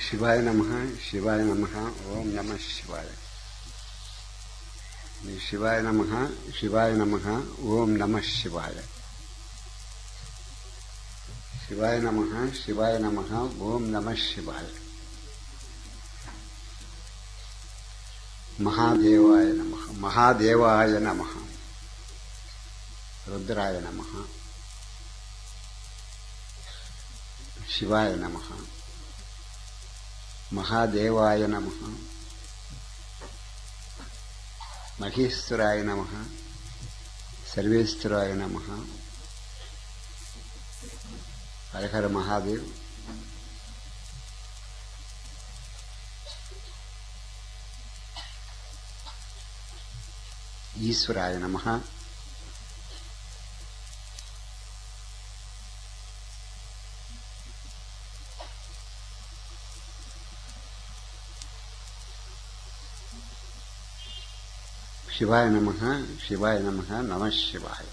శివాయ నమ శివాయ నమ ఓం నమ శివాయ శివాయ నమ శివాయ నమ ఓం నమ శివాయ శివాయ నమ శివాయ నమ ఓం నమ శివాయ మహాదేవాయ నమ మహాదేవాయ నమ రుద్రాయ నమ శివాయ నమ మహాదేవాయ నమ మహేశ్వరాయ నమ సర్వేశ్వరాయ నమ హరహర మహాదేవ్ ఈశ్వరాయ నమ శివాయ నమ శివాయ నమ నమ శివాయ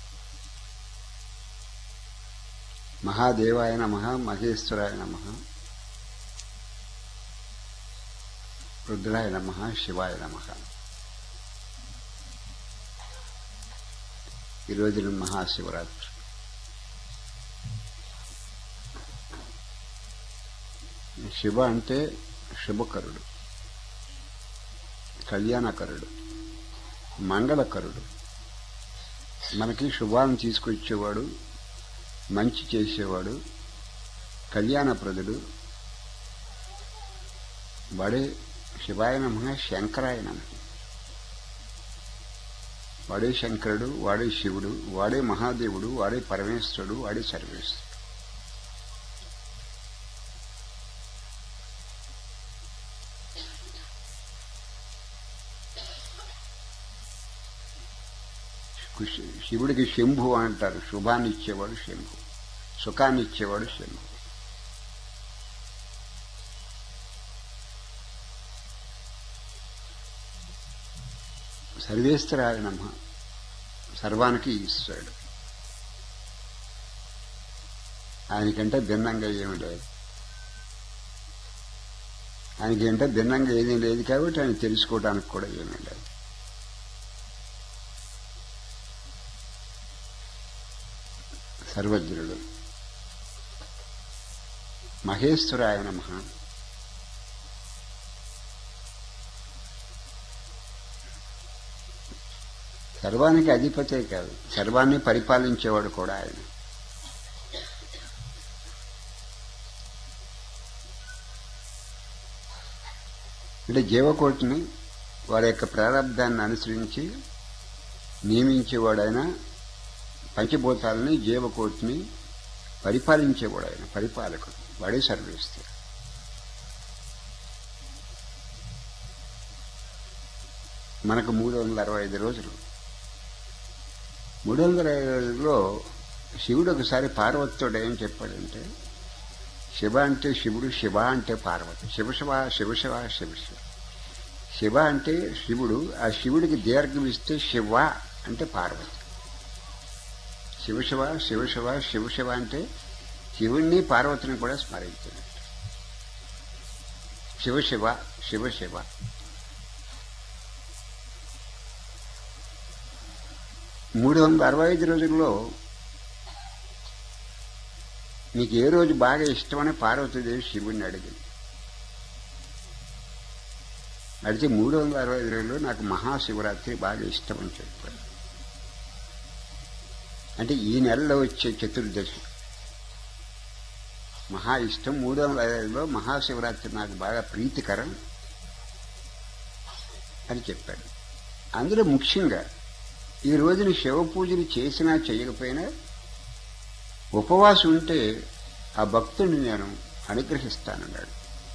మహాదేవాయ నమ మహేశ్వరాయ నమ రుద్రాయ నమ శివాయ నమ ఈరోజు మహాశివరాత్రి శివ అంటే శుభకరుడు కళ్యాణకరుడు మంగళకరుడు మనకి శుభాలను తీసుకొచ్చేవాడు మంచి చేసేవాడు కళ్యాణప్రదుడు వాడే శివాయ నమ శంకరాయ నమ వాడే శంకరుడు వాడే శివుడు వాడే మహాదేవుడు వాడే పరమేశ్వరుడు వాడే సర్వేశ్వరుడు శివుడికి శంభు అంటారు శుభాన్ని ఇచ్చేవాడు శంభు సుఖాన్ని ఇచ్చేవాడు శంభు సర్వేశ్వరాయ నమ సర్వానికి ఈశ్వరుడు ఆయనకంటే భిన్నంగా ఏమి లేదు ఆయనకంటే భిన్నంగా ఏమీ లేదు కాబట్టి ఆయన తెలుసుకోవడానికి కూడా ఏమీ లేదు సర్వజ్ఞుడు మహేశ్వరాయ నమ సర్వానికి అధిపతే కాదు సర్వాన్ని పరిపాలించేవాడు కూడా ఆయన అంటే జీవకోటిని వారి యొక్క ప్రారంధాన్ని అనుసరించి నియమించేవాడైనా పంచభూతాలని జీవకోటిని పరిపాలించేవాడు ఆయన పరిపాలకుడు వాడే సర్వేస్తారు మనకు మూడు వందల అరవై ఐదు రోజులు మూడు వందల అరవై రోజుల్లో శివుడు ఒకసారి పార్వతితో ఏం చెప్పాడంటే శివ అంటే శివుడు శివ అంటే పార్వతి శివశివ శివశివ శివశివ శివ అంటే శివుడు ఆ శివుడికి దీర్ఘం ఇస్తే శివ అంటే పార్వతి శివశివ శివశివ శివశివ అంటే శివుణ్ణి పార్వతిని కూడా స్మరించాడు శివశివ శివశివ మూడు వందల అరవై ఐదు రోజుల్లో నీకు ఏ రోజు బాగా ఇష్టమని పార్వతీదేవి శివుణ్ణి అడిగింది అడిగితే మూడు వందల అరవై ఐదు రోజుల్లో నాకు మహాశివరాత్రి బాగా ఇష్టమని చెప్పాడు అంటే ఈ నెలలో వచ్చే చతుర్దశి మహా ఇష్టం మూడు వందల ఐదులో మహాశివరాత్రి నాకు బాగా ప్రీతికరం అని చెప్పాడు అందులో ముఖ్యంగా ఈ రోజున శివ పూజలు చేసినా చేయకపోయినా ఉపవాసం ఉంటే ఆ భక్తుడిని నేను అనుగ్రహిస్తానన్నాడు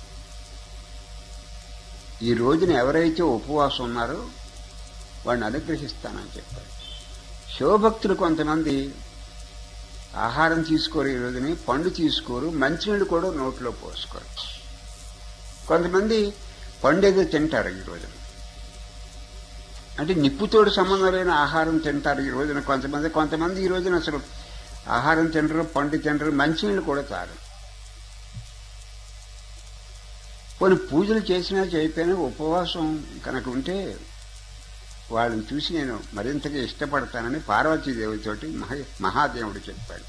ఈ రోజున ఎవరైతే ఉపవాసం ఉన్నారో వాడిని అనుగ్రహిస్తానని చెప్పాడు శివభక్తులు కొంతమంది ఆహారం తీసుకోరు ఈ రోజుని పండు తీసుకోరు మంచినీళ్ళు కూడా నోట్లో పోసుకోరు కొంతమంది పండు ఏదో తింటారు ఈ రోజున అంటే నిప్పుతోడు సంబంధం లేని ఆహారం తింటారు ఈ రోజున కొంతమంది కొంతమంది ఈ రోజున అసలు ఆహారం తినరు పండు తినరు మంచినీళ్ళు కూడా తారు కొన్ని పూజలు చేసినా చేయకపోయినా ఉపవాసం కనుక ఉంటే వాళ్ళని చూసి నేను మరింతగా ఇష్టపడతానని పార్వతీదేవితోటి మహా మహాదేవుడు చెప్పాడు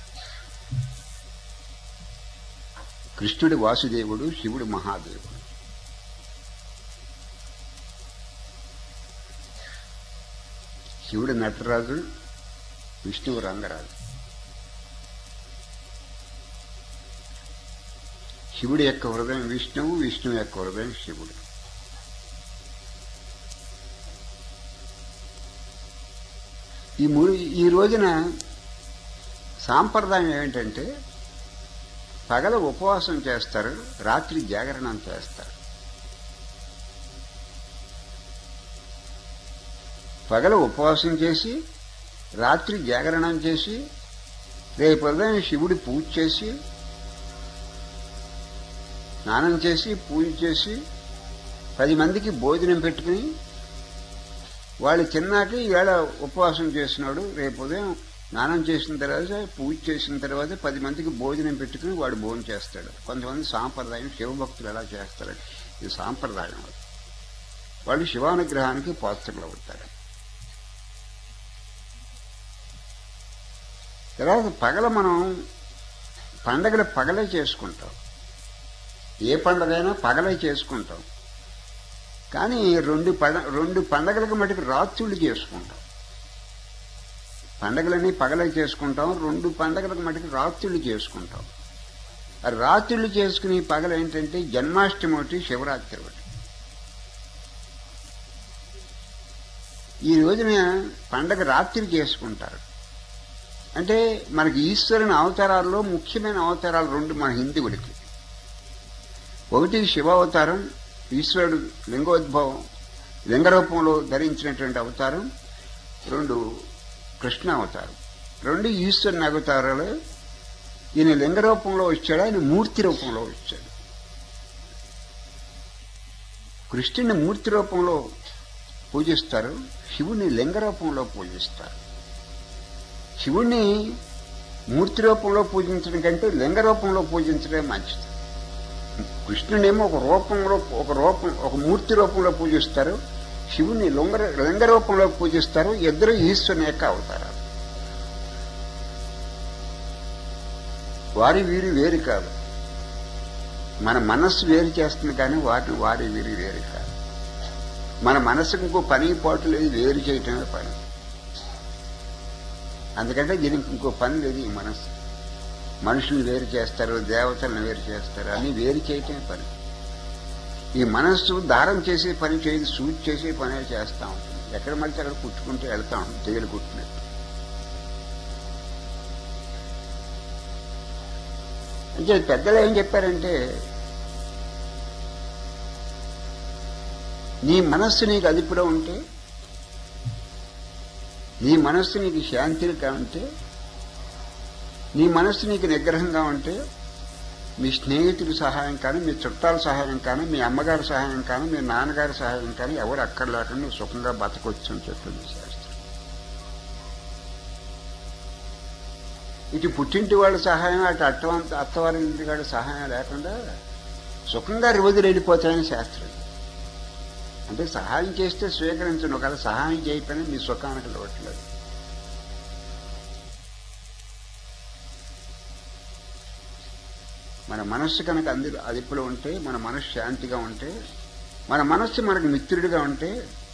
కృష్ణుడు వాసుదేవుడు శివుడు మహాదేవుడు శివుడు నటరాజు విష్ణువు రంగరాజు శివుడి యొక్క హృదయం విష్ణువు విష్ణువు యొక్క హృదయం శివుడు ఈ మూడు ఈ రోజున సాంప్రదాయం ఏమిటంటే పగల ఉపవాసం చేస్తారు రాత్రి జాగరణం చేస్తారు పగల ఉపవాసం చేసి రాత్రి జాగరణం చేసి రేపు ఉదయం శివుడి పూజ చేసి స్నానం చేసి పూజ చేసి పది మందికి భోజనం పెట్టుకుని వాళ్ళు తిన్నాక ఈవేళ ఉపవాసం చేసినాడు రేపు ఉదయం స్నానం చేసిన తర్వాత పూజ చేసిన తర్వాత పది మందికి భోజనం పెట్టుకుని వాడు భోజనం చేస్తాడు కొంతమంది సాంప్రదాయం శివభక్తులు ఎలా చేస్తారు ఇది సాంప్రదాయం అది. వాళ్ళు శివానుగ్రహానికి పాత్రలు అవుతారు తర్వాత పగల మనం పండగలు పగలే చేసుకుంటాం ఏ పండగైనా పగలే చేసుకుంటాం కానీ రెండు పండ రెండు పండగలకు మటుకు రాత్రులు చేసుకుంటాం పండగలని పగలే చేసుకుంటాం రెండు పండగలకు మటుకు రాత్రులు చేసుకుంటాం ఆ రాత్రులు చేసుకునే పగల ఏంటంటే జన్మాష్టమి ఒకటి శివరాత్రి ఒకటి ఈ రోజున పండగ రాత్రి చేసుకుంటారు అంటే మనకి ఈశ్వరుని అవతారాల్లో ముఖ్యమైన అవతారాలు రెండు మన హిందువులకి ఒకటి శివ అవతారం ఈశ్వరుడు లింగోద్భవం లింగరూపంలో ధరించినటువంటి అవతారం రెండు కృష్ణ అవతారం రెండు ఈశ్వరుని అవతారాలు ఈయన లింగ రూపంలో వచ్చాడు ఆయన మూర్తి రూపంలో వచ్చాడు కృష్ణుని మూర్తి రూపంలో పూజిస్తారు శివుని లింగ రూపంలో పూజిస్తారు శివుణ్ణి మూర్తి రూపంలో పూజించడం కంటే లింగ రూపంలో పూజించడమే మంచిది కృష్ణునేమో ఒక రూపంలో ఒక రూపం ఒక మూర్తి రూపంలో పూజిస్తారు శివుని లింగ లింగ రూపంలో పూజిస్తారు ఇద్దరు ఈశ్వరుని యొక్క అవతారాలు వారి వీరి వేరు కాదు మన మనస్సు వేరు చేస్తుంది కానీ వాటిని వారి వీరి వేరు కాదు మన మనసుకు ఇంకో పని పాటు లేదు వేరు చేయటమే పని అందుకంటే దీనికి ఇంకో పని లేదు ఈ మనస్సు మనుషుల్ని వేరు చేస్తారు దేవతలను వేరు చేస్తారు అని వేరు చేయటమే పని ఈ మనస్సు దారం చేసే పని చేయదు సూచి చేసే పనే చేస్తా ఉంటుంది ఎక్కడ మళ్ళీ అక్కడ కుట్టుకుంటూ వెళ్తా ఉంటుంది తెగలు కుట్టినట్టు అంటే పెద్దలు ఏం చెప్పారంటే నీ మనస్సు నీకు అదుపులో ఉంటే నీ మనస్సు నీకు శాంతిగా ఉంటే నీ మనస్సు నీకు నిగ్రహంగా ఉంటే మీ స్నేహితుడి సహాయం కానీ మీ చుట్టాల సహాయం కానీ మీ అమ్మగారి సహాయం కానీ మీ నాన్నగారి సహాయం కానీ ఎవరు అక్కడ లేకుండా నువ్వు సుఖంగా బతకొచ్చు అని చెప్పింది శాస్త్రం ఇటు పుట్టింటి వాళ్ళ సహాయం అటు అట్టవంత అత్తవారి ఇంటి వాళ్ళ సహాయం లేకుండా సుఖంగా రోజులు వెళ్ళిపోతాయని శాస్త్రం అంటే సహాయం చేస్తే స్వీకరించను కదా సహాయం చేయకపోయినా మీ సుఖానికి లోట్లేదు మన మనస్సు కనుక అంది అదుపులో ఉంటే మన మనస్సు శాంతిగా ఉంటే మన మనస్సు మనకు మిత్రుడిగా ఉంటే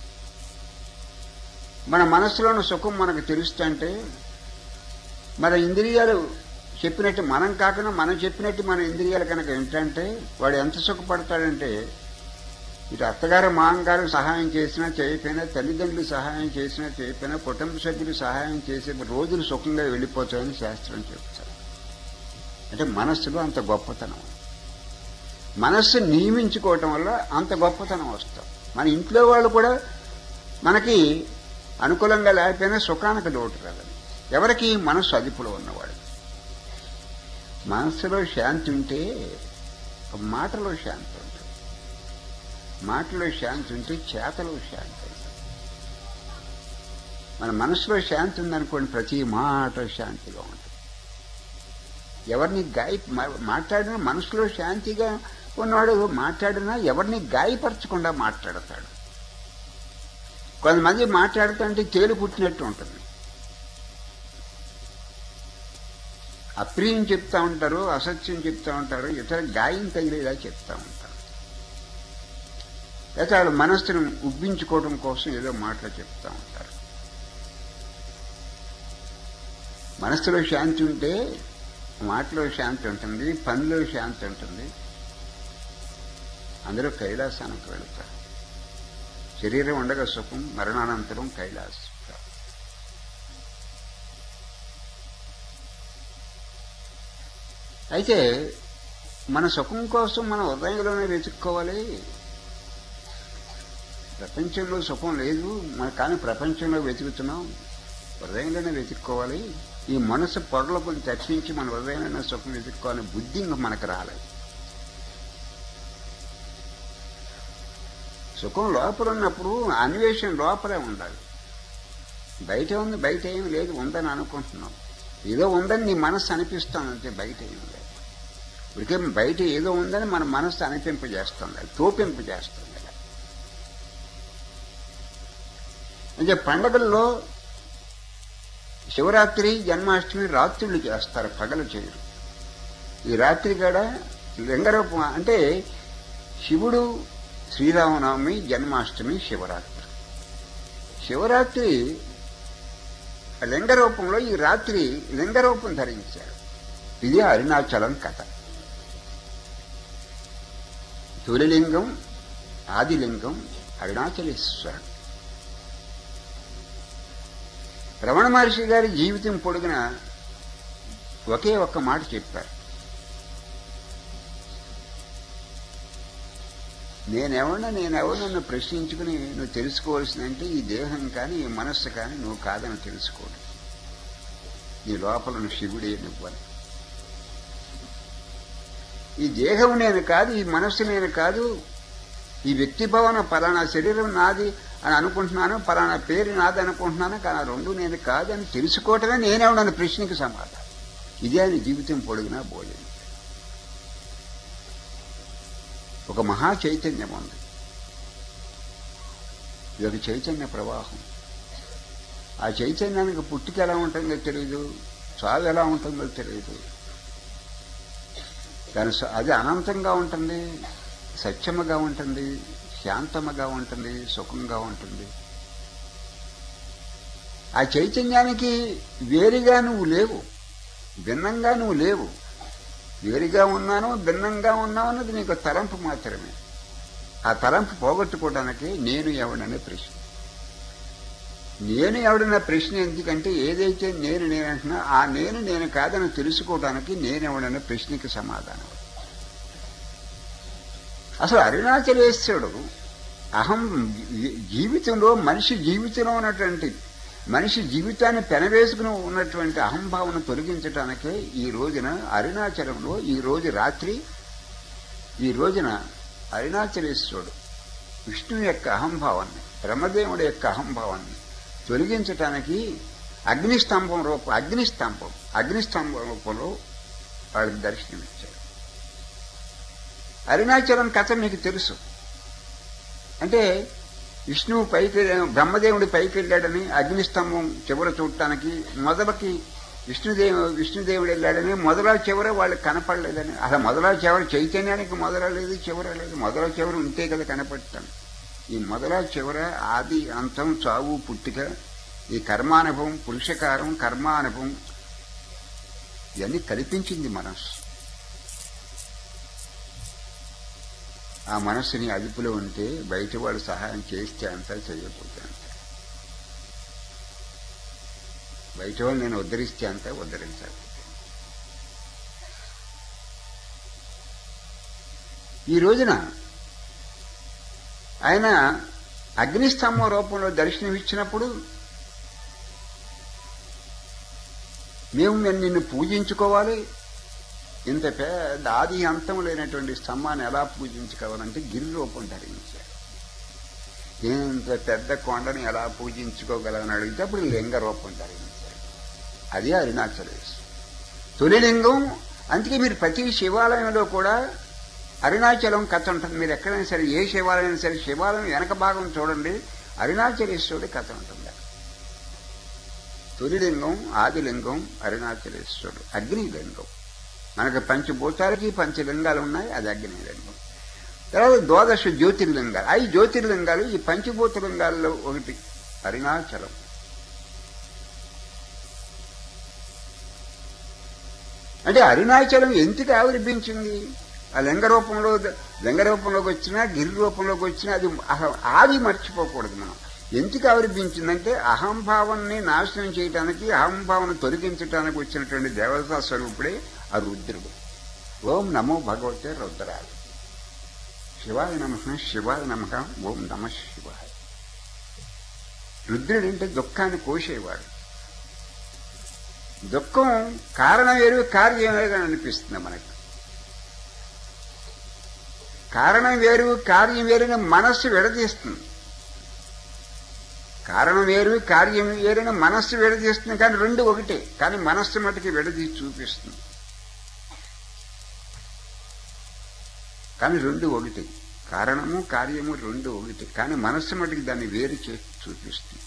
మన మనస్సులోని సుఖం మనకు తెలుస్తుంటే మన ఇంద్రియాలు చెప్పినట్టు మనం కాకుండా మనం చెప్పినట్టు మన ఇంద్రియాలు కనుక ఏంటంటే వాడు ఎంత సుఖపడతాడంటే ఇటు అత్తగారు మామగారు సహాయం చేసినా చేయకపోయినా తల్లిదండ్రులు సహాయం చేసినా చేయకపోయినా కుటుంబ సభ్యులు సహాయం చేసే రోజులు సుఖంగా వెళ్ళిపోతాయని శాస్త్రం చెప్తారు అంటే మనస్సులో అంత గొప్పతనం మనస్సు నియమించుకోవటం వల్ల అంత గొప్పతనం వస్తాం మన ఇంట్లో వాళ్ళు కూడా మనకి అనుకూలంగా లేకపోయినా సుఖానికి లోటు రాదని ఎవరికి మనస్సు అదుపులో ఉన్నవాడు మనస్సులో శాంతి ఉంటే మాటలో శాంతి ఉంటుంది మాటలో శాంతి ఉంటే చేతలో శాంతి ఉంటుంది మన మనసులో శాంతి ఉందనుకోండి ప్రతి మాట శాంతిగా ఉంటుంది ఎవరిని గాయ మాట్లాడిన మనసులో శాంతిగా ఉన్నవాడు మాట్లాడినా ఎవరిని గాయపరచకుండా మాట్లాడతాడు కొంతమంది మాట్లాడుతుంటే తేలు పుట్టినట్టు ఉంటుంది అప్రియం చెప్తా ఉంటారు అసత్యం చెప్తా ఉంటారు ఇతర గాయం తగిలేలా చెప్తా ఉంటారు లేకపోతే వాళ్ళ మనస్సును ఉబ్బించుకోవడం కోసం ఏదో మాటలు చెప్తా ఉంటారు మనస్సులో శాంతి ఉంటే మాటలో శాంతి ఉంటుంది పనిలో శాంతి ఉంటుంది అందరూ కైలాసానికి వెళతారు శరీరం ఉండగా సుఖం మరణానంతరం కైలాసం అయితే మన సుఖం కోసం మన హృదయంలోనే వెతుక్కోవాలి ప్రపంచంలో సుఖం లేదు మన కానీ ప్రపంచంలో వెతుకుతున్నాం హృదయంలోనే వెతుక్కోవాలి ఈ మనసు పొరలకు తప్పించి మన హృదయంలోనే సుఖం వెతుక్కోవాలని బుద్ధి ఇంక మనకు రాలేదు సుఖం లోపల ఉన్నప్పుడు అన్వేషణ లోపలే ఉండాలి బయట ఉంది బయట ఏం లేదు ఉందని అనుకుంటున్నాం ఏదో ఉందని నీ మనస్సు అనిపిస్తుంది అంతే బయట ఏం లేదు ఇప్పటికే బయట ఏదో ఉందని మన మనస్సు అనిపింపజేస్తుంది తోపింపజేస్తుంది అంటే పండగల్లో శివరాత్రి జన్మాష్టమి రాత్రులు చేస్తారు పగలు చేయరు ఈ రాత్రి కూడా లింగరూపం అంటే శివుడు శ్రీరామనవమి జన్మాష్టమి శివరాత్రి శివరాత్రి లింగరూపంలో ఈ రాత్రి లింగరూపం ధరించారు ఇది అరుణాచలం కథ తొలిలింగం ఆదిలింగం అరుణాచలేశ్వరం రమణ మహర్షి గారి జీవితం పొడుగున ఒకే ఒక్క మాట చెప్పారు నేనెవడన్నా నేనెవడన్నా ప్రశ్నించుకుని నువ్వు తెలుసుకోవాల్సిందంటే ఈ దేహం కానీ ఈ మనస్సు కానీ నువ్వు కాదని తెలుసుకోడు నీ లోపల ఉన్న శివుడే నువ్వని ఈ దేహం నేను కాదు ఈ మనస్సు నేను కాదు ఈ వ్యక్తి భావన పలానా శరీరం నాది అని అనుకుంటున్నాను పలానా పేరు నాది అనుకుంటున్నాను కానీ ఆ రెండు నేను కాదని తెలుసుకోవటమే నేనేమన్నా ప్రశ్నకి సమాధానం ఇదే ఆయన జీవితం పొడిగినా భోజనం ఒక మహా చైతన్యం ఉంది ఇది ఒక చైతన్య ప్రవాహం ఆ చైతన్యానికి పుట్టుక ఎలా ఉంటుందో తెలియదు చావు ఎలా ఉంటుందో తెలియదు కానీ అది అనంతంగా ఉంటుంది సత్యముగా ఉంటుంది శాంతముగా ఉంటుంది సుఖంగా ఉంటుంది ఆ చైతన్యానికి వేరుగా నువ్వు లేవు భిన్నంగా నువ్వు లేవు వేరుగా ఉన్నాను భిన్నంగా ఉన్నావు అన్నది నీకు తలంపు మాత్రమే ఆ తలంపు పోగొట్టుకోవడానికి నేను ఎవడనే ప్రశ్న నేను ఎవడన్న ప్రశ్న ఎందుకంటే ఏదైతే నేను నేనంటున్నా ఆ నేను నేను కాదని తెలుసుకోవడానికి నేనెవడన్న ప్రశ్నకి సమాధానం అసలు అరుణాచలేశ్వరుడు అహం జీవితంలో మనిషి జీవితంలో ఉన్నటువంటి మనిషి జీవితాన్ని పెనవేసుకుని ఉన్నటువంటి అహంభావన తొలగించడానికే ఈ రోజున అరుణాచలంలో ఈ రోజు రాత్రి ఈ రోజున అరుణాచలేశ్వరుడు విష్ణువు యొక్క అహంభావాన్ని బ్రహ్మదేవుడి యొక్క అహంభావాన్ని తొలగించటానికి అగ్నిస్తంభం రూపం అగ్నిస్తంభం అగ్నిస్తంభం రూపంలో వాళ్ళకి దర్శనమిచ్చారు అరుణాచలం కథ మీకు తెలుసు అంటే విష్ణువు పైకి బ్రహ్మదేవుడి పైకి వెళ్ళాడని అగ్నిస్తంభం చివర చూడటానికి మొదలకి విష్ణుదేవు విష్ణుదేవుడు వెళ్ళాడని మొదల చివర వాళ్ళకి కనపడలేదని అసలు మొదల చివర చైతన్యానికి మొదల లేదు చివర లేదు మొదల చివర ఉంటే కదా కనపడతాం ఈ మొదల చివర ఆది అంతం చావు పుట్టిక ఈ కర్మానుభవం పురుషకారం కర్మానుభవం ఇవన్నీ కల్పించింది మనస్సు ఆ మనస్సుని అదుపులో ఉంటే బయట వాళ్ళు సహాయం చేస్తే అంతా చేయకపోతే అంత బయట వాళ్ళు నేను ఉద్ధరిస్తే అంతా ఉద్ధరించాలి ఈ రోజున ఆయన అగ్నిస్తంభం రూపంలో దర్శనమిచ్చినప్పుడు మేము నేను నిన్ను పూజించుకోవాలి ఇంత పెద్ద ఆది అంతం లేనటువంటి స్తంభాన్ని ఎలా పూజించుకోవాలంటే గిరి రూపం ధరించాడు ఇంత పెద్ద కొండని ఎలా పూజించుకోగలని అడిగితే అప్పుడు లింగ రూపం ధరించాడు అది అరుణాచలేశ్వరం తొలి లింగం అందుకే మీరు ప్రతి శివాలయంలో కూడా అరుణాచలం కథ ఉంటుంది మీరు ఎక్కడైనా సరే ఏ శివాలయం సరే శివాలయం వెనక భాగం చూడండి అరుణాచలేశ్వరుడి కథ ఉంటుంది తొలిలింగం ఆదిలింగం అరుణాచలేశ్వరుడు అగ్నిలింగం మనకు పంచభూతాలకి పంచలింగాలు ఉన్నాయి అది అగ్నిలింగం తర్వాత ద్వాదశ జ్యోతిర్లింగాలు ఐదు జ్యోతిర్లింగాలు ఈ పంచభూతలింగాల్లో ఒకటి అరుణాచలం అంటే అరుణాచలం ఎందుకు ఆవిర్భించింది ఆ లింగ రూపంలో లింగ రూపంలోకి వచ్చినా గిరి రూపంలోకి వచ్చినా అది అహ- ఆది మర్చిపోకూడదు మనం ఎందుకు ఆవిర్భించిందంటే అహంభావాన్ని నాశనం చేయడానికి అహంభావాన్ని తొలగించడానికి వచ్చినటువంటి దేవతా స్వరూపుడే ఆ రుద్రుడు ఓం నమో భగవతే రుద్రాయ శివాయ నమ శివాయ నమక ఓం నమ శివాయ రుద్రుడు అంటే దుఃఖాన్ని కోసేవాడు దుఃఖం కారణం వేరు కార్యం వేరు అని అనిపిస్తుంది మనకి కారణం వేరు కార్యం వేరుని మనస్సు విడదీస్తుంది కారణం వేరు కార్యం వేరుని మనస్సు విడదీస్తుంది కానీ రెండు ఒకటే కానీ మనస్సు మటుకి విడదీసి చూపిస్తుంది కానీ రెండు ఒకటి కారణము కార్యము రెండు ఒకటి కానీ మనస్సు మటుకి దాన్ని వేరు చేసి చూపిస్తుంది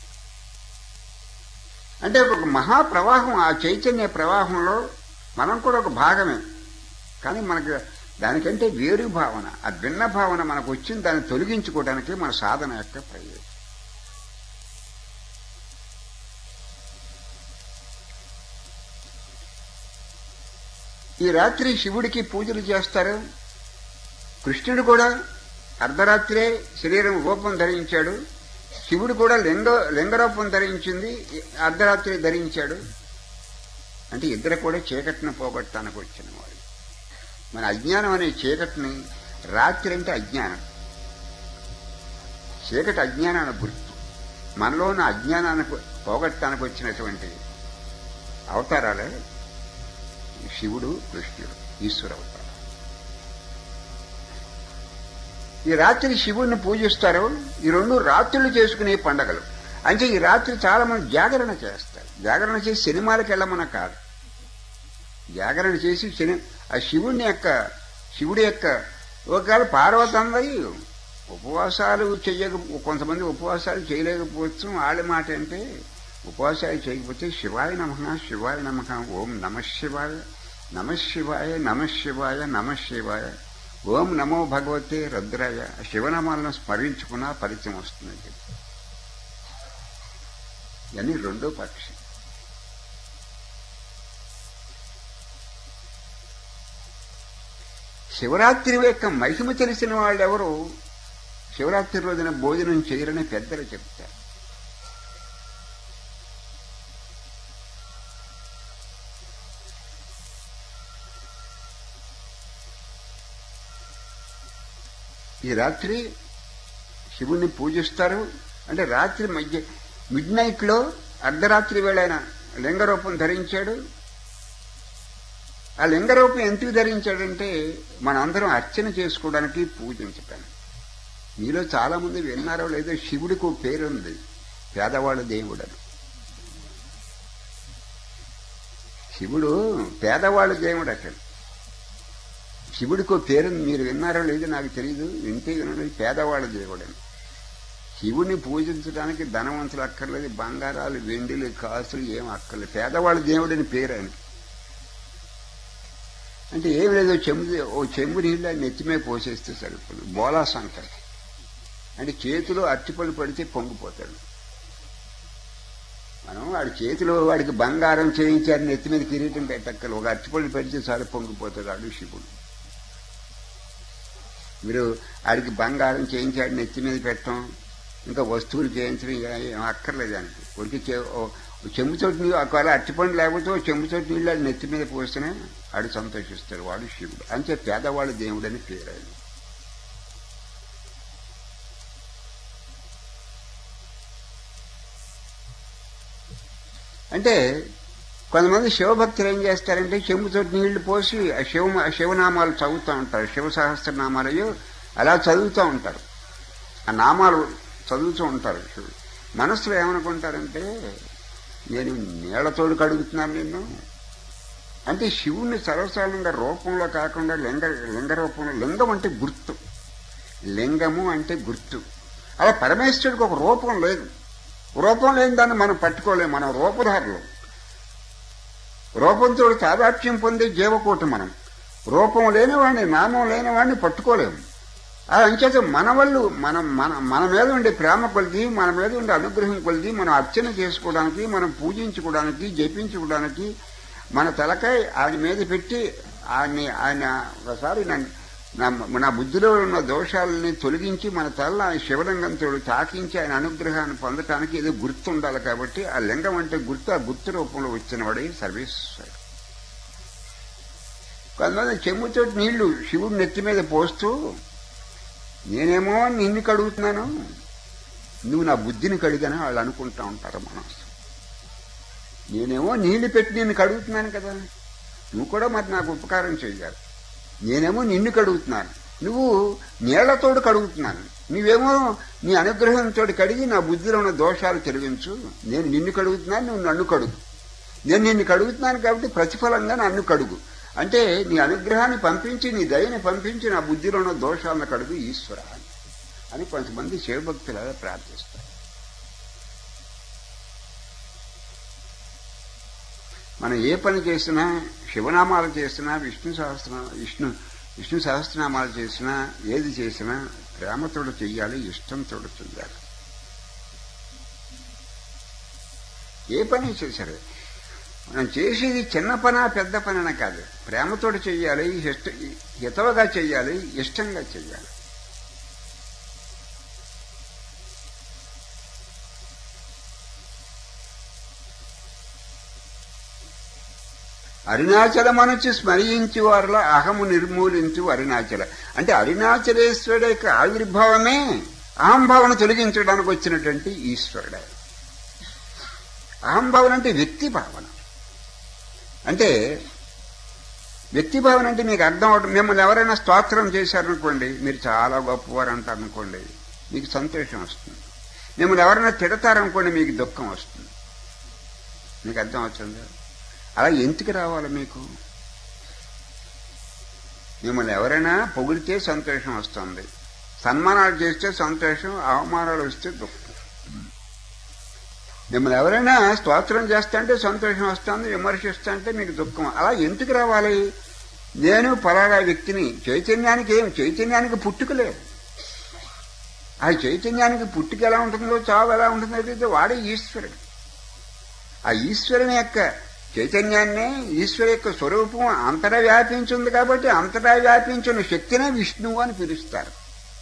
అంటే ఒక మహాప్రవాహం ఆ చైతన్య ప్రవాహంలో మనం కూడా ఒక భాగమే కానీ మనకు దానికంటే వేరు భావన ఆ భిన్న భావన మనకు వచ్చిన దాన్ని తొలగించుకోవడానికి మన సాధన యొక్క ప్రయోజనం ఈ రాత్రి శివుడికి పూజలు చేస్తారు కృష్ణుడు కూడా అర్ధరాత్రే శరీరం రూపం ధరించాడు శివుడు కూడా లింగ లింగరూపం ధరించింది అర్ధరాత్రి ధరించాడు అంటే ఇద్దరు కూడా చీకటిని పోగొట్టడానికి వచ్చిన వాడు మన అజ్ఞానం అనే చీకటిని రాత్రి అంటే అజ్ఞానం చీకటి అజ్ఞానాన్ని గుర్తు మనలో ఉన్న అజ్ఞానాన్ని పోగొట్టడానికి వచ్చినటువంటి అవతారాలే శివుడు కృష్ణుడు ఈశ్వర అవతారం ఈ రాత్రి శివుడిని పూజిస్తారు ఈ రెండు రాత్రులు చేసుకునే పండగలు అంటే ఈ రాత్రి చాలా మంది జాగరణ చేస్తారు జాగరణ చేసి సినిమాలకు వెళ్ళమన కాదు జాగరణ చేసి సిని ఆ శివుడిని యొక్క శివుడి యొక్క ఒకవేళ పార్వతందరి ఉపవాసాలు చెయ్యక కొంతమంది ఉపవాసాలు చేయలేకపోవచ్చు వాళ్ళ మాట అంటే ఉపవాసాలు చేయకపోతే శివాయ నమ శివాయ నమ ఓం నమ శివాయ నమ శివాయ నమ శివాయ నమ శివాయ ఓం నమో భగవతే రుద్రాయ శివనామాలను స్మరించుకున్నా పరిచయం వస్తుంది ఇవన్నీ రెండో పక్షి శివరాత్రి యొక్క మహిమ తెలిసిన వాళ్ళు ఎవరు శివరాత్రి రోజున భోజనం చేయరని పెద్దలు చెప్తారు ఈ రాత్రి శివుణ్ణి పూజిస్తారు అంటే రాత్రి మధ్య మిడ్ నైట్లో అర్ధరాత్రి వేళ ఆయన లింగరూపం ధరించాడు ఆ లింగరూపం ఎందుకు ధరించాడంటే మనందరం అర్చన చేసుకోవడానికి పూజించటానికి మీలో చాలా మంది విన్నారో లేదో శివుడికి ఒక పేరుంది పేదవాళ్ళ దేవుడని శివుడు పేదవాళ్ళ దేవుడు అక్కడ శివుడికి ఒక పేరు మీరు విన్నారో లేదో నాకు తెలియదు వింటే వినడం పేదవాళ్ళ దేవుడని శివుడిని పూజించడానికి ధనవంతులు అక్కర్లేదు బంగారాలు వెండిలు కాసులు ఏం అక్కర్లేదు పేదవాళ్ళ దేవుడని పేరు ఆయనకి అంటే ఏం లేదు చెంబు ఓ చెంబు నీళ్ళు ఆయన నెత్తిమే పోసేస్తే సరిపోదు బోలా సంకర్ అంటే చేతిలో అరటిపళ్ళు పడితే పొంగిపోతాడు మనం వాడి చేతిలో వాడికి బంగారం చేయించారు నెత్తి మీద కిరీటం పెట్టక్కలు ఒక అరటిపళ్ళు పెడితే చాలు పొంగిపోతాడు అడు శివుడు మీరు ఆడికి బంగారం చేయించాడు నెత్తి మీద పెట్టడం ఇంకా వస్తువులు చేయించడం ఏం అక్కర్లేదు దానికి ఉరికి చెంబుతోటి నీళ్ళు ఒకవేళ అట్టిపండు లేకపోతే ఓ చెంబుతోటి నీళ్ళు ఆడు నెత్తి మీద పోస్తేనే ఆడు సంతోషిస్తాడు వాడు శివుడు అంతే పేదవాడు దేవుడు అని పేరు ఆయన అంటే కొంతమంది శివభక్తులు ఏం చేస్తారంటే చెంబుతోటి నీళ్లు పోసి ఆ శివ శివనామాలు చదువుతూ ఉంటారు శివ సహస్రనామాలయ్యో అలా చదువుతూ ఉంటారు ఆ నామాలు చదువుతూ ఉంటారు శివుడు మనసులో ఏమనుకుంటారంటే నేను నీళ్లతోడు కడుగుతున్నాను నిన్ను అంటే శివుణ్ణి సర్వసాధారణంగా రూపంలో కాకుండా లింగ లింగ రూపంలో లింగం అంటే గుర్తు లింగము అంటే గుర్తు అలా పరమేశ్వరుడికి ఒక రూపం లేదు రూపం లేని దాన్ని మనం పట్టుకోలేము మనం రూపధారులు రూపంతో తాదాత్మ్యం పొందే జీవకోటి మనం రూపం లేనివాడిని నామం లేనివాడిని పట్టుకోలేము అది అంచేత మన వాళ్ళు మనం మన మన మీద ఉండే ప్రేమ కొలిది మన మీద ఉండే అనుగ్రహం కొలిది మనం అర్చన చేసుకోవడానికి మనం పూజించుకోవడానికి జపించుకోవడానికి మన తలకాయ ఆయన మీద పెట్టి ఆయన్ని ఆయన ఒకసారి నన్ను నా నా బుద్ధిలో ఉన్న దోషాలని తొలగించి మన తల శివలింగంతో తాకించి ఆయన అనుగ్రహాన్ని పొందటానికి ఏదో గుర్తు ఉండాలి కాబట్టి ఆ లింగం అంటే గుర్తు ఆ గుర్తు రూపంలో వచ్చిన వాడే సర్వేశ్వరుడు కొంతమంది చెమ్ముతో నీళ్లు శివుడి నెత్తి మీద పోస్తూ నేనేమో నిన్ను కడుగుతున్నాను నువ్వు నా బుద్ధిని కడిగాను వాళ్ళు అనుకుంటా ఉంటారు మనసు నేనేమో నీళ్లు పెట్టి నిన్ను కడుగుతున్నాను కదా నువ్వు కూడా మరి నాకు ఉపకారం చేయాలి నేనేమో నిన్ను కడుగుతున్నాను నువ్వు నీళ్లతోడు కడుగుతున్నాను నువ్వేమో నీ అనుగ్రహంతో కడిగి నా బుద్ధిలో ఉన్న దోషాలు తొలగించు నేను నిన్ను కడుగుతున్నాను నువ్వు నన్ను కడుగు నేను నిన్ను కడుగుతున్నాను కాబట్టి ప్రతిఫలంగా నన్ను కడుగు అంటే నీ అనుగ్రహాన్ని పంపించి నీ దయని పంపించి నా బుద్ధిలో ఉన్న దోషాలను కడుగు ఈశ్వర అని అని కొంతమంది శివభక్తులుగా ప్రార్థిస్తారు మనం ఏ పని చేసినా శివనామాలు చేసినా విష్ణు సహస్ర విష్ణు విష్ణు సహస్రనామాలు చేసినా ఏది చేసినా ప్రేమతోడు చెయ్యాలి ఇష్టంతో చెయ్యాలి ఏ పని చేశారు మనం చేసేది చిన్న పన పెద్ద పనన కాదు ప్రేమతోటి చెయ్యాలి ఇష్ట హితవగా చెయ్యాలి ఇష్టంగా చెయ్యాలి అరుణాచలమనుచి స్మరించు వారిలో అహము నిర్మూలించు అరుణాచల అంటే అరుణాచలేశ్వరుడు యొక్క ఆవిర్భావమే అహంభావన తొలగించడానికి వచ్చినటువంటి ఈశ్వరుడు అహంభావన అంటే వ్యక్తి భావన అంటే వ్యక్తి భావన అంటే మీకు అర్థం అవడం మిమ్మల్ని ఎవరైనా స్తోత్రం చేశారనుకోండి మీరు చాలా గొప్పవారు అంటారు అనుకోండి మీకు సంతోషం వస్తుంది మిమ్మల్ని ఎవరైనా తిడతారనుకోండి మీకు దుఃఖం వస్తుంది మీకు అర్థం అవుతుంది అలా ఎందుకు రావాలి మీకు మిమ్మల్ని ఎవరైనా పొగిడితే సంతోషం వస్తుంది సన్మానాలు చేస్తే సంతోషం అవమానాలు వస్తే దుఃఖం మిమ్మల్ని ఎవరైనా స్తోత్రం చేస్తుంటే సంతోషం వస్తుంది విమర్శిస్తుంటే మీకు దుఃఖం అలా ఎందుకు రావాలి నేను పలానా వ్యక్తిని చైతన్యానికి ఏం చైతన్యానికి పుట్టుక లేదు ఆ చైతన్యానికి పుట్టుక ఎలా ఉంటుందో చావు ఎలా ఉంటుందో తెలియదు వాడే ఈశ్వరుడు ఆ ఈశ్వరుని యొక్క చైతన్యాన్ని ఈశ్వరు యొక్క స్వరూపం అంతటా వ్యాపించింది కాబట్టి అంతటా వ్యాపించిన శక్తినే విష్ణువు అని పిలుస్తారు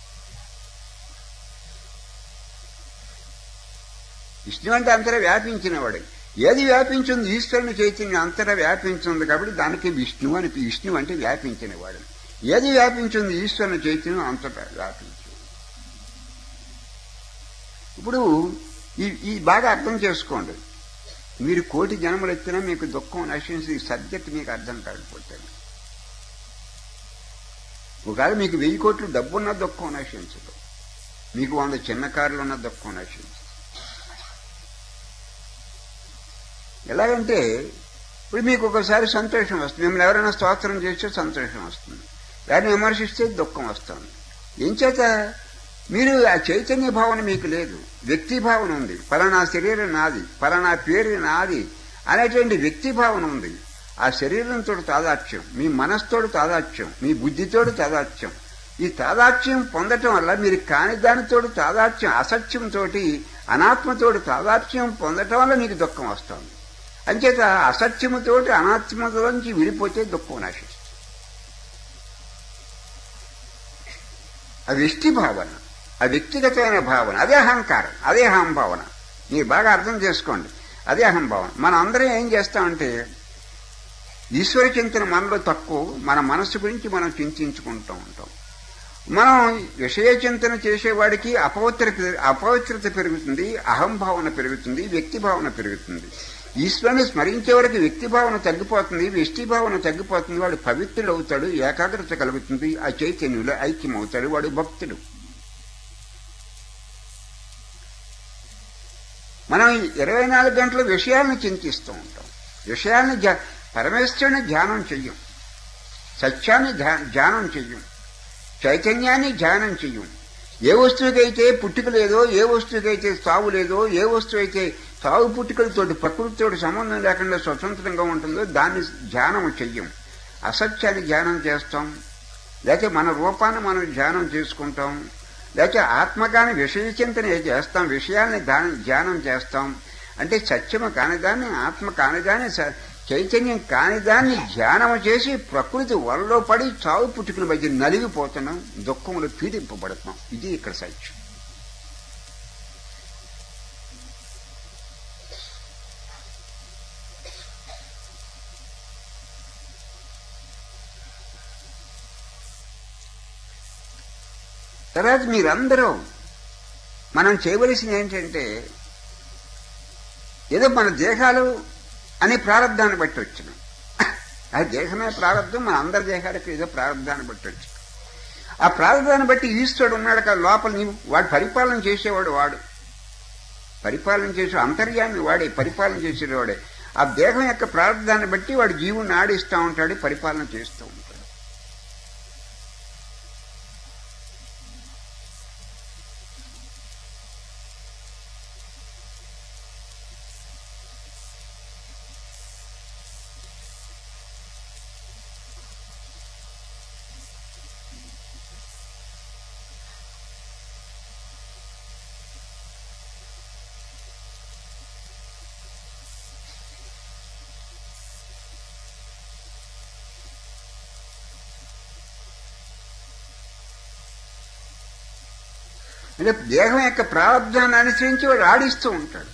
విష్ణు అంటే అంతటా వ్యాపించినవాడు ఏది వ్యాపించింది ఈశ్వరుని చైతన్యం అంతటా వ్యాపించింది కాబట్టి దానికి విష్ణు అని విష్ణు అంటే వ్యాపించినవాడు ఏది వ్యాపించింది ఈశ్వరుని చైతన్యం అంతటా వ్యాపించింది ఇప్పుడు ఈ ఈ బాగా అర్థం చేసుకోండి మీరు కోటి జన్మలు ఎత్తినా మీకు దుఃఖం నశించి ఈ సబ్జెక్ట్ మీకు అర్థం కాకపోతే ఒకవేళ మీకు వెయ్యి కోట్లు డబ్బున్న దుఃఖం నశించదు మీకు వంద చిన్న కార్లు ఉన్న దుఃఖం నశించదు ఎలాగంటే ఇప్పుడు మీకు ఒకసారి సంతోషం వస్తుంది మిమ్మల్ని ఎవరైనా స్తోత్రం చేస్తే సంతోషం వస్తుంది ఎవరిని విమర్శిస్తే దుఃఖం వస్తుంది ఏం చేత మీరు ఆ చైతన్య భావన మీకు లేదు వ్యక్తి భావన ఉంది ఫలానా శరీరం నాది ఫలానా పేరు నాది అనేటువంటి వ్యక్తి భావన ఉంది ఆ శరీరంతో తాదాత్యం మీ మనస్తోడు తాదాత్యం మీ బుద్ధితోడు తాదాత్యం ఈ తాదాత్యం పొందటం వల్ల మీరు కాని దానితోడు తాదాత్యం అసత్యంతో అనాత్మతోడు తాదాత్యం పొందటం వల్ల మీకు దుఃఖం వస్తుంది అంచేత అసత్యముతోటి అనాత్మతలోంచి విడిపోతే దుఃఖం నశిస్తుంది ఆ వ్యక్తి భావన ఆ వ్యక్తిగతమైన భావన అదే అహంకారం అదే అహంభావన మీరు బాగా అర్థం చేసుకోండి అదే అహంభావన మనం అందరం ఏం చేస్తామంటే ఈశ్వర చింతన మనలో తక్కువ మన మనస్సు గురించి మనం చింతించుకుంటూ ఉంటాం మనం విషయ చింతన చేసేవాడికి అపవిత్రత అపవిత్రత పెరుగుతుంది అహంభావన పెరుగుతుంది వ్యక్తి భావన పెరుగుతుంది ఈశ్వరుని స్మరించే వరకు వ్యక్తి భావన తగ్గిపోతుంది వ్యక్తి భావన తగ్గిపోతుంది వాడు పవిత్రుడు అవుతాడు ఏకాగ్రత కలుగుతుంది ఆ చైతన్యులో ఐక్యం అవుతాడు వాడు భక్తుడు మనం ఇరవై నాలుగు గంటల విషయాలను చింతిస్తూ ఉంటాం విషయాన్ని పరమేశ్వరుని ధ్యానం చెయ్యం సత్యాన్ని ధ్యా- ధ్యానం చెయ్యం చైతన్యాన్ని ధ్యానం చెయ్యం ఏ వస్తువుకైతే పుట్టుక లేదో ఏ వస్తువుకైతే సావు లేదో ఏ వస్తువు అయితే సావు పుట్టుకలతోటి ప్రకృతితోటి సంబంధం లేకుండా స్వతంత్రంగా ఉంటుందో దాన్ని ధ్యానం చెయ్యం అసత్యాన్ని ధ్యానం చేస్తాం లేకపోతే మన రూపాన్ని మనం ధ్యానం చేసుకుంటాం లేకపోతే ఆత్మగాని విషయ చింతన చేస్తాం విషయాల్ని దాని ధ్యానం చేస్తాం అంటే సత్యము కానిదాన్ని ఆత్మ కానిదాన్ని స- చైతన్యం కానిదాన్ని ధ్యానం చేసి ప్రకృతి వలలో పడి చావు పుట్టుకుని మధ్య నలిగిపోతున్నాం దుఃఖములు పీడింపబడుతున్నాం ఇది ఇక్కడ సత్యం తర్వాత మీరందరూ మనం చేయవలసింది ఏంటంటే ఏదో మన దేహాలు అనే ప్రారంధాన్ని బట్టి వచ్చినాం ఆ దేహమే ప్రారంధం మన అందరి దేహాలకు ఏదో ప్రారంధాన్ని బట్టి వచ్చింది ఆ ప్రారంధాన్ని బట్టి ఈశ్వరుడు ఉన్నాడు కదా లోపల నీవు వాడు పరిపాలన చేసేవాడు వాడు పరిపాలన చేసే అంతర్యాన్ని వాడే పరిపాలన చేసేవాడే ఆ దేహం యొక్క ప్రారంధాన్ని బట్టి వాడు జీవుని ఆడిస్తూ ఉంటాడు పరిపాలన చేస్తూ ఉంటాడు అంటే దేహం యొక్క ప్రారంధాన్ని అనుసరించి వాడు ఆడిస్తూ ఉంటాడు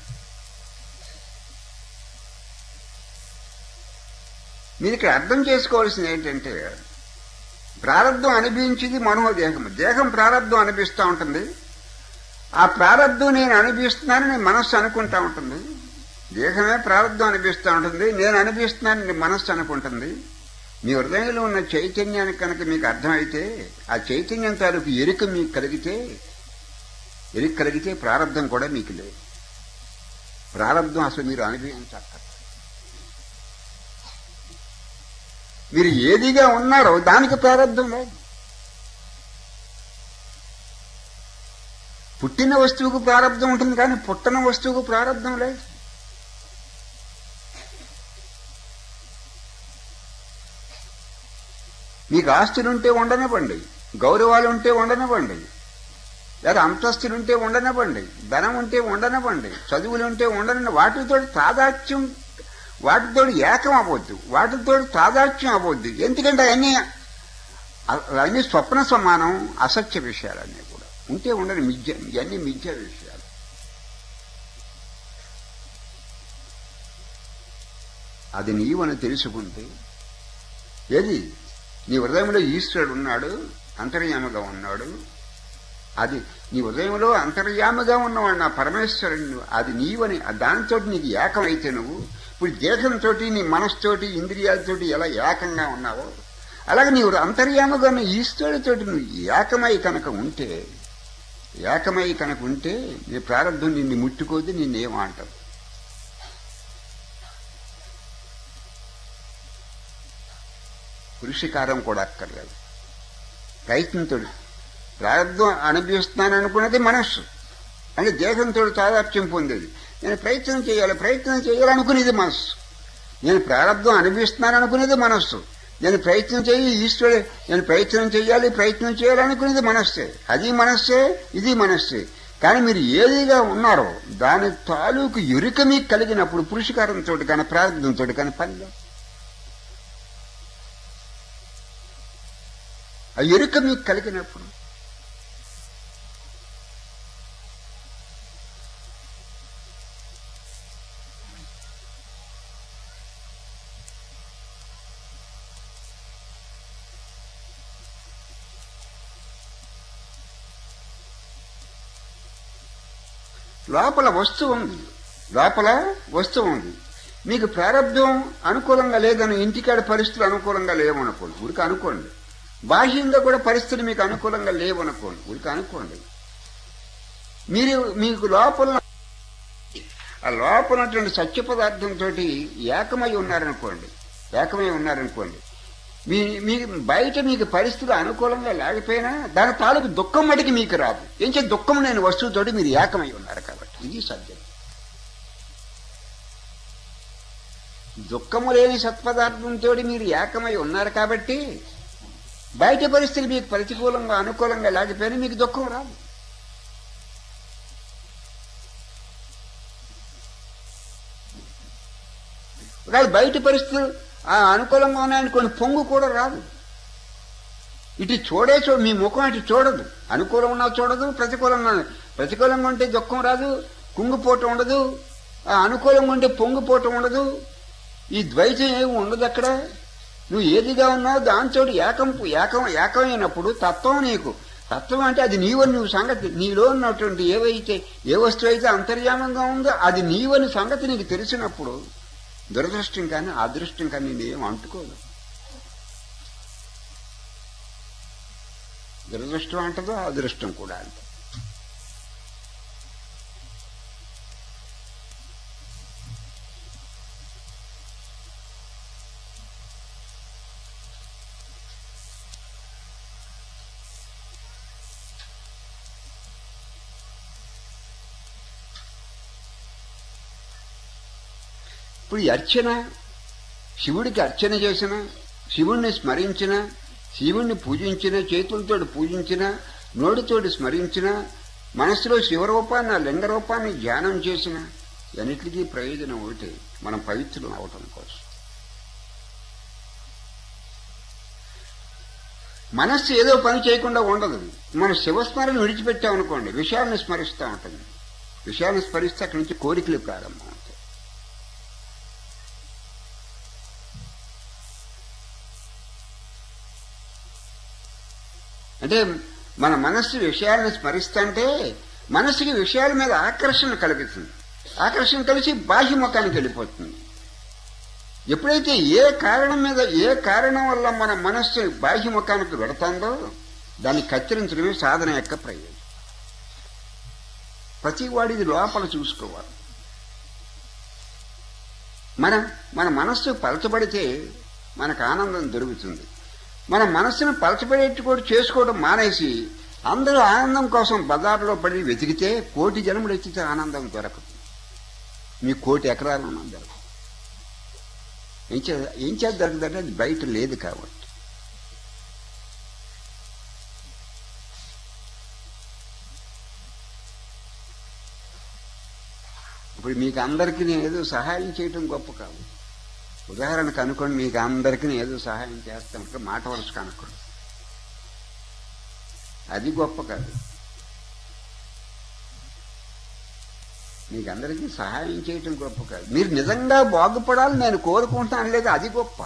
మీరు ఇక్కడ అర్థం చేసుకోవాల్సింది ఏంటంటే ప్రారంధం అనిపించింది మనోదేహం దేహం ప్రారంధం అనిపిస్తూ ఉంటుంది ఆ ప్రారంధం నేను అనిపిస్తున్నానని మనస్సు అనుకుంటా ఉంటుంది దేహమే ప్రారంధం అనిపిస్తూ ఉంటుంది నేను అనిపిస్తున్నానని మనస్సు అనుకుంటుంది మీ హృదయంలో ఉన్న చైతన్యానికి కనుక మీకు అర్థమైతే ఆ చైతన్యం తాలూకు ఎరుక మీకు కలిగితే ఎరుక కలిగితే ప్రారంధం కూడా మీకు లేదు ప్రారంధం అసలు మీరు అనుభవించక్కర్లేదు మీరు ఏదిగా ఉన్నారో దానికి ప్రారంధం లేదు పుట్టిన వస్తువుకు ప్రారంధం ఉంటుంది కానీ పుట్టన వస్తువుకు ప్రారంధం లేదు మీకు ఆస్తులుంటే ఉండనివ్వండి గౌరవాలు ఉంటే ఉండనివ్వండి లేదా అంతస్తులుంటే ఉండనివ్వండి ధనం ఉంటే ఉండనివ్వండి చదువులు ఉంటే ఉండని వాటితో తాదాత్యం వాటితో ఏకం అవ్వద్దు వాటితో తాదాత్యం అవ్వద్దు ఎందుకంటే అవన్నీ అవన్నీ స్వప్న సమానం అసత్య విషయాలన్నీ కూడా ఉంటే ఉండని మిథ్య ఇవన్నీ మిథ్య విషయాలు అది నీవని తెలుసుకుంటే ఏది నీ హృదయంలో ఈశ్వరుడు ఉన్నాడు అంతర్యామగా ఉన్నాడు అది నీ హృదయంలో అంతర్యామగా ఉన్నవాడు నా పరమేశ్వరుడు అది నీవని దానితో నీకు ఏకమైతే నువ్వు ఇప్పుడు దేహంతో నీ మనసుతోటి ఇంద్రియాలతోటి ఎలా ఏకంగా ఉన్నావో అలాగే నీవు అంతర్యామగా ఉన్న ఈశ్వరుడితోటి నువ్వు ఏకమై కనుక ఉంటే ఏకమై కనుక ఉంటే నీ ప్రారంభం నిన్ను ముట్టుకోద్ది నిన్నేమంటావు పురుషకారం కూడా అక్కర్లేదు ప్రయత్నంతో ప్రారంభం అనుభవిస్తున్నాను అనుకున్నది మనస్సు అంటే దేహంతో తాదాప్యం పొందేది నేను ప్రయత్నం చేయాలి ప్రయత్నం చేయాలనుకునేది మనస్సు నేను ప్రారంభం అనుభవిస్తున్నాను అనుకునేది మనస్సు నేను ప్రయత్నం చేయి ఈశ్వరుడే నేను ప్రయత్నం చేయాలి ప్రయత్నం చేయాలనుకునేది మనస్సే అది మనస్సే ఇది మనస్సే కానీ మీరు ఏదిగా ఉన్నారో దాని తాలూకు ఎరుక మీకు కలిగినప్పుడు పురుషకారంతో కానీ ప్రారంభంతో కానీ పనిలో ఆ ఎరుక మీకు కలిగినప్పుడు లోపల వస్తువు ఉంది లోపల వస్తువు ఉంది మీకు ప్రారంభం అనుకూలంగా లేదని ఇంటికాడ పరిస్థితులు అనుకూలంగా లేవనుకోండి ఊరికి అనుకోండి బాహ్యంగా కూడా పరిస్థితులు మీకు అనుకూలంగా లేవనుకోండి ఊరికి అనుకోండి మీరు మీకు లోపల ఆ లోపలటువంటి సత్య పదార్థంతో ఏకమై ఉన్నారనుకోండి ఏకమై ఉన్నారనుకోండి మీ మీకు బయట మీకు పరిస్థితులు అనుకూలంగా లేకపోయినా దాని తాలూకు దుఃఖం మటుకు మీకు రాదు ఏం చే దుఃఖం లేని వస్తువుతోటి మీరు ఏకమై ఉన్నారు కాబట్టి ఇది సత్యం దుఃఖము లేని సత్పదార్థంతో మీరు ఏకమై ఉన్నారు కాబట్టి బయట పరిస్థితులు మీకు ప్రతికూలంగా అనుకూలంగా లేకపోయినా మీకు దుఃఖం రాదు ఒకవేళ బయట పరిస్థితులు ఆ అనుకూలంగా ఉన్నాయనుకోని పొంగు కూడా రాదు ఇటు చూడే చూ మీ ముఖం అటు చూడదు అనుకూలం ఉన్నా చూడదు ప్రతికూలంగా ఉన్నా- ప్రతికూలంగా ఉంటే దుఃఖం రాదు కుంగిపోవటం ఉండదు ఆ అనుకూలంగా ఉంటే పొంగిపోవటం ఉండదు ఈ ద్వైతం ఏమి ఉండదు అక్కడ నువ్వు ఏదిగా ఉన్నావు దాంతో ఏకం ఏకం ఏకమైనప్పుడు తత్వం నీకు తత్వం అంటే అది నీవని నువ్వు సంగతి నీలో ఉన్నటువంటి ఏవైతే ఏ వస్తువు అయితే అంతర్యామంగా ఉందో అది నీవని సంగతి నీకు తెలిసినప్పుడు దురదృష్టం కానీ అదృష్టం కానీ నేనేం అంటుకోదు దురదృష్టం అంటదో అదృష్టం కూడా అంట ఇప్పుడు ఈ అర్చన శివుడికి అర్చన చేసిన శివుణ్ణి స్మరించిన శివుణ్ణి పూజించిన చేతులతో పూజించిన నోటితోటి స్మరించిన మనస్సులో శివరూపాన్ని ఆ లింగరూపాన్ని ధ్యానం చేసిన అన్నిటికీ ప్రయోజనం ఒకటి మనం పవిత్రం అవటం కోసం మనస్సు ఏదో పని చేయకుండా ఉండదు మన శివస్మరణ విడిచిపెట్టామనుకోండి విషయాన్ని స్మరిస్తూ ఉంటుంది విషయాన్ని స్మరిస్తే అక్కడి నుంచి కోరికలు ప్రారంభం అవుతాయి అంటే మన మనస్సు విషయాలను స్మరిస్తుంటే మనస్సుకి విషయాల మీద ఆకర్షణ కలుగుతుంది ఆకర్షణ కలిసి బాహ్యముఖానికి వెళ్ళిపోతుంది ఎప్పుడైతే ఏ కారణం మీద ఏ కారణం వల్ల మన మనస్సు బాహ్యముఖానికి వెడతాందో దాన్ని కత్తిరించడమే సాధన యొక్క ప్రయోజనం ప్రతి వాడిది లోపల చూసుకోవాలి మన మన మనస్సు పలచబడితే మనకు ఆనందం దొరుకుతుంది మన మనస్సును పలచబడేట్టుకోడు చేసుకోవడం మానేసి అందరూ ఆనందం కోసం బజార్లో పడి వెతికితే కోటి జన్మలు ఎత్తితే ఆనందం దొరకదు మీ కోటి ఎకరాలు ఉన్నది దొరకదు ఏం చే ఏం చేత దొరకదంటే అది బయట లేదు కాబట్టి ఇప్పుడు మీకు అందరికీ నేను ఏదో సహాయం చేయటం గొప్ప కాదు ఉదాహరణకు అనుకోండి మీకు అందరికీ నేను ఏదో సహాయం చేస్తాను మాట వరుసకు అనుకోండి అది గొప్ప కాదు మీకు అందరికీ సహాయం చేయటం గొప్ప కాదు మీరు నిజంగా బాగుపడాలి నేను కోరుకుంటాను లేదు అది గొప్ప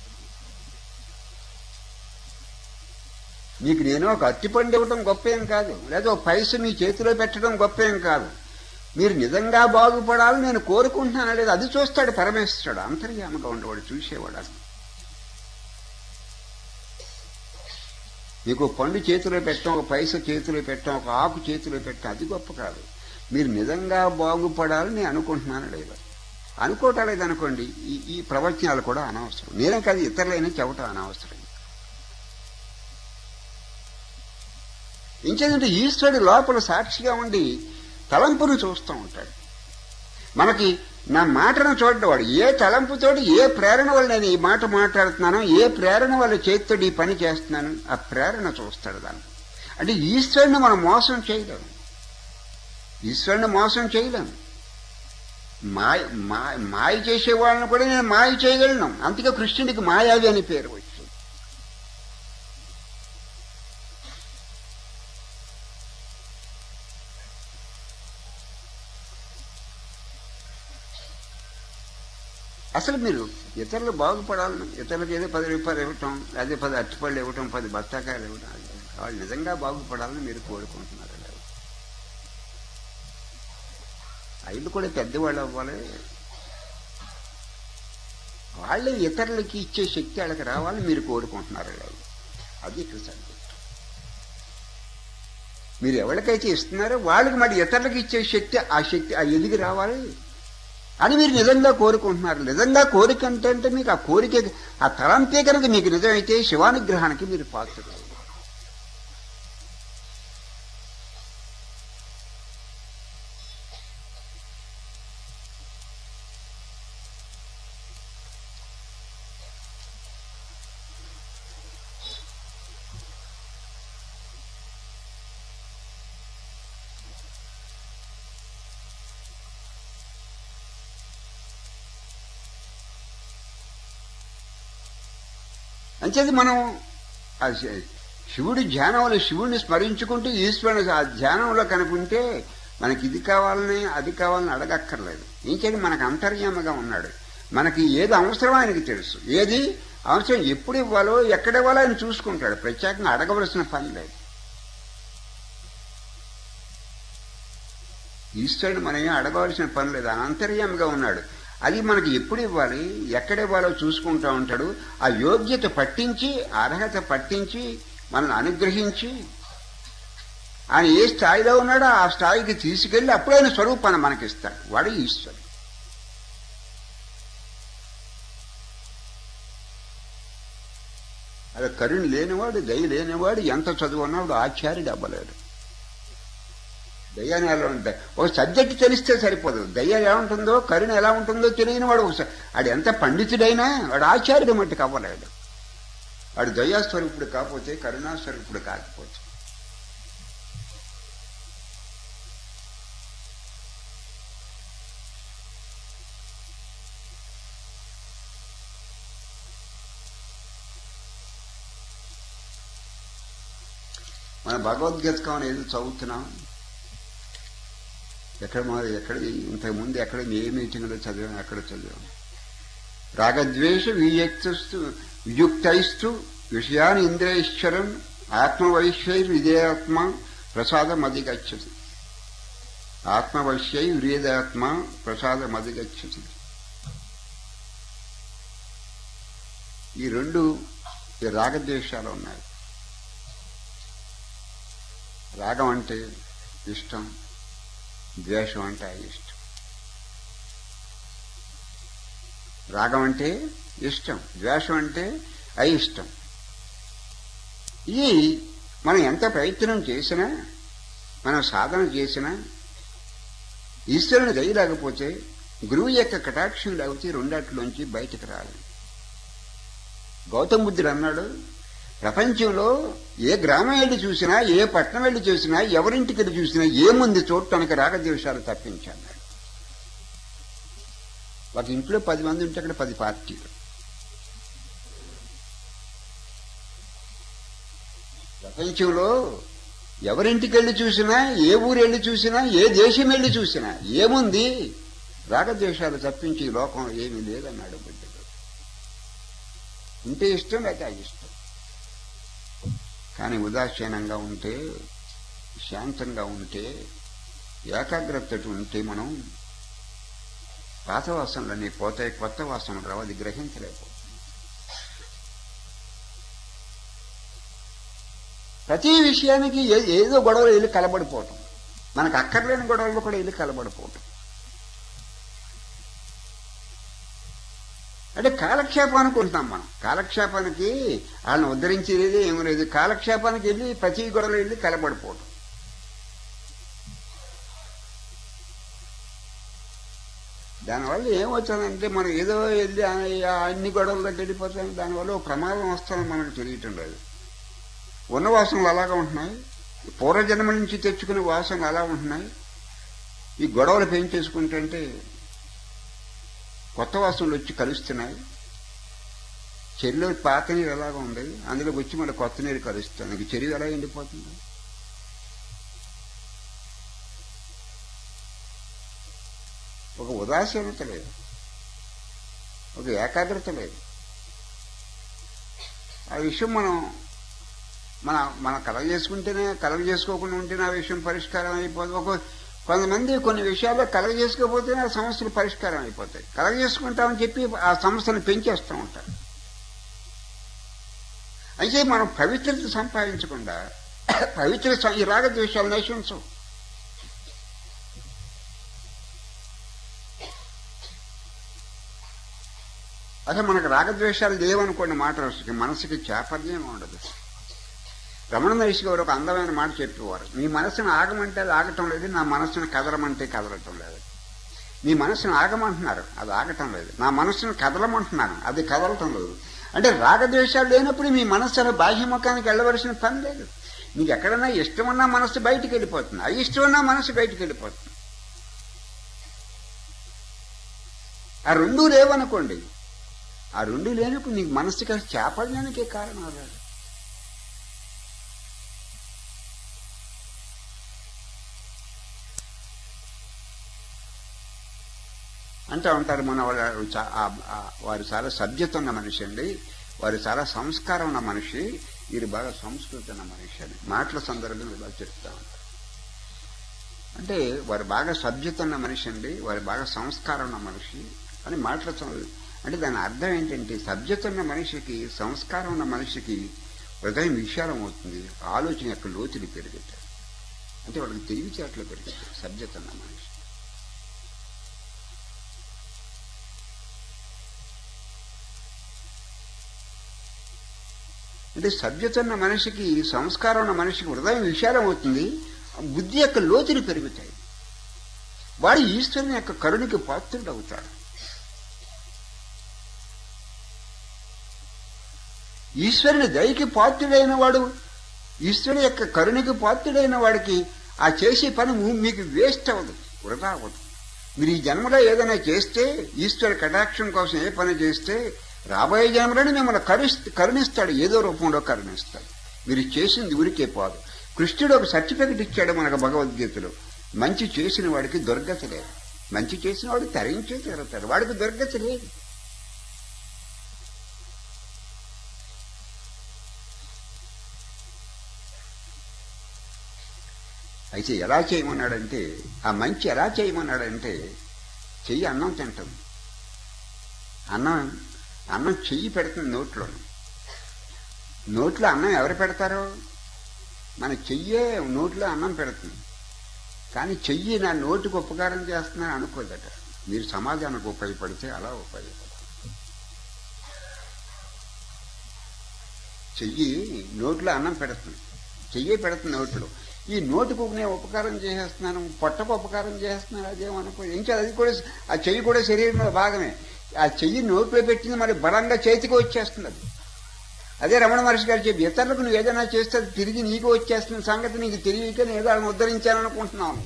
మీకు నేను ఒక అట్టిపండు ఇవ్వటం గొప్ప ఏం కాదు లేదా ఒక పైస మీ చేతిలో పెట్టడం గొప్ప ఏం కాదు మీరు నిజంగా బాగుపడాలి నేను కోరుకుంటున్నాను లేదు అది చూస్తాడు పరమేశ్వరుడు అంతర్యామగా ఉండేవాడు చూసేవాడు అది మీకు పండు చేతిలో పెట్టడం ఒక పైస చేతిలో పెట్టడం ఒక ఆకు చేతిలో పెట్టడం అది గొప్ప కాదు మీరు నిజంగా బాగుపడాలని అనుకుంటున్నాను లేదు అనుకోవటం లేదనుకోండి ఈ ఈ ప్రవచనాలు కూడా అనవసరం నేనే కాదు ఇతరులైనా చెప్పటం అనవసరం ఇంకేంటంటే ఈశ్వరుడు లోపల సాక్షిగా ఉండి తలంపును చూస్తూ ఉంటాడు మనకి నా మాటను చూడవాడు ఏ తలంపుతోటి ఏ ప్రేరణ వల్ల నేను ఈ మాట మాట్లాడుతున్నానో ఏ ప్రేరణ వల్ల చేతితోటి ఈ పని చేస్తున్నాను ఆ ప్రేరణ చూస్తాడు దాన్ని అంటే ఈశ్వరుని మనం మోసం చేయలేము ఈశ్వరుని మోసం చేయలేము మాయ మాయ మాయ చేసే వాళ్ళని కూడా నేను మాయ చేయగలను అందుకే కృష్ణుడికి మాయావి అని పేరు వచ్చింది అసలు మీరు ఇతరులు బాగుపడాలని ఇతరులకు ఏదో పది రూపాయలు ఇవ్వటం అదే పది అట్టిపళ్ళు ఇవ్వటం పది బత్తాకాయలు ఇవ్వటం అది కాదు. వాళ్ళు నిజంగా బాగుపడాలని మీరు కోరుకుంటున్నారు ఐదు కూడా పెద్దవాళ్ళు అవ్వాలి వాళ్ళు ఇతరులకి ఇచ్చే శక్తి వాళ్ళకి రావాలని మీరు కోరుకుంటున్నారు అది ఇక్కడ సబ్జెక్ట్ మీరు ఎవరికైతే ఇస్తున్నారో వాళ్ళకి మరి ఇతరులకు ఇచ్చే శక్తి ఆ శక్తి ఆ ఎదిగి రావాలి అని మీరు నిజంగా కోరుకుంటున్నారు నిజంగా కోరిక అంటే అంటే మీకు ఆ కోరిక ఆ తలంపే కనుక మీకు నిజమైతే శివానుగ్రహానికి మీరు పాత్రులు అంచేది మనం ఆ శి- శివుడి ధ్యానంలో శివుడిని స్మరించుకుంటూ ఈశ్వరుని ఆ ధ్యానంలో కనుకుంటే మనకి ఇది కావాలని అది కావాలని అడగక్కర్లేదు ఇంకేది మనకు అంతర్యామగా ఉన్నాడు మనకి ఏది అవసరం ఆయనకి తెలుసు ఏది అవసరం ఎప్పుడు ఇవ్వాలో ఎక్కడ ఇవ్వాలో ఆయన చూసుకుంటాడు ప్రత్యేకంగా అడగవలసిన పని లేదు ఈశ్వరుడు మనం ఏం అడగవలసిన పని లేదు ఆయన అంతర్యామిగా ఉన్నాడు అది మనకి ఎప్పుడు ఇవ్వాలి ఎక్కడ ఇవ్వాలో చూసుకుంటూ ఉంటాడు ఆ యోగ్యత పట్టించి అర్హత పట్టించి మనల్ని అనుగ్రహించి ఆయన ఏ స్థాయిలో ఉన్నాడో ఆ స్థాయికి తీసుకెళ్లి అప్పుడు ఆయన స్వరూపాన్ని మనకిస్తాడు వాడు ఈశ్వరుడు అది కరుణ లేనివాడు దయ లేనివాడు ఎంత చదువు ఉన్నవాడు ఆచార్యుడు అవ్వలేడు దయ్యాన్ని ఎలా ఉంటాయి ఒక సబ్జెక్ట్ తెలిస్తే సరిపోదు దయ్య ఎలా ఉంటుందో కరుణ ఎలా ఉంటుందో తెలియని వాడు ఒకసారి వాడు ఎంత పండితుడైనా వాడు ఆచార్యుడు మట్టుకు అవ్వలేడు వాడు దయాస్వరూపుడు కాకపోతే కరుణాస్వరూపుడు కాకపోతే మన భగవద్గీతకం ఏదో చదువుతున్నాం ఎక్కడ మా ఎక్కడ ఇంతకుముందు ఎక్కడ ఏ మీటింగ్లో చదివాం ఎక్కడ చదివాం రాగద్వేష వియుక్తస్తు వియుక్తైస్తు విషయాన్ని ఇంద్రియశ్వరం ఆత్మవైశ్వై విధేయాత్మ ప్రసాదం అధిగచ్చతి ఆత్మవశ్యై వ్రీదాత్మ ప్రసాదం అధిగచ్చతి ఈ రెండు ఈ రాగద్వేషాలు ఉన్నాయి రాగం అంటే ఇష్టం ద్వేషం అంటే అయిష్టం రాగం అంటే ఇష్టం ద్వేషం అంటే అయిష్టం ఇది మనం ఎంత ప్రయత్నం చేసినా మనం సాధన చేసినా ఈశ్వరుని దయ లేకపోతే గురువు యొక్క కటాక్షం లేకపోతే రెండాటిలోంచి బయటకు రాలి గౌతమ బుద్ధుడు అన్నాడు ప్రపంచంలో ఏ గ్రామం వెళ్ళి చూసినా ఏ పట్టణం వెళ్ళి చూసినా ఎవరింటికి వెళ్ళి చూసినా ఏముంది చూడటానికి రాగద్వేషాలు తప్పించన్నాడు ఒక ఇంట్లో పది మంది ఉంటే అక్కడ పది పార్టీలు ప్రపంచంలో ఎవరింటికి వెళ్ళి చూసినా ఏ ఊరు వెళ్ళి చూసినా ఏ దేశం వెళ్ళి చూసినా ఏముంది రాగద్వేషాలు తప్పించి ఈ లోకం ఏమీ లేదన్నాడు బుద్ధుడు ఉంటే ఇష్టం లేక ఇష్టం కానీ ఉదాసీనంగా ఉంటే శాంతంగా ఉంటే ఏకాగ్రత ఉంటే మనం పాత వాసనలన్నీ పోతాయి కొత్త వాసనలు రావు అది గ్రహించలేకపోతుంది ప్రతి విషయానికి ఏ- ఏదో గొడవలు వెళ్ళి కలబడిపోవటం మనకు అక్కర్లేని గొడవలు కూడా వెళ్ళి కలబడిపోవటం అంటే కాలక్షేపానికి ఉంటాం మనం కాలక్షేపానికి వాళ్ళని ఉద్ధరించేది ఏమీ లేదు కాలక్షేపానికి వెళ్ళి ప్రతి గొడవలు వెళ్ళి కలబడిపోవటం దానివల్ల ఏమవుతుందంటే మనం ఏదో వెళ్ళి ఆ- ఆ అన్ని గొడవలకు వెళ్ళిపోతాం దానివల్ల ఒక ప్రమాదం వస్తుందని మనకు తెలియటం లేదు ఉన్న వాసనలు అలాగా ఉంటున్నాయి పూర్వజన్మ నుంచి తెచ్చుకునే వాసనలు అలా ఉంటున్నాయి ఈ గొడవలు పెంచేసుకుంటుంటే కొత్త వాసనలు వచ్చి కలుస్తున్నాయి చెరువులో పాత నీరు ఎలాగ ఉంది అందులోకి వచ్చి మళ్ళీ కొత్త నీరు కలుస్తుంది ఇంక చెరువు ఎలా ఎండిపోతుంది ఒక ఉదాసీనత లేదు ఒక ఏకాగ్రత లేదు ఆ విషయం మనం మన మన కలగ చేసుకుంటేనే కలగ చేసుకోకుండా ఉంటేనే ఆ విషయం పరిష్కారం అయిపోతుంది ఒక కొంతమంది కొన్ని విషయాల్లో కలగ చేసుకోకపోతేనే ఆ సమస్యలు పరిష్కారం అయిపోతాయి కలగ చేసుకుంటామని చెప్పి ఆ సమస్యను పెంచేస్తూ ఉంటారు అయితే మనం పవిత్రత సంపాదించకుండా పవిత్ర స- ఈ రాగద్వేషాలు నశించవు అసలు మనకు రాగద్వేషాలు లేవనుకోండి మాట వస్తుంది మనసుకి చాపర్యం ఉండదు రమణ మహర్షి గారు ఒక అందమైన మాట చెప్పేవారు మీ మనసును ఆగమంటే అది ఆగటం లేదు నా మనసును కదలమంటే కదలటం లేదు మీ మనసును ఆగమంటున్నారు అది ఆగటం లేదు నా మనసును కదలమంటున్నాను అది కదలటం లేదు అంటే రాగద్వేషాలు లేనప్పుడు మీ మనస్సు అనే బాహ్యముఖానికి వెళ్ళవలసిన పని లేదు మీకు ఎక్కడన్నా ఇష్టమన్నా మనసు బయటికి వెళ్ళిపోతుంది అయిష్టమన్నా మనసు బయటికి వెళ్ళిపోతుంది ఆ రెండూ లేవనుకోండి ఆ రెండు లేనప్పుడు నీకు మనసుకి చేపడడానికే కారణం అదే అంటూ ఉంటారు మన వాళ్ళు చా- ఆ- ఆ- వారు చాలా సభ్యత ఉన్న మనిషి అండి వారు చాలా సంస్కారం ఉన్న మనిషి వీరు బాగా సంస్కృతి ఉన్న మనిషి అని మాటల సందర్భంలో ఇలా చెప్తా ఉంటారు అంటే వారు బాగా సభ్యత ఉన్న మనిషి అండి వారు బాగా సంస్కారం ఉన్న మనిషి అని మాటల సం- అంటే దాని అర్థం ఏంటంటే సభ్యత ఉన్న మనిషికి సంస్కారం ఉన్న మనిషికి హృదయం విశాలం అవుతుంది ఆలోచన యొక్క లోతులు పెరుగుతాయి అంటే వాళ్ళకి తెలివిచేట్లు పెరుగుతాయి సభ్యత ఉన్న మనిషి అంటే సభ్యత ఉన్న మనిషికి సంస్కారం ఉన్న మనిషికి హృదయం విశాలం అవుతుంది బుద్ధి యొక్క లోతులు పెరుగుతాయి వాడు ఈశ్వరుని యొక్క కరుణకి పాత్రుడు అవుతాడు ఈశ్వరుని దయకి పాత్రుడైన వాడు ఈశ్వరుని యొక్క కరుణకి పాత్రుడైన వాడికి ఆ చేసే పని ము- మీకు వేస్ట్ అవ్వదు వృధా అవ్వదు మీరు ఈ జన్మలో ఏదైనా చేస్తే ఈశ్వర కటాక్షం కోసం ఏ పని చేస్తే రాబోయే జన్మలోనే మిమ్మల్ని కరుణి కరుణిస్తాడు ఏదో రూపంలో కరుణిస్తాడు మీరు చేసింది ఊరికే పోదు కృష్ణుడు ఒక సర్టిఫికెట్ ఇచ్చాడు మనకు భగవద్గీతలో మంచి చేసిన వాడికి దుర్గతి లేదు మంచి చేసిన వాడు తరించే తీరుతాడు వాడికి దుర్గతి లేదు అయితే ఎలా చేయమన్నాడంటే ఆ మంచి ఎలా చేయమన్నాడంటే చెయ్యి అన్నం తింటుంది అన్నం అన్నం చెయ్యి పెడుతుంది నోట్లో నోట్లో అన్నం ఎవరు పెడతారు మన చెయ్యే నోట్లో అన్నం పెడుతుంది కానీ చెయ్యి నా నోటికి ఉపకారం చేస్తున్నాను అనుకోదట మీరు సమాజానికి ఉపయోగపడితే అలా ఉపయోగపడతారు చెయ్యి నోట్లో అన్నం పెడుతుంది చెయ్యి పెడుతుంది నోట్లో ఈ నోటికి నేను ఉపకారం చేసేస్తున్నాను పొట్టకు ఉపకారం చేస్తున్నాను అదేమనుకో ఇంకా అది కూడా ఆ చెయ్యి కూడా శరీరంలో భాగమే ఆ చెయ్యి నోట్లో పెట్టింది మరి బలంగా చేతికి వచ్చేస్తుంది అది అదే రమణ మహర్షి గారు చెప్పి ఇతరులకు నువ్వు ఏదైనా చేస్తే అది తిరిగి నీకు వచ్చేస్తున్న సంగతి నీకు తెలియక నేను ఏదో వాళ్ళని ఉద్ధరించాలనుకుంటున్నాను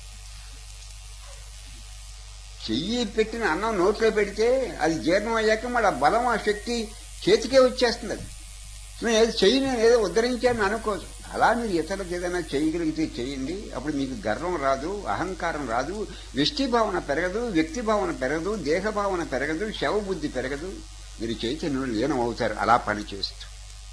చెయ్యి పెట్టిన అన్నం నోట్లో పెడితే అది జీర్ణం అయ్యాక మళ్ళీ ఆ బలం ఆ శక్తి చేతికే వచ్చేస్తుంది అది నేను ఏదో చెయ్యి నేను ఏదో ఉద్ధరించాను అనుకోదు అలా మీరు ఇతరులకు ఏదైనా చేయగలిగితే చేయండి అప్పుడు మీకు గర్వం రాదు అహంకారం రాదు వ్యక్తి భావన పెరగదు వ్యక్తి భావన పెరగదు దేహ భావన పెరగదు శవ బుద్ధి పెరగదు మీరు చైతన్యం లీనం అవుతారు అలా పని చేస్తూ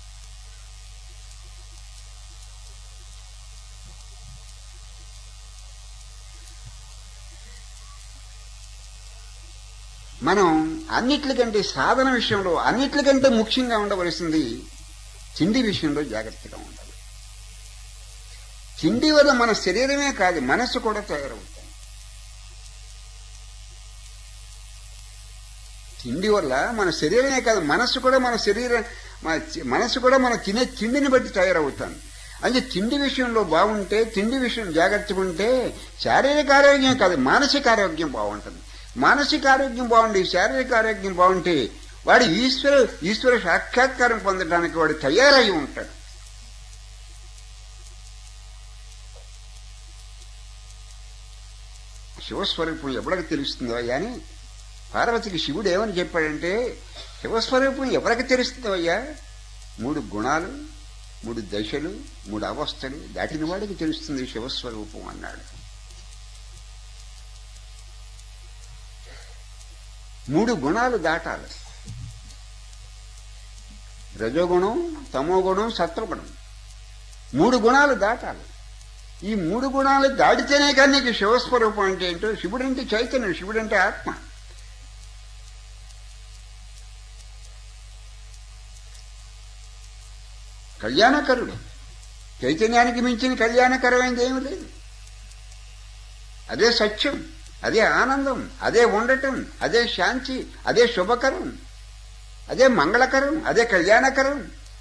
మనం అన్నిట్లకంటే సాధన విషయంలో అన్నిట్లకంటే ముఖ్యంగా ఉండవలసింది తిండి విషయంలో జాగ్రత్తగా ఉండాలి తిండి వల్ల మన శరీరమే కాదు మనస్సు కూడా తయారవుతుంది తిండి వల్ల మన శరీరమే కాదు మనస్సు కూడా మన శరీరం మన చి- మనస్సు కూడా మన తినే తిండిని బట్టి తయారవుతాను అంటే తిండి విషయంలో బాగుంటే తిండి విషయం జాగ్రత్తగా ఉంటే శారీరక ఆరోగ్యం కాదు మానసిక ఆరోగ్యం బాగుంటుంది మానసిక ఆరోగ్యం బాగుండి శారీరక ఆరోగ్యం బాగుంటే వాడు ఈశ్వర ఈశ్వర సాక్షాత్కారం పొందడానికి వాడు తయారై ఉంటాడు శివస్వరూపం ఎవరికి తెలుస్తుందో అని పార్వతికి శివుడు ఏమని చెప్పాడంటే శివస్వరూపం ఎవరికి తెలుస్తుందో అయ్యా మూడు గుణాలు మూడు దశలు మూడు అవస్థలు దాటిన వాడికి తెలుస్తుంది శివస్వరూపం అన్నాడు మూడు గుణాలు దాటాలి రజోగుణం తమోగుణం సత్వగుణం మూడు గుణాలు దాటాలి ఈ మూడు గుణాలు దాటితేనే కానీ నీకు శివస్వరూపం అంటే ఏంటో శివుడు అంటే చైతన్యం శివుడు అంటే ఆత్మ కళ్యాణకరుడు చైతన్యానికి మించిన కళ్యాణకరమైనది ఏమీ లేదు అదే సత్యం అదే ఆనందం అదే ఉండటం అదే శాంతి అదే శుభకరం అదే మంగళకరం అదే కళ్యాణకరం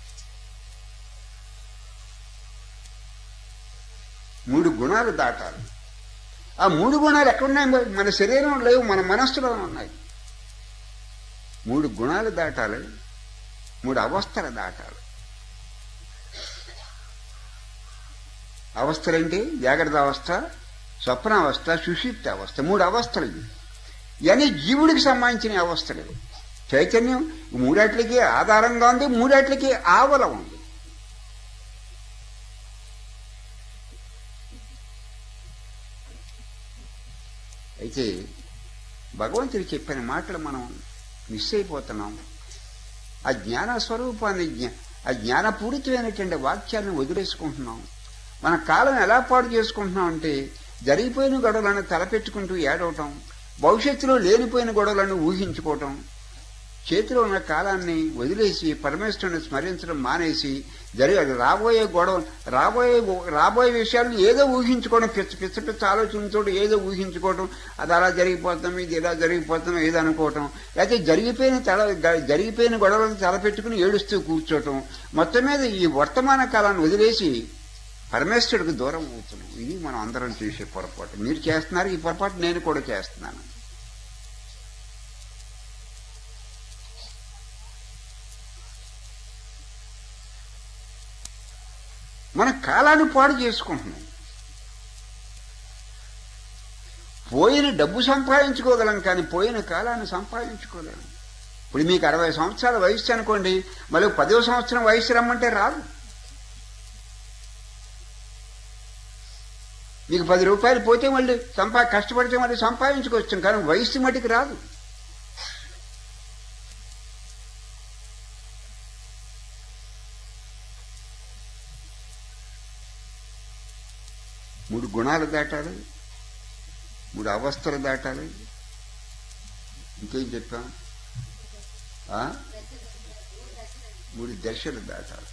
మూడు గుణాలు దాటాలి ఆ మూడు గుణాలు ఎక్కడున్నాయి మన శరీరం లేవు మన మనస్సులో ఉన్నాయి మూడు గుణాలు దాటాలి మూడు అవస్థలు దాటాలి అవస్థలేంటి జాగ్రత్త అవస్థ స్వప్న అవస్థ సుషిప్త అవస్థ మూడు అవస్థలు ఇవి ఇవన్నీ జీవుడికి సంబంధించిన అవస్థలు ఇవి చైతన్యం ఈ మూడాట్లకి ఆధారంగా ఉంది మూడాట్లకి ఆవల ఉంది అయితే భగవంతుడు చెప్పిన మాటలు మనం మిస్ అయిపోతున్నాం ఆ జ్ఞాన స్వరూపాన్ని జ్ఞా ఆ జ్ఞానపూరితమైనటువంటి వాక్యాలను వదిలేసుకుంటున్నాం మన కాలం ఎలా పాడు చేసుకుంటున్నాం అంటే జరిగిపోయిన గొడవలను తలపెట్టుకుంటూ ఏడవటం భవిష్యత్తులో లేనిపోయిన గొడవలను ఊహించుకోవటం చేతిలో ఉన్న కాలాన్ని వదిలేసి పరమేశ్వరుని స్మరించడం మానేసి జరిగి రాబోయే గొడవ రాబోయే రాబోయే విషయాలను ఏదో ఊహించుకోవడం పిచ్చ పిచ్చ పిచ్చ ఆలోచనతో ఏదో ఊహించుకోవడం అది అలా జరిగిపోతాం ఇది ఇలా జరిగిపోతాం ఏదో అనుకోవటం లేకపోతే జరిగిపోయిన తల జరిగిపోయిన గొడవలను తలపెట్టుకుని ఏడుస్తూ కూర్చోవటం మొత్తం మీద ఈ వర్తమాన కాలాన్ని వదిలేసి పరమేశ్వరుడికి దూరం అవుతున్నాం ఇది మనం అందరం చేసే పొరపాటు మీరు చేస్తున్నారు ఈ పొరపాటు నేను కూడా చేస్తున్నాను మన కాలాన్ని పాడు చేసుకుంటున్నాం పోయిన డబ్బు సంపాదించుకోగలం కానీ పోయిన కాలాన్ని సంపాదించుకోలేము ఇప్పుడు మీకు అరవై సంవత్సరాల వయసు అనుకోండి మళ్ళీ పదో సంవత్సరం వయసు రమ్మంటే రాదు మీకు పది రూపాయలు పోతే మళ్ళీ సంపా కష్టపడితే మళ్ళీ సంపాదించుకోవచ్చు కానీ వయసు మటుకు రాదు మూడు గుణాలు దాటాలి మూడు అవస్థలు దాటాలి ఇంకేం చెప్పాం ఆ? మూడు దశలు దాటాలి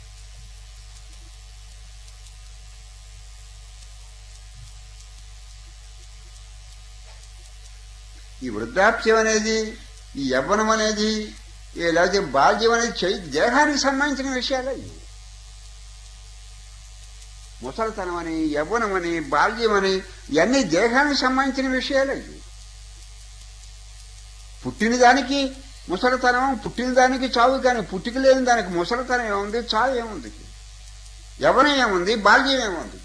ఈ వృద్ధాప్యం అనేది ఈ యవ్వనం అనేది ఈ లేకపోతే బాల్యం అనేది చై- దేహానికి సంబంధించిన విషయాలే ఇవి. ముసలితనం అని యవ్వనం అని బాల్యం అని ఇవన్నీ దేహానికి సంబంధించిన విషయాలే ఇవి. పుట్టిన దానికి ముసలితనం పుట్టిన దానికి చావు కానీ పుట్టిక లేని దానికి ముసలితనం ఏముంది చావు ఏముంది యవ్వనం ఏముంది బాల్యం ఏముంది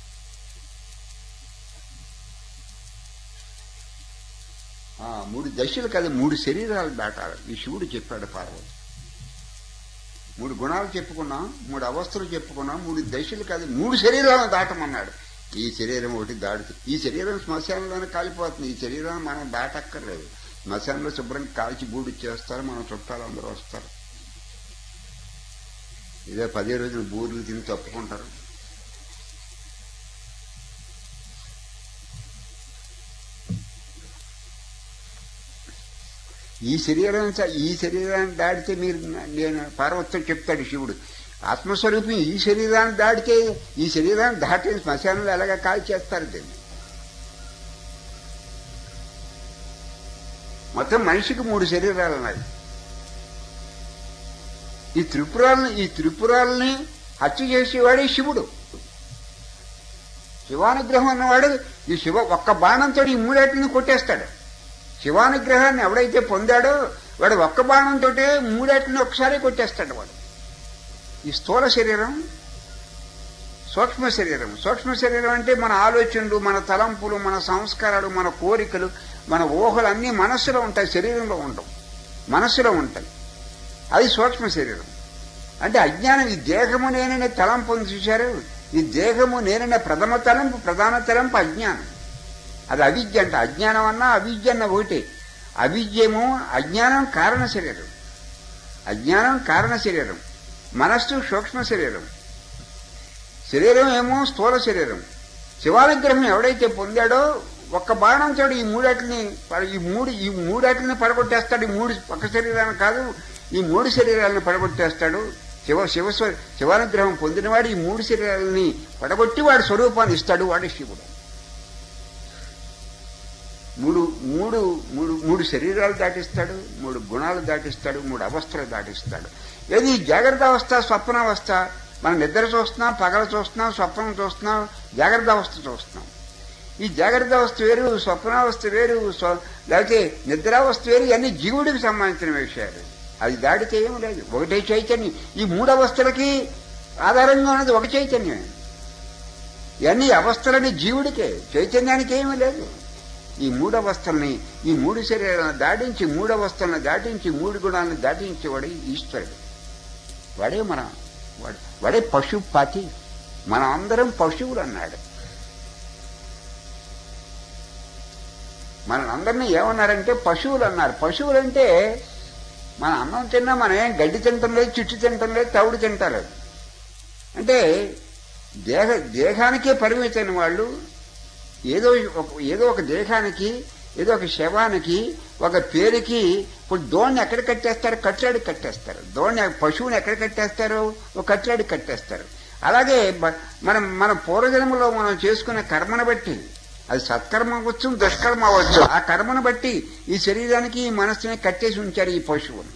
ఆ, మూడు దశలు కదా మూడు శరీరాలు దాటాలి ఈ శివుడు చెప్పాడు పార్వతి మూడు గుణాలు చెప్పుకున్నాం మూడు అవస్థలు చెప్పుకున్నాం మూడు దశలు కాదు మూడు శరీరాలను దాటమన్నాడు ఈ శరీరం ఒకటి దాడుతుంది ఈ శరీరం శ్మశానంలోనే కాలిపోతుంది ఈ శరీరాన్ని మనం దాటక్కర్లేదు శ్మశానంలో శుభ్రంగా కాల్చి బూడి చేస్తారు మన చుట్టాలు అందరూ వస్తారు ఇదే పదే రోజున బూర్లు తిని తప్పుకుంటారు ఈ శరీరం చ- ఈ శరీరాన్ని దాడితే మీరు నేను పార్వతితో చెప్తాడు శివుడు ఆత్మస్వరూపం ఈ శరీరాన్ని దాడితే ఈ శరీరాన్ని దాటి శ్మశానంలో ఎలాగ కాల్ చేస్తారు దీన్ని మొత్తం మనిషికి మూడు శరీరాలు ఉన్నాయి ఈ త్రిపురాలని ఈ త్రిపురాలని హత్య చేసేవాడే శివుడు శివానుగ్రహం అన్నవాడు ఈ శివ ఒక్క బాణంతో ఈ మూడేటిని కొట్టేస్తాడు శివానుగ్రహాన్ని ఎవడైతే పొందాడో వాడు ఒక్క బాణంతో మూడేటిని ఒకసారి కొట్టేస్తాడు వాడు ఈ స్థూల శరీరం సూక్ష్మ శరీరం సూక్ష్మ శరీరం అంటే మన ఆలోచనలు మన తలంపులు మన సంస్కారాలు మన కోరికలు మన ఊహలు అన్నీ మనస్సులో ఉంటాయి శరీరంలో ఉండవు మనస్సులో ఉంటాయి అది సూక్ష్మ శరీరం అంటే అజ్ఞానం ఈ దేహము నేననే తలంపు ఉంది చూశారు ఈ దేహము నేననే ప్రథమ తలంపు ప్రధాన తలంపు అజ్ఞానం అది అవిద్య అంట అజ్ఞానం అన్నా అవిద్య అన్న ఒకటే అవిద్యము అజ్ఞానం కారణ శరీరం అజ్ఞానం కారణ శరీరం మనస్సు సూక్ష్మ శరీరం శరీరం ఏమో స్థూల శరీరం శివానుగ్రహం ఎవడైతే పొందాడో ఒక్క బాణంతో ఈ మూడాటిని ప- ఈ మూడు ఈ మూడాటిని పడగొట్టేస్తాడు ఈ మూడు ఒక్క శరీరాన్ని కాదు ఈ మూడు శరీరాలను పడగొట్టేస్తాడు శివ శివ శివానుగ్రహం పొందినవాడు ఈ మూడు శరీరాలని పడగొట్టి వాడి స్వరూపాన్ని ఇస్తాడు వాడి శివుడు మూడు మూడు మూడు మూడు మూడు శరీరాలు దాటిస్తాడు మూడు గుణాలు దాటిస్తాడు మూడు అవస్థలు దాటిస్తాడు ఏది జాగ్రత్త అవస్థ స్వప్నావస్థ మనం నిద్ర చూస్తున్నాం పగల చూస్తున్నాం స్వప్నం చూస్తున్నాం జాగ్రత్త అవస్థ చూస్తున్నాం ఈ జాగ్రత్త అవస్థ వేరు స్వప్నావస్థ వేరు స్వ- లేకపోతే నిద్రావస్థ వేరు ఇవన్నీ జీవుడికి సంబంధించిన విషయాలు అది దాడితే ఏం లేదు ఒకటే చైతన్యం ఈ మూడు అవస్థలకి ఆధారంగా ఉన్నది ఒక చైతన్యమే ఇవన్నీ అవస్థలని జీవుడికే చైతన్యానికి ఏమీ లేదు ఈ మూడు అవస్థల్ని ఈ మూడు శరీరాలను దాటించి మూడు అవస్థలను దాటించి మూడు గుణాలను దాటించేవాడు ఈశ్వరుడు వాడే మన వాడు వాడే పశుపతి మనం అందరం పశువులు అన్నాడు మన అందరినీ ఏమన్నారంటే పశువులు అన్నారు పశువులు అంటే మన అన్నం తిన్నా మనం ఏం గడ్డి తింటం లేదు చిట్టు తింటం లేదు తవుడు తింటలేదు అంటే దేహ దేహానికే పరిమితమైన వాళ్ళు ఏదో ఒక ఏదో ఒక దేహానికి ఏదో ఒక శవానికి ఒక పేరుకి ఇప్పుడు దోణ్ణి ఎక్కడ కట్టేస్తారు కట్లాడికి కట్టేస్తారు దోణ్ణి పశువుని ఎక్కడ కట్టేస్తారు ఒక కట్లాడికి కట్టేస్తారు అలాగే బ- మనం మన పూర్వజన్మలో మనం చేసుకున్న కర్మను బట్టి అది సత్కర్మ అవ్వచ్చు దుష్కర్మ అవ్వచ్చు ఆ కర్మను బట్టి ఈ శరీరానికి ఈ మనస్సుని కట్టేసి ఉంచారు ఈ పశువును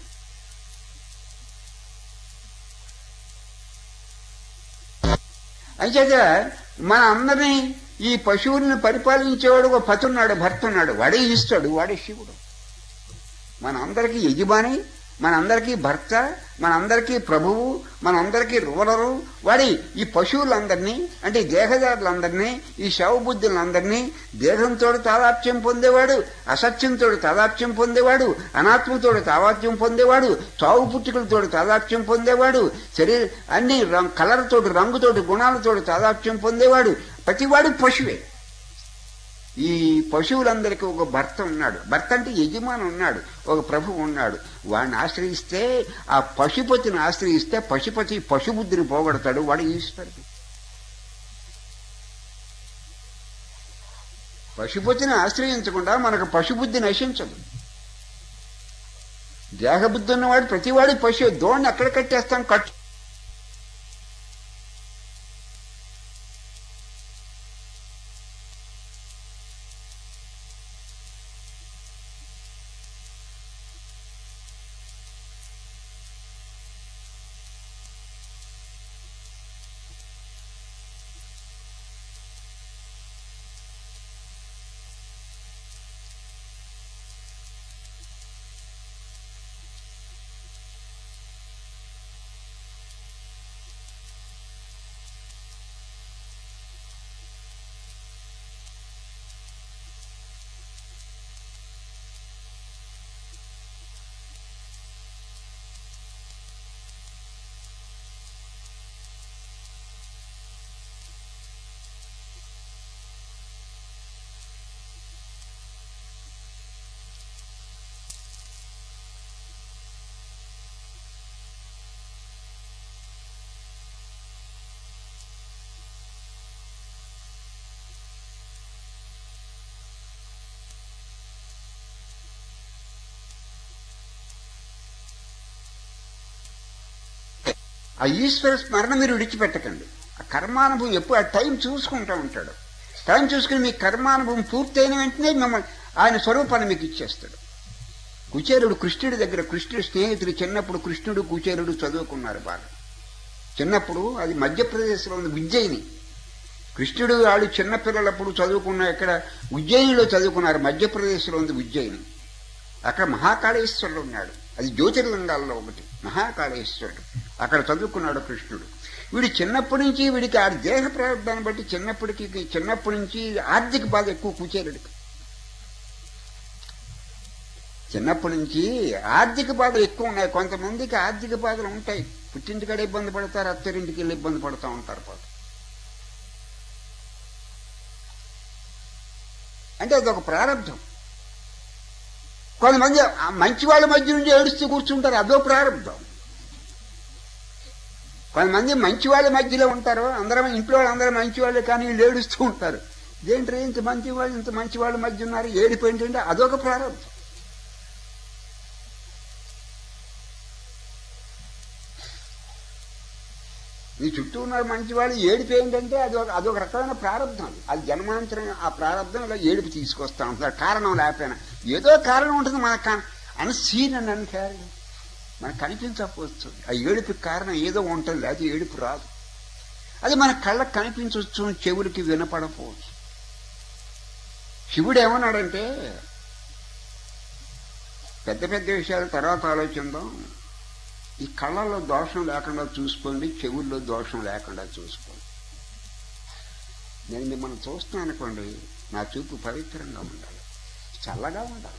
అంచేత మన అందరినీ ఈ పశువులను పరిపాలించేవాడు ఒక పతి ఉన్నాడు భర్త ఉన్నాడు వాడే ఇస్తాడు వాడే శివుడు మన అందరికీ యజమాని మనందరికీ భర్త మనందరికీ ప్రభువు మనందరికీ రూలరు వాడి ఈ పశువులందరినీ అంటే ఈ దేహదారులందరినీ ఈ శవబుద్ధులందరినీ దేహంతో తాదాప్యం పొందేవాడు అసత్యంతో తాదాప్యం పొందేవాడు అనాత్మతో తాదాప్యం పొందేవాడు చావు పుట్టుకలతో తాదాప్యం పొందేవాడు శరీర అన్ని రం- కలర్తోటి రంగుతోటి గుణాలతోటి తాదాప్యం పొందేవాడు ప్రతివాడు పశువే ఈ పశువులందరికీ ఒక భర్త ఉన్నాడు భర్త అంటే యజమాని ఉన్నాడు ఒక ప్రభువు ఉన్నాడు వాడిని ఆశ్రయిస్తే ఆ పశుపతిని ఆశ్రయిస్తే పశుపతి పశుబుద్ధిని పోగొడతాడు వాడు ఈశ్వరుడు పశుపతిని ఆశ్రయించకుండా మనకు పశుబుద్ధి నశించదు దేహబుద్ధి ఉన్నవాడు ప్రతివాడు పశువు దోణ్ణి ఎక్కడ కట్టేస్తాం కట్టు ఆ ఈశ్వర స్మరణ మీరు విడిచిపెట్టకండి ఆ కర్మానుభవం ఎప్పుడు ఆ టైం చూసుకుంటూ ఉంటాడు టైం చూసుకుని మీ కర్మానుభవం పూర్తయిన వెంటనే మిమ్మల్ని ఆయన స్వరూపాన్ని మీకు ఇచ్చేస్తాడు కుచేరుడు కృష్ణుడి దగ్గర కృష్ణుడి స్నేహితుడు చిన్నప్పుడు కృష్ణుడు కుచేరుడు చదువుకున్నారు బాగా చిన్నప్పుడు అది మధ్యప్రదేశ్లో ఉంది ఉజ్జయిని కృష్ణుడు వాళ్ళు చిన్నపిల్లలప్పుడు చదువుకున్న ఇక్కడ ఉజ్జయినిలో చదువుకున్నారు మధ్యప్రదేశ్లో ఉంది ఉజ్జయిని అక్కడ మహాకాళేశ్వరుడు ఉన్నాడు అది జ్యోతిర్లింగాల్లో ఒకటి మహాకాళేశ్వరుడు అక్కడ చదువుకున్నాడు కృష్ణుడు వీడు చిన్నప్పటి నుంచి వీడికి ఆ దేహ ప్రారంభాన్ని బట్టి చిన్నప్పటికి చిన్నప్పటి నుంచి ఆర్థిక బాధ ఎక్కువ కూచేరుడికి చిన్నప్పటి నుంచి ఆర్థిక బాధలు ఎక్కువ ఉన్నాయి కొంతమందికి ఆర్థిక బాధలు ఉంటాయి పుట్టింటికాడ ఇబ్బంది పడతారు అత్తరింటికి వెళ్ళి ఇబ్బంది పడుతూ ఉంటారు పాపం అంటే అదొక ప్రారంభం కొంతమంది ఆ మంచి వాళ్ళ మధ్య నుంచి ఏడుస్తూ కూర్చుంటారు అదో ప్రారంభం కొంతమంది మంచి వాళ్ళ మధ్యలో ఉంటారు అందరం ఇంట్లో అందరూ మంచి వాళ్ళు కానీ వీళ్ళు ఏడుస్తూ ఉంటారు ఇదేంటి ఇంత మంచి వాళ్ళు ఇంత మంచి వాళ్ళ మధ్య ఉన్నారు ఏడిపు ఏంటంటే అదొక ప్రారంభం నీ చుట్టూ ఉన్న మంచి వాళ్ళు ఏడుపు ఏంటంటే అది ఒక అదొక రకమైన ప్రారంభం అది జన్మాంతరం ఆ ప్రారంభం ఇలా ఏడుపు తీసుకొస్తా ఉంటారు కారణం లేకపోయినా ఏదో కారణం ఉంటుంది మన అన్సీన్ అని అన్కారు మనకు కనిపించకపోవచ్చు ఆ ఏడుపుకి కారణం ఏదో ఉంటుంది అది ఏడుపు రాదు అది మన కళ్ళకు కనిపించవచ్చు చెవులకి వినపడపోవచ్చు శివుడు ఏమన్నాడంటే పెద్ద పెద్ద విషయాలు తర్వాత ఆలోచిద్దాం ఈ కళ్ళల్లో దోషం లేకుండా చూసుకోండి చెవుల్లో దోషం లేకుండా చూసుకోండి నేను మిమ్మల్ని చూస్తున్నాను అనుకోండి నా చూపు పవిత్రంగా ఉండాలి చల్లగా ఉండాలి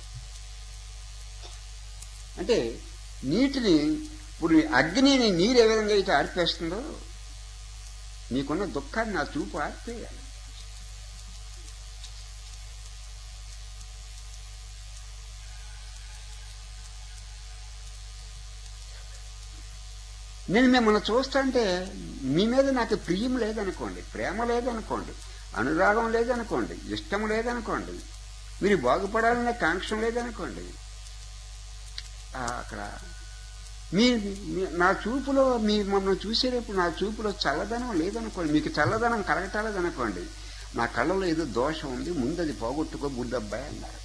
అంటే నీటిని ఇప్పుడు అగ్నిని నీరు ఏ విధంగా అయితే ఆర్పేస్తుందో నీకున్న దుఃఖాన్ని నా చూపు ఆర్పేయాలి నేను మిమ్మల్ని చూస్తుంటే మీ మీద నాకు ప్రియం లేదనుకోండి ప్రేమ లేదనుకోండి అనురాగం లేదనుకోండి ఇష్టం లేదనుకోండి మీరు బాగుపడాలనే కాంక్ష లేదనుకోండి అక్కడ మీ నా చూపులో మీ మమ్మల్ని చూసేటప్పుడు నా చూపులో చల్లదనం లేదనుకోండి మీకు చల్లదనం కలగటాలేదనుకోండి నా కళ్ళలో ఏదో దోషం ఉంది ముందు అది పోగొట్టుకో బుద్ధబ్బాయి అన్నారు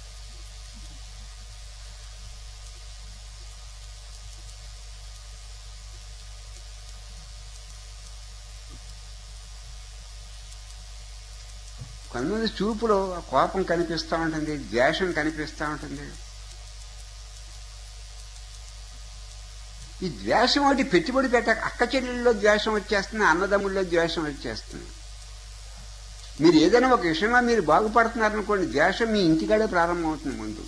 కొంతమంది చూపులో కోపం కనిపిస్తూ ఉంటుంది ద్వేషం కనిపిస్తూ ఉంటుంది ఈ ద్వేషం ఒకటి పెట్టుబడి పెట్ట అక్క చెల్లెల్లో ద్వేషం వచ్చేస్తుంది అన్నదమ్ముల్లో ద్వేషం వచ్చేస్తుంది మీరు ఏదైనా ఒక విషయంలో మీరు బాగుపడుతున్నారనుకోండి ద్వేషం మీ ఇంటికాడే ప్రారంభమవుతుంది ముందు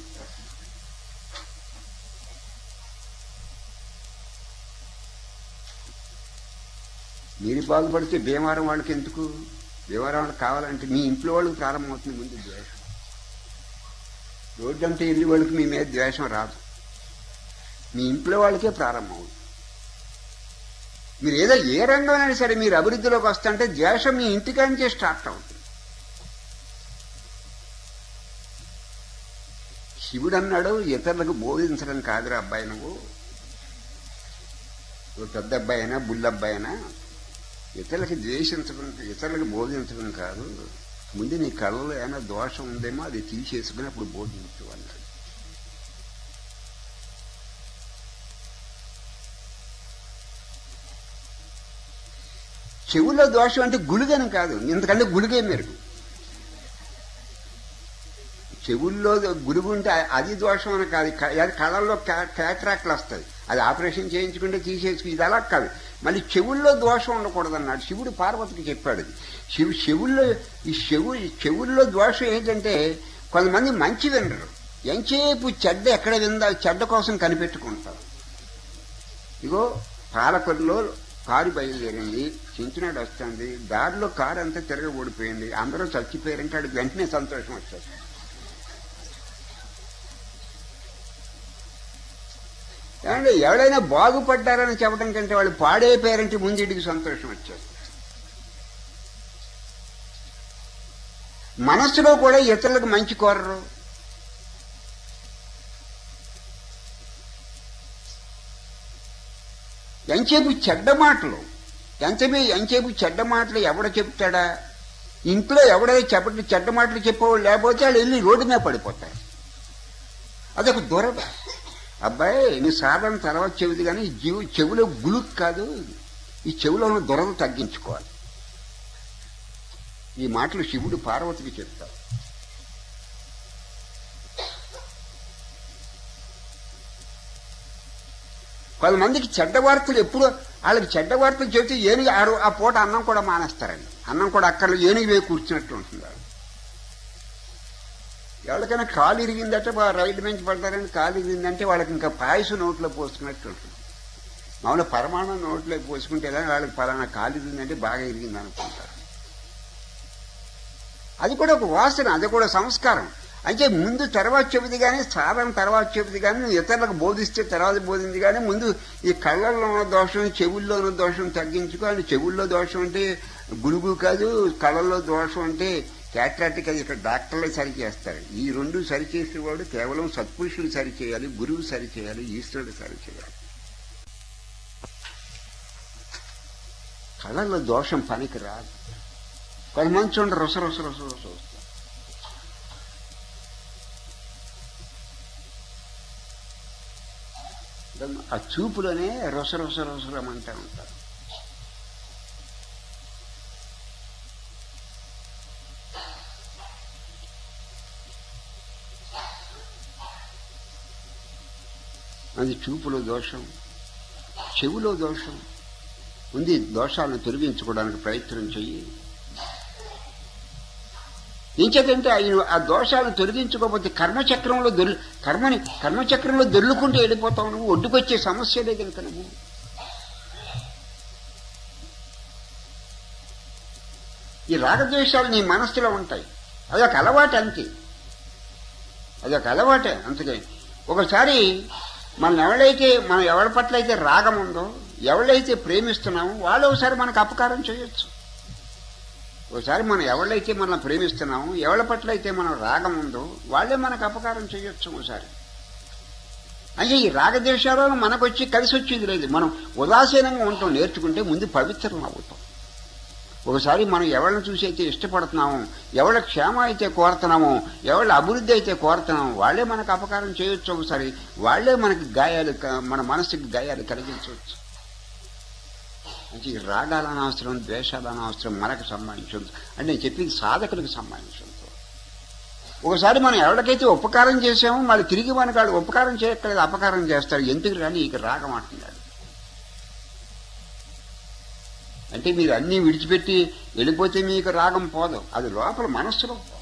మీరు బాగుపడితే భీమవరం వాళ్ళకి ఎందుకు భీమవరం వాళ్ళకి కావాలంటే మీ ఇంట్లో వాళ్ళకి ప్రారంభమవుతుంది ముందు ద్వేషం రోడ్డు అంటే ఇల్లు వాళ్ళకి మీ మీద ద్వేషం రాదు మీ ఇంట్లో వాళ్ళకే ప్రారంభం అవుతుంది మీరు ఏదో ఏ రంగమైనా సరే మీరు అభివృద్ధిలోకి వస్తుంటే ద్వేషం మీ ఇంటికాంచే స్టార్ట్ అవుతుంది శివుడు అన్నాడు ఇతరులకు బోధించడం కాదురా అబ్బాయి నువ్వు ఓ పెద్ద అబ్బాయి అయినా బుల్లబ్బాయి అయినా ఇతరులకి ద్వేషించడం ఇతరులకు బోధించడం కాదు ముందు నీ కళ్ళలో ఏమైనా దోషం ఉందేమో అది తీసేసుకుని అప్పుడు బోధించు అన్నాడు చెవుల్లో దోషం అంటే గుళిగని కాదు ఇంతకంటే గుళిగే మెరుగు చెవుల్లో గురుగు ఉంటే అది దోషం అని కాదు అది కళ్ళల్లో క్యాట్రాక్ట్లు వస్తుంది అది ఆపరేషన్ చేయించుకుంటే తీసేసుకు ఇది అలా కాదు మళ్ళీ చెవుల్లో దోషం ఉండకూడదు అన్నాడు శివుడు పార్వతికి చెప్పాడు శివు చెవుల్లో ఈ చెవు చెవుల్లో దోషం ఏంటంటే కొంతమంది మంచి వినరు ఎంచేపు చెడ్డ ఎక్కడ విందా చెడ్డ కోసం కనిపెట్టుకుంటారు ఇగో పాలకొల్లులో కారు బయలుదేరింది చించినాడు వస్తుంది దారిలో కారు అంతా తిరగ ఓడిపోయింది అందరూ చచ్చిపోయారంటే ఆడికి వెంటనే సంతోషం వచ్చేది ఏమంటే ఎవడైనా బాగుపడ్డారని చెప్పడం కంటే వాళ్ళు పాడైపోయారంటే ముందుడికి సంతోషం వచ్చేది మనస్సులో కూడా ఇతరులకు మంచి కోరరు ఎంచేపు చెడ్డ మాటలు ఎంతమే ఎంచేపు చెడ్డ మాటలు ఎవడ చెప్తాడా ఇంట్లో ఎవడైతే చెప్పటి చెడ్డ మాటలు చెప్పేవాళ్ళు లేకపోతే వాళ్ళు వెళ్ళి రోడ్డు మీద పడిపోతారు అదొక దొరద అబ్బాయి నీ సాధన తర్వాత చెవిది కానీ జీవు చెవిలో గులుక్ కాదు ఈ చెవిలో ఉన్న దొరద తగ్గించుకోవాలి ఈ మాటలు శివుడు పార్వతికి చెప్తారు కొంతమందికి చెడ్డ వార్తలు ఎప్పుడు వాళ్ళకి చెడ్డ వార్తలు చెబితే ఏనుగు ఆరు ఆ పూట అన్నం కూడా మానేస్తారండి అన్నం కూడా అక్కడ ఏనుగు వేయి కూర్చున్నట్టు ఉంటుంది వాళ్ళు ఎవరికైనా కాలు ఇరిగిందంటే రైలు నుంచి పడతారని కాలు ఇరిగిందంటే వాళ్ళకి ఇంకా పాయసం నోట్లో పోసుకున్నట్టు ఉంటుంది మామూలు పరమాణం నోట్లో పోసుకుంటే వాళ్ళకి పలానా కాలు ఇరిగిందంటే బాగా ఇరిగింది అనుకుంటారు అది కూడా ఒక వాసన అది కూడా సంస్కారం అంటే ముందు తర్వాత చెబుది కానీ సాధన తర్వాత చెబుది కానీ నువ్వు ఇతరులకు బోధిస్తే తర్వాత బోధింది కానీ ముందు ఈ కళ్ళల్లో ఉన్న దోషం చెవుల్లో ఉన్న దోషం తగ్గించుకో అని చెవుల్లో దోషం అంటే గురుగు కాదు కళ్ళల్లో దోషం అంటే క్యాట్రాటిక్ అది ఇక్కడ డాక్టర్లే సరి చేస్తారు ఈ రెండు సరి చేసేవాడు కేవలం సత్పురుషులు సరి చేయాలి గురువు సరి చేయాలి ఈశ్వరుడు సరి చేయాలి కళ్ళల్లో దోషం పనికి రాదు కొంతమంది చూడండి రొస రొస రొస రొస వస్తారు ఆ చూపులోనే రొస రొస రొసరమంటూ ఉంటారు అది చూపులో దోషం చెవులో దోషం ఉంది దోషాలను తొలగించుకోవడానికి ప్రయత్నం చెయ్యి ఇంచేతంటే ఆయన ఆ దోషాలను తొలగించుకోకపోతే కర్మచక్రంలో దొరి కర్మని కర్మచక్రంలో దొర్లుకుంటూ వెళ్ళిపోతావు నువ్వు ఒడ్డుకొచ్చే సమస్యలే కనుక నువ్వు ఈ రాగద్వేషాలు నీ మనస్సులో ఉంటాయి అదొక అలవాటు అంతే అదొక అలవాటే అంతకే ఒకసారి మనం ఎవరైతే మనం ఎవరి పట్ల అయితే రాగం ఉందో ఎవరైతే ప్రేమిస్తున్నామో వాళ్ళు ఒకసారి మనకు అపకారం చేయొచ్చు ఒకసారి మనం ఎవరైతే మనం ప్రేమిస్తున్నామో ఎవరి పట్ల అయితే మనం రాగం ఉందో వాళ్ళే మనకు అపకారం చేయొచ్చు ఒకసారి అంటే ఈ రాగద్వేషాలను మనకు వచ్చి కలిసి వచ్చేది లేదు మనం ఉదాసీనంగా ఉంటాం నేర్చుకుంటే ముందు పవిత్రం అవుతాం ఒకసారి మనం ఎవరిని చూసి అయితే ఇష్టపడుతున్నామో ఎవరి క్షేమం అయితే కోరుతున్నామో ఎవరి అభివృద్ధి అయితే కోరుతున్నామో వాళ్ళే మనకు అపకారం చేయొచ్చు ఒకసారి వాళ్ళే మనకి గాయాలు క- మన మనసుకి గాయాలు కలిగించవచ్చు అంటే ఈ రాగాలు అనవసరం ద్వేషాలు అనవసరం మనకు సంబంధించింది అంటే నేను చెప్పింది సాధకులకు సంబంధించింది ఒకసారి మనం ఎవరికైతే ఉపకారం చేసామో మళ్ళీ తిరిగి మనకు వాళ్ళు ఉపకారం చేయక్కలేదు అపకారం చేస్తారు ఎందుకు రాని ఇక రాగం అంటున్నాడు అంటే మీరు అన్నీ విడిచిపెట్టి వెళ్ళిపోతే మీకు రాగం పోదు అది లోపల మనస్సులో పోదు.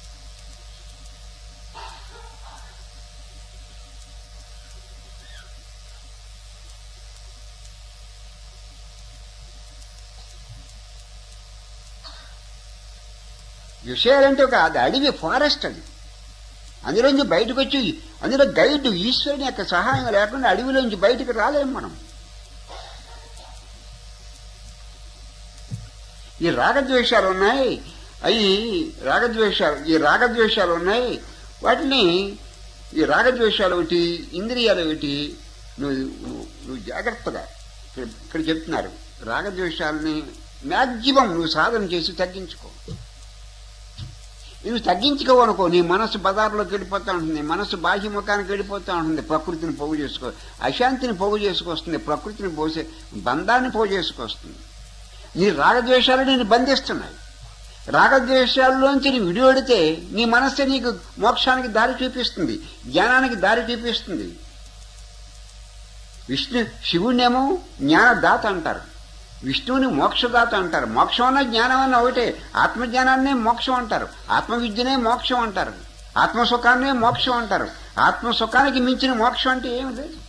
విషయాలంటే ఒక అది అడవి ఫారెస్ట్ అది అందులోంచి బయటకు వచ్చి అందులో గైడ్ ఈశ్వరుని యొక్క సహాయం లేకుండా అడవిలోంచి బయటకు రాలేం మనం ఈ రాగద్వేషాలు ఉన్నాయి అవి రాగద్వేషాలు ఈ రాగద్వేషాలు ఉన్నాయి వాటిని ఈ రాగద్వేషాలు ఒకటి ఇంద్రియాలు ఒకటి నువ్వు నువ్వు నువ్వు జాగ్రత్తగా ఇక్కడ ఇక్కడ చెప్తున్నారు రాగద్వేషాలని మ్యాక్సిమం నువ్వు సాధన చేసి తగ్గించుకో నువ్వు తగ్గించుకోవు అనుకో నీ మనసు బజార్లోకి వెళ్ళిపోతా ఉంటుంది నీ మనసు బాహ్య ముఖానికి వెళ్ళిపోతా ఉంటుంది ప్రకృతిని పోగు చేసుకో అశాంతిని పోగు చేసుకొస్తుంది ప్రకృతిని పోసే బంధాన్ని పోగు చేసుకొస్తుంది నీ రాగద్వేషాలు నేను బంధిస్తున్నాయి రాగద్వేషాల్లోంచి నీ విడివడితే నీ మనస్సే నీకు మోక్షానికి దారి చూపిస్తుంది జ్ఞానానికి దారి చూపిస్తుంది విష్ణు శివుణ్ణేమో జ్ఞానదాత అంటారు విష్ణువుని మోక్షదాత అంటారు మోక్షం అన్న జ్ఞానం అన్న ఒకటే ఆత్మజ్ఞానాన్నే మోక్షం అంటారు ఆత్మవిద్యనే మోక్షం అంటారు ఆత్మసుఖాన్నే మోక్షం అంటారు ఆత్మసుఖానికి మించిన మోక్షం అంటే ఏమి లేదు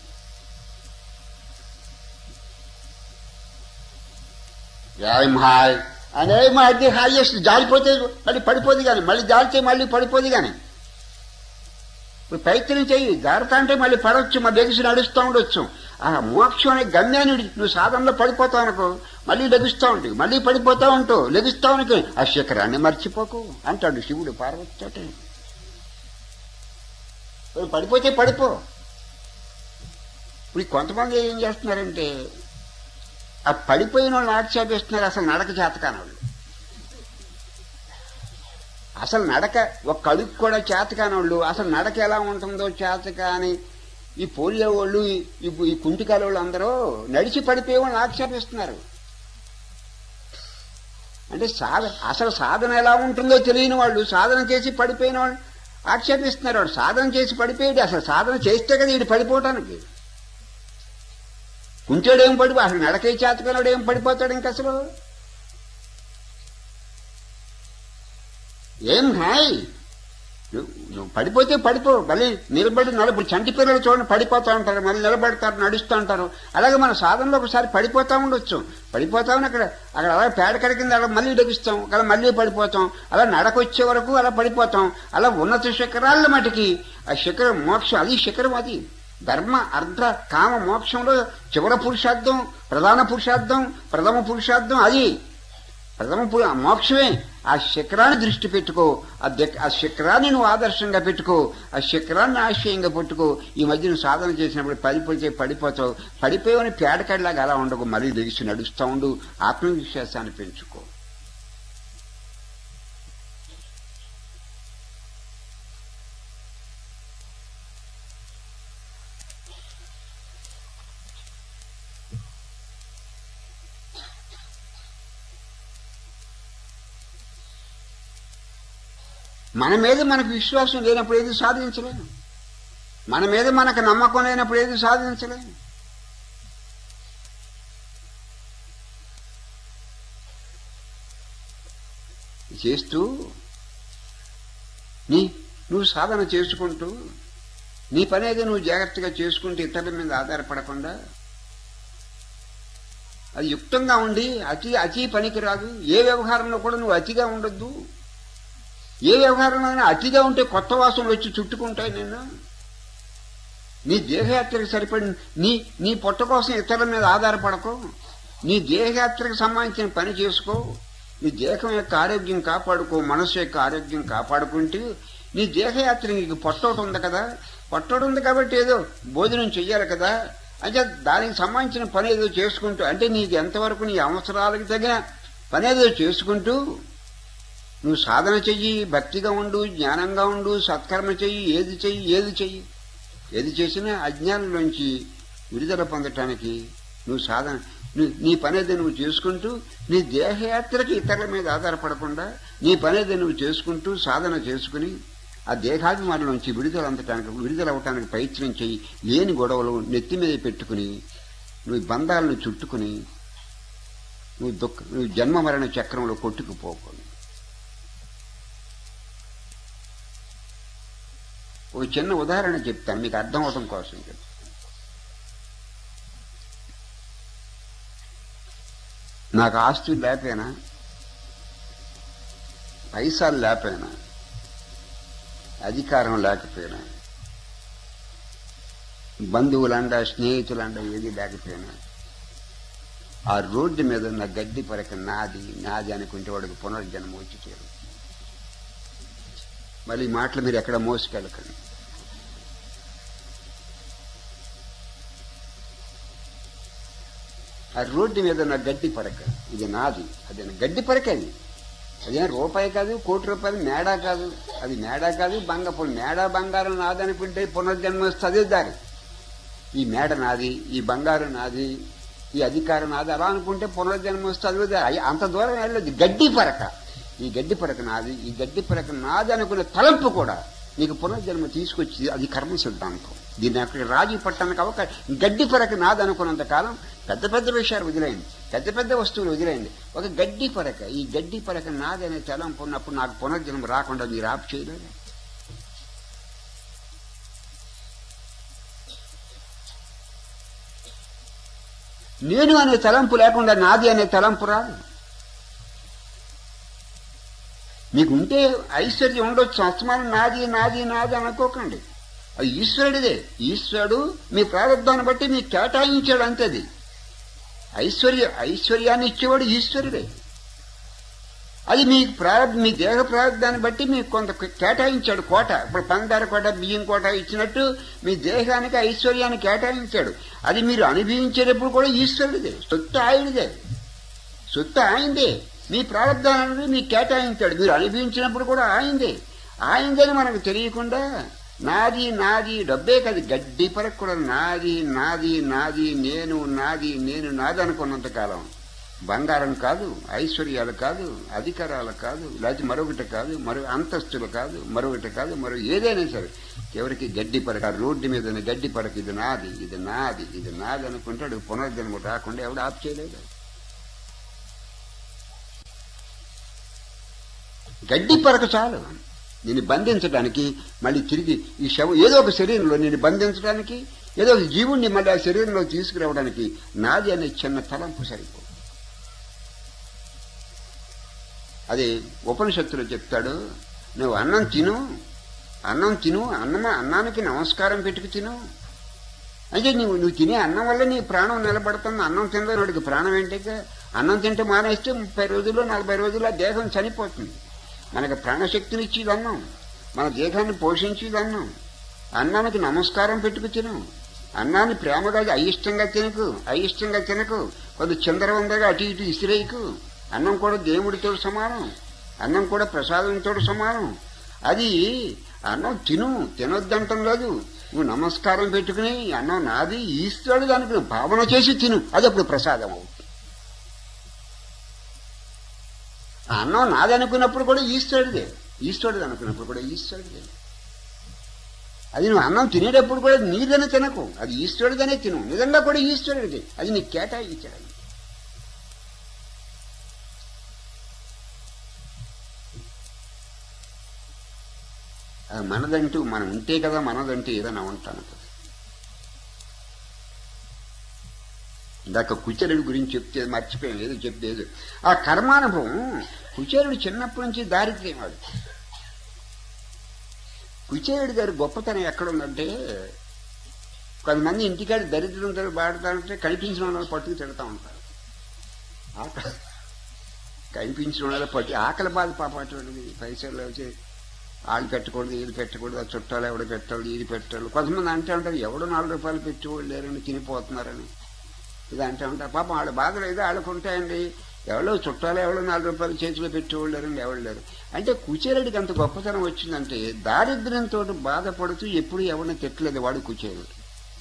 ఏం హాయ్ అనే అది హాయెస్ట్ జారిపోతే మళ్ళీ పడిపోదు కానీ మళ్ళీ జారితే మళ్ళీ పడిపోదు కానీ ఇప్పుడు ప్రయత్నం చెయ్యి జాగ్రత్త అంటే మళ్ళీ పడవచ్చు మళ్ళీ లెగిసి నడుస్తూ ఉండొచ్చు ఆ మోక్షం అనే గమ్యాన్ని విడి- నువ్వు సాధనలో పడిపోతావు అనుకో మళ్ళీ లెగుస్తూ ఉంటావు మళ్ళీ పడిపోతా ఉంటావు లెగుస్తావు అనుకో ఆ శిఖరాన్ని మర్చిపోకు అంటాడు శివుడు పార్వతితోటి ఇప్పుడు పడిపోతే పడిపో ఇప్పుడు ఈ కొంతమంది ఏం చేస్తున్నారంటే ఆ పడిపోయిన వాళ్ళని ఆక్షేపిస్తున్నారు అసలు నడక చేతకాని వాళ్ళు అసలు నడక ఒక అడుగు కూడా చేతకాని వాళ్ళు అసలు నడక ఎలా ఉంటుందో చేతకాని ఈ పోలియో వాళ్ళు ఈ ఈ కుంటికాల వాళ్ళు అందరూ నడిచి పడిపోయే వాళ్ళని ఆక్షేపిస్తున్నారు అంటే సాధ అసలు సాధన ఎలా ఉంటుందో తెలియని వాళ్ళు సాధన చేసి పడిపోయిన వాళ్ళు ఆక్షేపిస్తున్నారు వాడు సాధన చేసి పడిపోయాడు అసలు సాధన చేస్తే కదా వీడు పడిపోవటానికి కుంచాడు ఏం పడిపో అసలు నడకే చేతకన్నాడు ఏం పడిపోతాడు ఇంక అసలు ఏం హాయ్ నువ్వు నువ్వు పడిపోతే పడిపో మళ్ళీ నిలబడి నలుపుడు చంటి పిల్లలు చూడండి పడిపోతా ఉంటారు మళ్ళీ నిలబడతారు నడుస్తూ ఉంటారు అలాగే మన సాధనలో ఒకసారి పడిపోతా ఉండొచ్చు పడిపోతామని అక్కడ అక్కడ అలా పేడ కడికింది అలా మళ్ళీ లభిస్తాం అలా మళ్ళీ పడిపోతాం అలా నడకొచ్చే వరకు అలా పడిపోతాం అలా ఉన్నత శిఖరాల మటుకి ఆ శిఖరం మోక్షం అది శిఖరం అది ధర్మ అర్ధ కామ మోక్షంలో చివర పురుషార్థం ప్రధాన పురుషార్థం ప్రథమ పురుషార్థం అది ప్రథమ పు- ఆ మోక్షమే ఆ శిఖరాన్ని దృష్టి పెట్టుకో ఆ దెక్- ఆ శిఖరాన్ని నువ్వు ఆదర్శంగా పెట్టుకో ఆ శిఖరాన్ని ఆశయంగా పెట్టుకో ఈ మధ్య నువ్వు సాధన చేసినప్పుడు పడిపోతే పడిపోతావు పడిపోయావని పేడకడిలాగా అలా ఉండకు మరీ లెగిసి నడుస్తూ ఉండు ఆత్మవిశ్వాసాన్ని పెంచుకో మన మీద మనకు విశ్వాసం లేనప్పుడు ఏది సాధించలేము మన మీద మనకు నమ్మకం లేనప్పుడు ఏది సాధించలేము చేస్తూ నీ నువ్వు సాధన చేసుకుంటూ నీ పని ఏదో నువ్వు జాగ్రత్తగా చేసుకుంటూ ఇతరుల మీద ఆధారపడకుండా అది యుక్తంగా ఉండి అతి అతి పనికి రాదు ఏ వ్యవహారంలో కూడా నువ్వు అతిగా ఉండొద్దు ఏ వ్యవహారంలో అతిగా ఉంటే కొత్త వాసనలు వచ్చి చుట్టుకుంటాయి నేను నీ దేహయాత్రకు సరిపడి నీ నీ పొట్ట కోసం ఇతరుల మీద ఆధారపడకు నీ దేహయాత్రకు సంబంధించిన పని చేసుకో నీ దేహం యొక్క ఆరోగ్యం కాపాడుకో మనసు యొక్క ఆరోగ్యం కాపాడుకుంటూ నీ దేహయాత్ర నీకు పొట్టోటి ఉంది కదా పొట్టోటి ఉంది కాబట్టి ఏదో భోజనం చెయ్యాలి కదా అంటే దానికి సంబంధించిన పని ఏదో చేసుకుంటూ అంటే నీకు ఎంతవరకు నీ అవసరాలకు తగిన పని ఏదో చేసుకుంటూ నువ్వు సాధన చెయ్యి భక్తిగా ఉండు జ్ఞానంగా ఉండు సత్కర్మ చెయ్యి ఏది చెయ్యి ఏది చెయ్యి ఏది చేసినా అజ్ఞానంలోంచి విడుదల పొందటానికి నువ్వు సాధన నీ- నీ పనేది నువ్వు చేసుకుంటూ నీ దేహయాత్రకి ఇతరుల మీద ఆధారపడకుండా నీ పనేది నువ్వు చేసుకుంటూ సాధన చేసుకుని ఆ దేహాభిమానులోంచి విడుదల అందటానికి విడుదల అవటానికి ప్రయత్నం చెయ్యి లేని గొడవలు నెత్తి మీద పెట్టుకుని నువ్వు బంధాలను చుట్టుకుని నువ్వు దుఃఖ నువ్వు జన్మ మరణ చక్రంలో కొట్టుకుపోకూడదు ఒక చిన్న ఉదాహరణ చెప్తాను మీకు అర్థం అవడం కోసం చెప్తాను నాకు ఆస్తి లేకపోయినా పైసలు లేకపోయినా అధికారం లేకపోయినా బంధువులండ స్నేహితులండ ఏది లేకపోయినా ఆ రోడ్డు మీద ఉన్న గడ్డి పరక నాది నాది అనుకుంటే వాడికి పునర్జన్మ వచ్చి చేరు మళ్ళీ ఈ మాటలు మీరు ఎక్కడ మోసుకెళ్ళకండి ఆ రోడ్డు మీద ఉన్న గడ్డి పరక ఇది నాది అది నా గడ్డి పరక అది అదేం రూపాయి కాదు కోటి రూపాయలు మేడా కాదు అది మేడా కాదు బంగప్పుడు మేడా బంగారం నాదనుకుంటే పునర్జన్మ వస్తే అదే దారి ఈ మేడ నాది ఈ బంగారం నాది ఈ అధికారం నాది అలా అనుకుంటే పునర్జన్మ వస్తే అదే దారి అయ్య, అంత దూరం వెళ్ళదు గడ్డి పరక ఈ గడ్డి పరక నాది ఈ గడ్డి పరక నాది అనుకునే తలంపు కూడా నీకు పునర్జన్మ తీసుకొచ్చి అది కర్మ సిద్ధాంతం దీన్ని అక్కడ రాజీ పట్టడానికి అవకాశం గడ్డి పరక నాది అనుకున్నంత కాలం పెద్ద పెద్ద విషయాలు వదిలేయండి పెద్ద పెద్ద వస్తువులు వదిలేయండి ఒక గడ్డి పరక ఈ గడ్డి పరక నాది అనే తలంపు ఉన్నప్పుడు నాకు పునర్జన్మ రాకుండా మీరు ఆప్ చేయలేదు నేను అనే తలంపు లేకుండా నాది అనే తలంపు రాదు మీకుంటే ఐశ్వర్యం ఉండొచ్చు అస్మానం నాది నాది నాది అనుకోకండి అది ఈశ్వరుడిదే ఈశ్వరుడు మీ ప్రారంభాన్ని బట్టి మీకు కేటాయించాడు అంతేది ఐశ్వర్య ఐశ్వర్యాన్ని ఇచ్చేవాడు ఈశ్వరుడే అది మీ ప్రారంభ మీ దేహ ప్రారంభాన్ని బట్టి మీకు కొంత కేటాయించాడు కోట ఇప్పుడు పందార కోట బియ్యం కోట ఇచ్చినట్టు మీ దేహానికి ఐశ్వర్యాన్ని కేటాయించాడు అది మీరు అనుభవించేటప్పుడు కూడా ఈశ్వరుడిదే సొత్తు ఆయనదే సొత్తు ఆయనదే మీ ప్రారంభాన్ని మీకు కేటాయించాడు మీరు అనుభవించినప్పుడు కూడా ఆయనదే ఆయనదని మనకు తెలియకుండా నాది నాది డబ్బే కాదు గడ్డి పరకు కూడా నాది నాది నాది నేను నాది నేను నాది అనుకున్నంత కాలం బంగారం కాదు ఐశ్వర్యాలు కాదు అధికారాలు కాదు లేకపోతే మరొకటి కాదు మరో అంతస్తులు కాదు మరొకటి కాదు మరో ఏదైనా సరే ఎవరికి గడ్డి పరక ఆ రోడ్డు మీద ఉన్న గడ్డి పరక ఇది నాది ఇది నాది ఇది నాది అనుకుంటాడు పునర్జన్మ రాకుండా ఎవడు ఆప్ చేయలేదు గడ్డి పరక చాలు నేను బంధించడానికి మళ్ళీ తిరిగి ఈ శవం ఏదో ఒక శరీరంలో నేను బంధించడానికి ఏదో ఒక జీవుణ్ణి మళ్ళీ ఆ శరీరంలో తీసుకురావడానికి నాది అనే చిన్న తలంపు సరిపో అది ఉపనిషత్తులో చెప్తాడు నువ్వు అన్నం తిను అన్నం తిను అన్నం అన్నానికి నమస్కారం పెట్టుకు తిను అంటే నువ్వు నువ్వు తినే అన్నం వల్ల నీ ప్రాణం నిలబడుతుంది అన్నం తినలేని వాడికి ప్రాణం ఏంటి అన్నం తింటే మానేస్తే ముప్పై రోజుల్లో నలభై రోజుల్లో దేహం చనిపోతుంది మనకు ప్రాణశక్తిని ఇచ్చేది అన్నం మన దేహాన్ని పోషించేది అన్నం అన్నానికి నమస్కారం పెట్టుకు తిను అన్నాన్ని ప్రేమగా అయిష్టంగా తినకు అయిష్టంగా తినకు కొద్ది చిందరవందగా అటు ఇటు ఇసిరేయకు అన్నం కూడా దేవుడితో సమానం అన్నం కూడా ప్రసాదంతో సమానం అది అన్నం తిను తినొద్దంటం లేదు నువ్వు నమస్కారం పెట్టుకుని అన్నం నాది ఈశ్వరుడు దానికి నువ్వు భావన చేసి తిను అది అప్పుడు ప్రసాదం అవుతుంది ఆ అన్నం నాది అనుకున్నప్పుడు కూడా ఈశ్వరుడిదే ఈశ్వరుడు అనుకున్నప్పుడు కూడా ఈశ్వరుడు అది నువ్వు అన్నం తినేటప్పుడు కూడా నీదనే తినకు అది ఈశ్వరుడిదనే తిను నిజంగా కూడా ఈశ్వరుడిది అది నీకు కేటాయించాడు అది మనదంటూ మనం ఉంటే కదా మనదంటూ ఏదైనా ఉంటాను ఇందాక కుచేరుడి గురించి చెప్తే మర్చిపోయాం ఏదో చెప్పేది ఆ కర్మానుభవం కుచేరుడు చిన్నప్పటి నుంచి దారిద్ర్యం వాడు కుచేరుడి గారి గొప్పతనం ఎక్కడుందంటే కొంతమంది ఇంటికాడ దరిద్రంతో బాడుతారంటే కనిపించిన వాళ్ళు పట్టుకు తిడతా ఉంటారు ఆకలి కనిపించిన వాళ్ళు పట్టి ఆకలి బాధ పాపటువంటి పైసలు వచ్చి వాళ్ళు పెట్టకూడదు ఇది పెట్టకూడదు ఆ చుట్టాలు ఎవడు పెట్టాలి ఇది పెట్టాలి కొంతమంది అంటే ఉంటారు ఎవడు నాలుగు రూపాయలు పెట్టేవాళ్ళు లేరని తినిపోతున్నారని ఇది అంటే ఉంటారు పాపం వాళ్ళ బాధలు ఏదో వాళ్ళకు ఉంటాయండి ఎవరో చుట్టాలు ఎవరో నాలుగు రూపాయలు చేతిలో పెట్టేవాళ్ళు లేరండి ఎవరు లేరు అంటే కుచేరుడికి అంత గొప్పతనం వచ్చిందంటే దారిద్ర్యంతో బాధపడుతూ ఎప్పుడు ఎవరిని తిట్టలేదు వాడు కుచేరుడు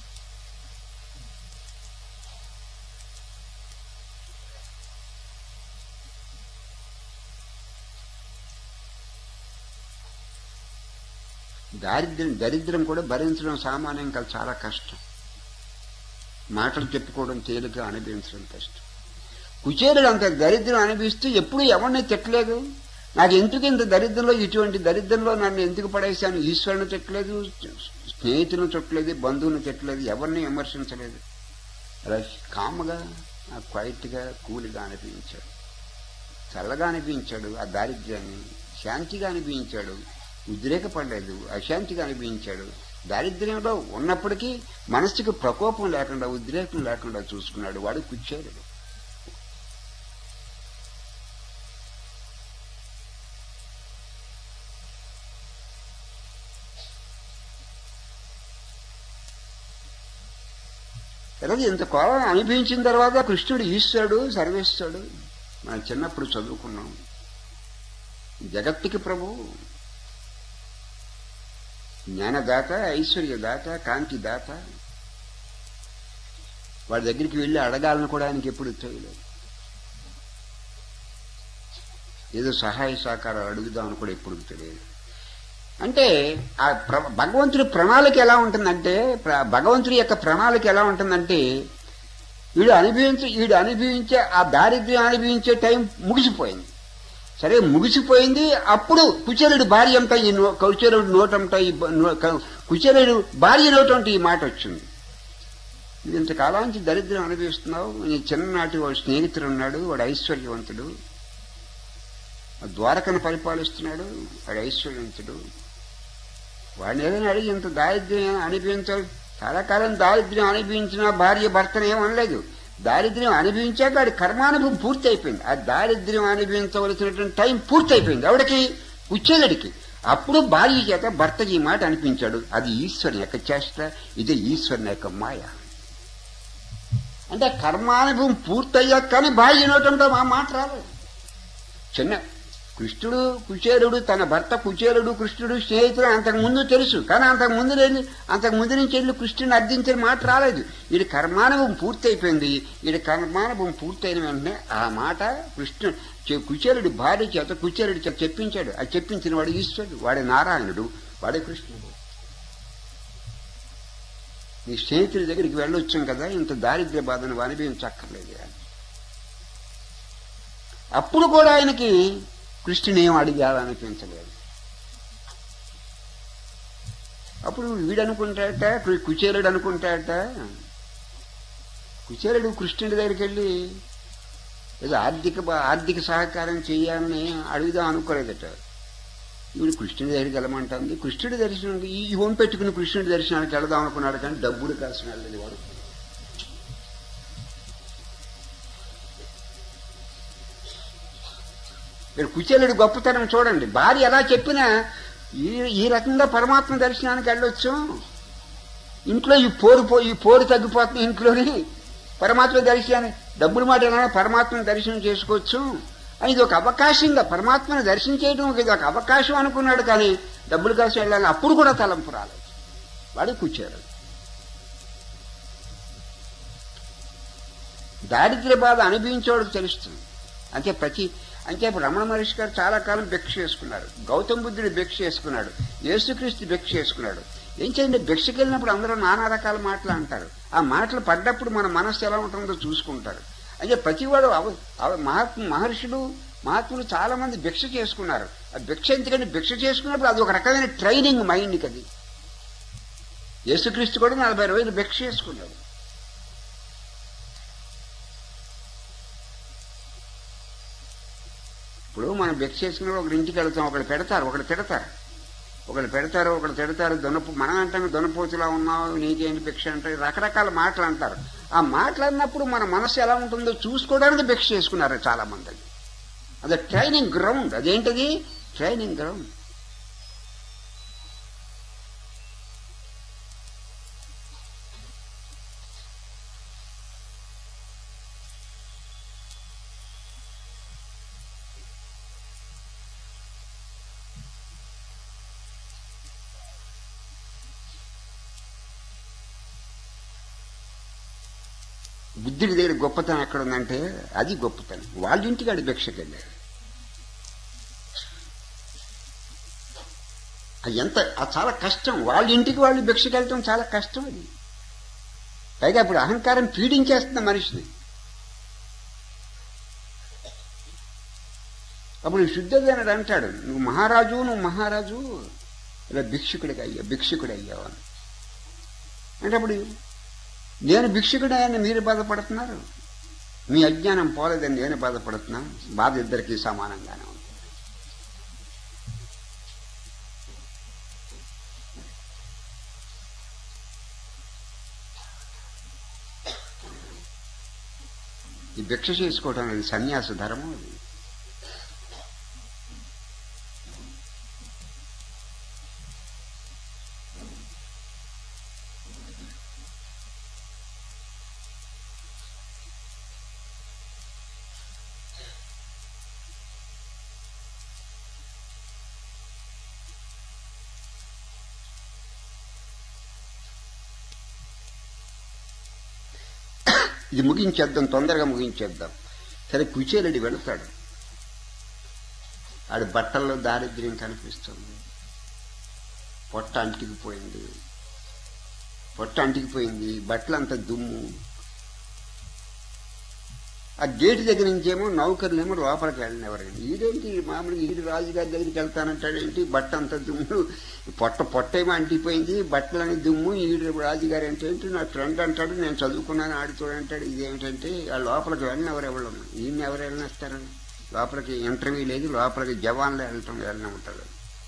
దారిద్ర్యం దరిద్రం కూడా భరించడం సామాన్యం కాదు చాలా కష్టం మాటలు చెప్పుకోవడం తేలిక అనుభవించడం కష్టం కుచేరుడు అంత దరిద్రం అనిపిస్తూ ఎప్పుడు ఎవరిని తిట్టలేదు నాకు ఎందుకు ఇంత దరిద్రంలో ఇటువంటి దరిద్రంలో నన్ను ఎందుకు పడేశాను ఈశ్వరుని తిట్టలేదు స్నేహితులను తిట్టలేదు బంధువుని తిట్టలేదు ఎవరిని విమర్శించలేదు అలా కామ్గా క్వైట్గా కూలిగా అనిపించాడు చల్లగా అనిపించాడు ఆ దారిద్ర్యాన్ని శాంతిగా అనిపించాడు ఉద్రేకపడలేదు అశాంతిగా అనిపించాడు దారిద్ర్యంలో ఉన్నప్పటికీ మనసుకి ప్రకోపం లేకుండా ఉద్రేకం లేకుండా చూసుకున్నాడు వాడు కూర్చాడు అలాగే ఇంత కోపం అనిపించిన తర్వాత కృష్ణుడు ఈశ్వరుడు సర్వేశ్వరుడు మనం చిన్నప్పుడు చదువుకున్నాం జగత్తుకి ప్రభు జ్ఞానదాత ఐశ్వర్యదాత కాంతి దాత వాడి దగ్గరికి వెళ్ళి అడగాలని కూడా ఆయనకి ఎప్పుడు తెలియలేదు ఏదో సహాయ సహకారాలు అడుగుదామని కూడా ఎప్పుడు తెలియదు అంటే ఆ ప్ర భగవంతుడి ప్రణాళిక ఎలా ఉంటుందంటే ప్ర- భగవంతుడి యొక్క ప్రణాళిక ఎలా ఉంటుందంటే వీడు అనుభవించే వీడు అనుభవించే ఆ దారిద్ర్యం అనుభవించే టైం ముగిసిపోయింది సరే ముగిసిపోయింది అప్పుడు కుచేరుడి భార్య అంతా ఈ నో- కుచేరుడు నోటంట ఈ బ- నో- క- కుచేరుడు భార్య నోటంట ఈ మాట వచ్చింది ఇది ఇంతకాలానికి దరిద్రం అనుభవిస్తున్నావు నీ చిన్ననాటి వాడు స్నేహితుడు ఉన్నాడు వాడు ఐశ్వర్యవంతుడు ఆ ద్వారకను పరిపాలిస్తున్నాడు వాడు ఐశ్వర్యవంతుడు వాడిని ఏదైనా అడిగి ఇంత దారిద్ర్యం అనిపించాలి చాలా కాలం దారిద్ర్యం అనిపించిన భార్య భర్తను ఏమనలేదు దారిద్ర్యం అనుభవించాక వాడి కర్మానుభవం పూర్తి అయిపోయింది ఆ దారిద్ర్యం అనుభవించవలసినటువంటి టైం పూర్తి అయిపోయింది ఆవిడకి ఉచ్చేలడికి అప్పుడు భార్య చేత భర్తకి ఈ మాట అనిపించాడు అది ఈశ్వరుని యొక్క చేష్ట ఇది ఈశ్వరుని యొక్క మాయ అంటే కర్మానుభవం పూర్తయ్యాక కానీ భార్య నోటంతో మా మాట రాలేదు చిన్న కృష్ణుడు కుచేరుడు తన భర్త కుచేరుడు కృష్ణుడు స్నేహితుడు అంతకు ముందు తెలుసు కానీ అంతకు ముందు వెళ్ళి అంతకు ముందు నుంచి వెళ్ళి కృష్ణుని అర్థించిన మాట రాలేదు వీడి కర్మానుభవం పూర్తయిపోయింది వీడి కర్మానుభవం పూర్తయిన వెంటనే ఆ మాట కృష్ణుడు చె- కుచేరుడి భార్య చేత కుచేరుడి చేత చెప్పించాడు అది చెప్పించిన వాడు ఈశ్వరుడు వాడి నారాయణుడు వాడే కృష్ణుడు నీ స్నేహితుడి దగ్గరికి వెళ్ళొచ్చాం కదా ఇంత దారిద్ర్య బాధను అనుభవించక్కర్లేదు అని. అప్పుడు కూడా ఆయనకి కృష్ణుని ఏం అడిగాలనిపించలేదు అప్పుడు వీడు అనుకుంటాట కు- కుచేరుడు అనుకుంటాట కుచేరుడు కృష్ణుడి దగ్గరికి వెళ్ళి ఏదో ఆర్థిక బా- ఆర్థిక సహకారం చేయాలని అడుగుదాం అనుకోలేదట ఈవిడ కృష్ణుడి దగ్గరికి వెళ్ళమంటుంది కృష్ణుడి దర్శనం ఈ ఈ హోం పెట్టుకుని కృష్ణుడి దర్శనానికి వెళదాం అనుకున్నాడు కానీ డబ్బులు కాసిన వెళ్ళలేదు వాడు ఇక్కడ కుచేలుడి గొప్పతనం చూడండి భార్య ఎలా చెప్పినా ఈ ఈ రకంగా పరమాత్మ దర్శనానికి వెళ్ళొచ్చు ఇంట్లో ఈ పోరు పో ఈ పోరు తగ్గిపోతుంది ఇంట్లోని పరమాత్మ దర్శనాన్ని డబ్బులు మాట ఏమైనా పరమాత్మను దర్శనం చేసుకోవచ్చు అని ఇది ఒక అవకాశంగా పరమాత్మను దర్శనం చేయడం ఒక ఇది ఒక అవకాశం అనుకున్నాడు కానీ డబ్బులు కోసం వెళ్ళాలని అప్పుడు కూడా తలంపు రాలేదు వాడు కూర్చారు దారిద్ర్య బాధ అనుభవించేవాడికి తెలుస్తుంది అంటే ప్రతి అంటే ఇప్పుడు రమణ మహర్షి గారు చాలా కాలం భిక్ష చేసుకున్నారు గౌతమ బుద్ధుడు భిక్ష చేసుకున్నాడు యేసుక్రీస్తు భిక్ష చేసుకున్నాడు ఏం చేయండి భిక్షకి వెళ్ళినప్పుడు అందరూ నానా రకాల మాటలు అంటారు ఆ మాటలు పడ్డప్పుడు మన మనస్సు ఎలా ఉంటుందో చూసుకుంటారు అంటే ప్రతివాడు అవ అవ- మహాత్మ మహర్షులు మహాత్ములు చాలా మంది భిక్ష చేసుకున్నారు ఆ భిక్ష ఎందుకంటే భిక్ష చేసుకున్నప్పుడు అది ఒక రకమైన ట్రైనింగ్ మైండ్కి అది యేసుక్రీస్తు కూడా నలభై రోజులు భిక్ష చేసుకున్నాడు ఇప్పుడు మనం భిక్ష చేసుకున్నప్పుడు ఒకరి ఇంటికి వెళ్తాం ఒకరు పెడతారు ఒకరు తిడతారు ఒకరు పెడతారు ఒకరు తిడతారు దొనపు మనం అంటాం దొనపోతులా ఉన్నావు నీకేంటి భిక్ష అంటే రకరకాల మాటలు అంటారు ఆ మాట్లాడినప్పుడు మన మనసు ఎలా ఉంటుందో చూసుకోవడానికి భిక్ష చేసుకున్నారు చాలా మంది అది ట్రైనింగ్ గ్రౌండ్ అదేంటది ట్రైనింగ్ గ్రౌండ్ బుద్ధుడి దగ్గర గొప్పతనం ఎక్కడ ఉందంటే అది గొప్పతనం వాళ్ళ ఇంటికి ఆడి భిక్షకి వెళ్ళాడు అది ఎంత అది చాలా కష్టం వాళ్ళ ఇంటికి వాళ్ళు భిక్షకి వెళ్ళటం చాలా కష్టం అది పైగా ఇప్పుడు అహంకారం పీడించేస్తుంది మనిషిని అప్పుడు శుద్ధోదనుడు అంటాడు నువ్వు మహారాజు నువ్వు మహారాజు ఇలా భిక్షుకుడికి అయ్యా భిక్షుకుడు అయ్యావు అని అంటే అప్పుడు నేను భిక్షుకుడని మీరు బాధపడుతున్నారు మీ అజ్ఞానం పోలేదని నేను బాధపడుతున్నా బాధ ఇద్దరికి సమానంగానే ఉంది ఈ భిక్ష చేసుకోవటం అనేది సన్యాస ధర్మం అది ఇది ముగించేద్దాం తొందరగా ముగించేద్దాం సరే కుచేలుడి వెళతాడు ఆడి బట్టల్లో దారిద్ర్యం కనిపిస్తుంది పొట్ట అంటికిపోయింది పొట్ట అంటికిపోయింది బట్టలంతా దుమ్ము ఆ గేటు దగ్గర నుంచేమో నౌకర్లేమో లోపలికి వెళ్ళినవారండి ఈడేంటి మామూలుగా ఈడు రాజుగారి దగ్గరికి వెళ్తానంటాడేంటి బట్ట అంత దుమ్ము పొట్ట పొట్టేమో అంటిపోయింది బట్టలని దుమ్ము ఈడు రాజుగారు అంటే ఏంటి నా ఫ్రెండ్ అంటాడు నేను చదువుకున్నాను ఆడితో అంటాడు ఇదేమిటంటే ఆ లోపలికి వెళ్ళిన ఎవరు ఎవరు ఈయన ఎవరు వెళ్ళినేస్తారని లోపలికి ఇంటర్వ్యూ లేదు లోపలికి జవాన్లో వెళ్ళటం వెళ్ళిన ఉంటాడు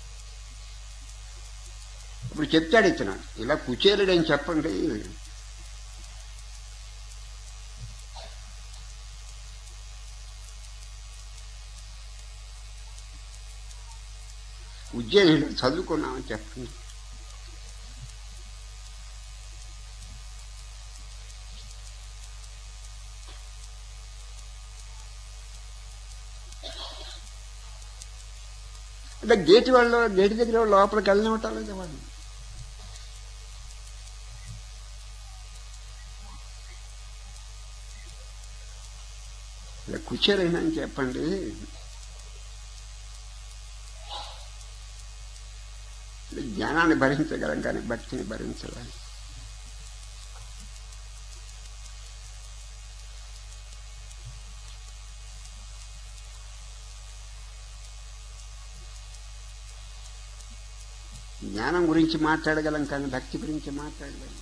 ఇప్పుడు చెప్తాడు ఇతను ఇలా కుచేలుడు అని చెప్పండి ఉద్యోగంలో చదువుకున్నామని చెప్పండి అంటే గేటు వాళ్ళు గేటు దగ్గర వాళ్ళు లోపలికి వెళ్ళినట్టు లేదు వాళ్ళు ఇలా కూర్చోలేనా అని చెప్పండి జ్ఞానాన్ని భరించగలం కానీ భక్తిని భరించలేం జ్ఞానం గురించి మాట్లాడగలం కానీ భక్తి గురించి మాట్లాడలేం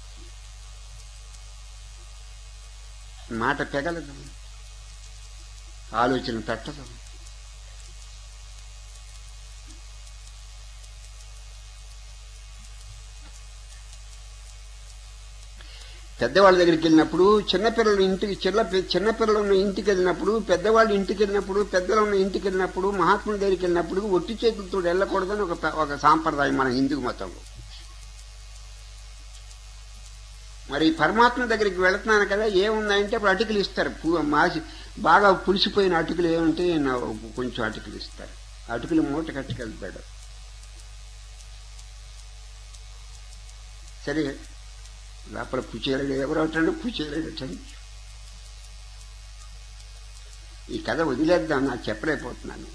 మాట పెగలదు ఆలోచన పెట్టదు పెద్దవాళ్ళ దగ్గరికి వెళ్ళినప్పుడు చిన్నపిల్లలు ఇంటికి చిన్న చిన్నపిల్లలు ఉన్న ఇంటికి వెళ్ళినప్పుడు పెద్దవాళ్ళు ఇంటికి వెళ్ళినప్పుడు పెద్దలు ఉన్న ఇంటికి వెళ్ళినప్పుడు మహాత్ముల దగ్గరికి వెళ్ళినప్పుడు ఒట్టి చేతులతో వెళ్ళకూడదని ఒక ప- ఒక సాంప్రదాయం మన హిందూ మతంలో మరి పరమాత్మ దగ్గరికి వెళుతున్నాను కదా ఏముందంటే అప్పుడు అటుకులు ఇస్తారు పు- మాసి బాగా పులిసిపోయిన అటుకులు ఏమంటే నా- కొంచెం అటుకులు ఇస్తారు అటుకులు మూట కట్టుకెళ్తాడు సరే లోపల పుచేరుడు ఎవరు అవుతాడు పుచేరుడు ఈ కథ వదిలేద్దాం నాకు చెప్పలేకపోతున్నాను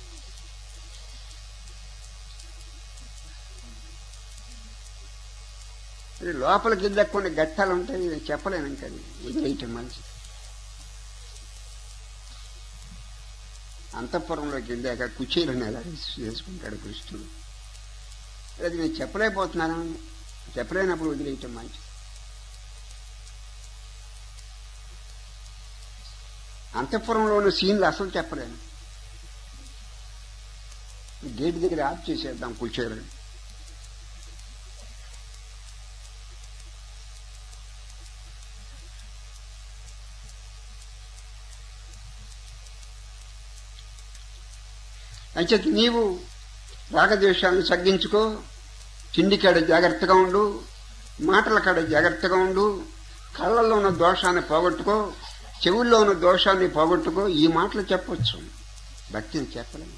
ఇది లోపలికి వెళ్ళక కొన్ని ఘట్టాలు ఉంటాయి ఇది చెప్పలేను ఇంకా అది. వదిలేయటం మంచిది అంతఃపురంలోకి వెళ్ళాక కుచేలను ఎలా చేసుకుంటాడు కృష్ణుడు అది నేను చెప్పలేకపోతున్నాను చెప్పలేనప్పుడు వదిలేయటం మంచిది అంతఃపురంలో ఉన్న సీన్లు అసలు చెప్పలేను గేట్ దగ్గర ఆఫ్ చేసేద్దాం కుచేరుని అంచేత నీవు రాగద్వేషాలను తగ్గించుకో తిండి కాడ జాగ్రత్తగా ఉండు మాటల కాడ జాగ్రత్తగా ఉండు కళ్ళల్లో ఉన్న దోషాన్ని పోగొట్టుకో చెవుల్లో ఉన్న దోషాన్ని పోగొట్టుకో ఈ మాటలు చెప్పొచ్చు భక్తిని చెప్పలేము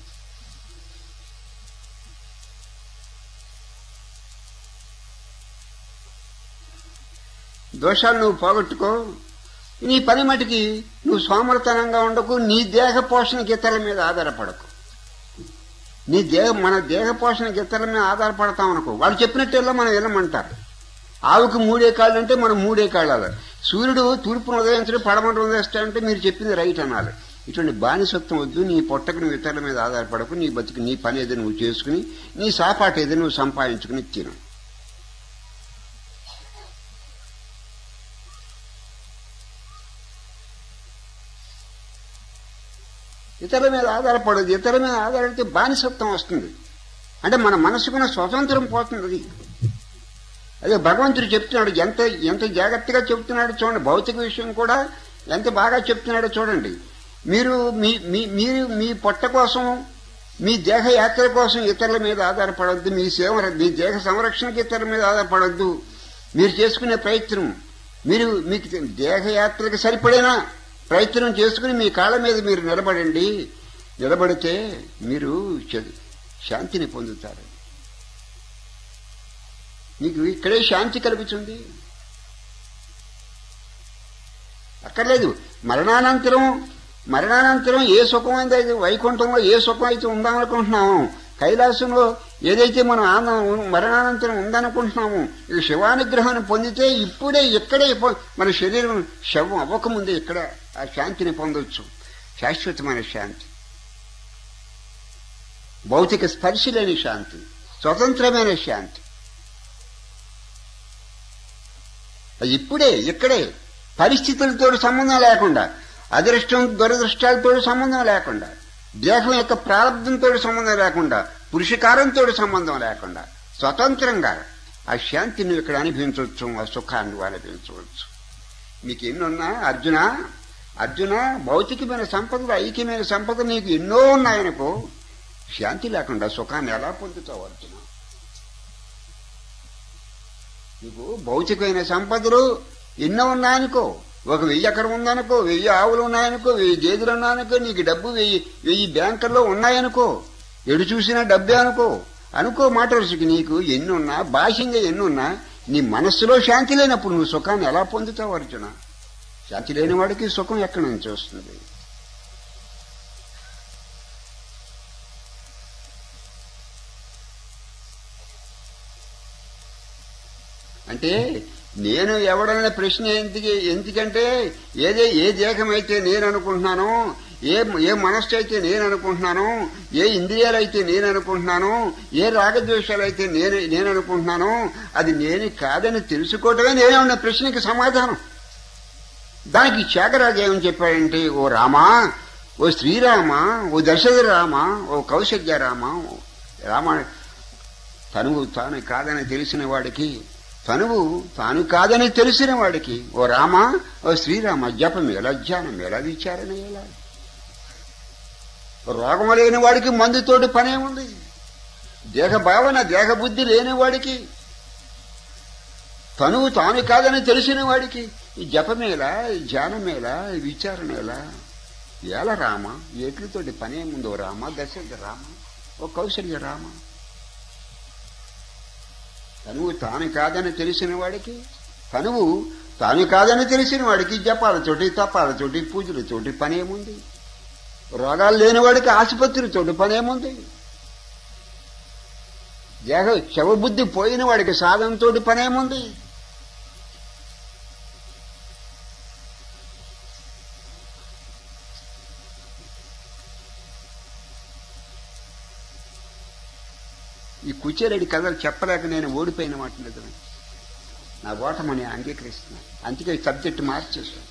దోషాలు నువ్వు పోగొట్టుకో నీ పని మటుకి నువ్వు సోమరతనంగా ఉండకు నీ దేహ పోషణకి ఇతరుల మీద ఆధారపడకు నీ దేహ మన దేహ పోషణకి ఇతరుల మీద ఆధారపడతాం అనుకో వాళ్ళు చెప్పినట్టేలా మనం వెళ్ళమంటారు ఆవుకు మూడే కాళ్ళు అంటే మనం మూడే కాళ్ళాలి సూర్యుడు తూర్పును ఉదయించడం పడమట ఉదయిస్తాడంటే మీరు చెప్పింది రైట్ అనాలి ఇటువంటి బానిసత్వం వద్దు నీ పొట్టకు నువ్వు ఇతరుల మీద ఆధారపడకు నీ బతుకు నీ పని ఏదో నువ్వు చేసుకుని నీ సాపాటు ఏదో నువ్వు సంపాదించుకుని తిను ఇతరుల మీద ఆధారపడదు ఇతరుల మీద ఆధారపడితే బానిసత్వం వస్తుంది అంటే మన మనసుకున్న స్వతంత్రం పోతుంది అది అదే భగవంతుడు చెప్తున్నాడు ఎంత ఎంత జాగ్రత్తగా చెప్తున్నాడు చూడండి భౌతిక విషయం కూడా ఎంత బాగా చెప్తున్నాడో చూడండి మీరు మీ మీ మీరు మీ పొట్ట కోసం మీ దేహ యాత్ర కోసం ఇతరుల మీద ఆధారపడద్దు మీ సేవ మీ దేహ సంరక్షణకి ఇతరుల మీద ఆధారపడద్దు మీరు చేసుకునే ప్రయత్నం మీరు మీకు దేహయాత్రకి సరిపడేనా ప్రయత్నం చేసుకుని మీ కాళ్ళ మీద మీరు నిలబడండి నిలబడితే మీరు చ- శాంతిని పొందుతారు మీకు ఇక్కడే శాంతి కలుగుతుంది అక్కర్లేదు మరణానంతరం మరణానంతరం ఏ సుఖం అయితే వైకుంఠంలో ఏ సుఖం అయితే ఉందనుకుంటున్నాము కైలాసంలో ఏదైతే మనం ఆనందం మరణానంతరం ఉందనుకుంటున్నాము ఈ శివానుగ్రహాన్ని పొందితే ఇప్పుడే ఇక్కడే పొ- మన శరీరం శవం అవ్వకముందే ఇక్కడ ఆ శాంతిని పొందొచ్చు శాశ్వతమైన శాంతి భౌతిక స్పర్శ లేని శాంతి స్వతంత్రమైన శాంతి అది ఇప్పుడే ఇక్కడే పరిస్థితులతో సంబంధం లేకుండా అదృష్టం దురదృష్టాలతో సంబంధం లేకుండా దేహం యొక్క ప్రారంభంతో సంబంధం లేకుండా పురుషకారంతో సంబంధం లేకుండా స్వతంత్రంగా ఆ శాంతిని ఇక్కడ అనుభవించవచ్చు ఆ సుఖాన్ని నువ్వు అనుభవించవచ్చు మీకు ఎన్నున్నా అర్జున అర్జున భౌతికమైన సంపదలు ఐక్యమైన సంపద నీకు ఎన్నో ఉన్నాయనుకో శాంతి లేకుండా సుఖాన్ని ఎలా పొందుతావు అర్జున నీకు భౌతికమైన సంపదలు ఎన్నో ఉన్నాయనుకో ఒక వెయ్యి ఎకరం ఉందనుకో వెయ్యి ఆవులు ఉన్నాయనుకో వెయ్యి గేదెలు ఉన్నాయనుకో నీకు డబ్బు వెయ్యి వెయ్యి బ్యాంకుల్లో ఉన్నాయనుకో ఎడు చూసినా డబ్బే అనుకో అనుకో మాట వరుసకి నీకు ఎన్నున్నా బాహ్యంగా ఎన్నున్నా నీ మనస్సులో శాంతి లేనప్పుడు నువ్వు సుఖాన్ని ఎలా పొందుతావు అర్జున శాంతి లేని వాడికి సుఖం ఎక్కడి నుంచి వస్తుంది అంటే నేను ఎవడనే ప్రశ్న ఎందుకు ఎందుకంటే ఏదే ఏ దేహమైతే నేను అనుకుంటున్నానో ఏ ఏ మనస్సు అయితే నేను అనుకుంటున్నాను ఏ ఇంద్రియాలు అయితే నేను అనుకుంటున్నాను ఏ రాగద్వేషాలు అయితే నేను నేను అనుకుంటున్నాను అది నేను కాదని తెలుసుకోవటమే నేనే ఉన్న ప్రశ్నకి సమాధానం దానికి త్యాగరాజు ఏమని చెప్పాడంటే ఓ రామా ఓ శ్రీరామ ఓ దశరథ రామ ఓ కౌశల్య రామ ఓ రామ తనువు తాను కాదని తెలిసిన వాడికి తనువు తాను కాదని తెలిసిన వాడికి ఓ రామ ఓ శ్రీరామ జపం ఎలా ధ్యానం ఎలా విచారణ ఎలా రోగం లేని వాడికి మందుతోటి పనే ఉంది దేహ భావన దేహ బుద్ధి లేని వాడికి తనువు తాను కాదని తెలిసిన వాడికి ఈ జపమేలా ఈ ధ్యానమేలా ఈ విచారణేలా ఏల రామ ఎట్లతోటి పనేముందో రామ దశరథ రామ ఓ కౌశల్య రామ తనువు తాను కాదని తెలిసిన వాడికి తనువు తాను కాదని తెలిసిన వాడికి జపాలతోటి తపాలతోటి పూజలతోటి పనేముంది రోగాలు లేనివాడికి ఆసుపత్రితో పనేముంది దేహ శవబుద్ధి పోయిన వాడికి సాధనతో పనేముంది ఈ కుచేరెడ్డి కథలు చెప్పలేక నేను ఓడిపోయిన మాట నిజమే నా ఓటమని అంగీకరిస్తున్నాను అందుకే ఈ సబ్జెక్ట్ మార్చేసాను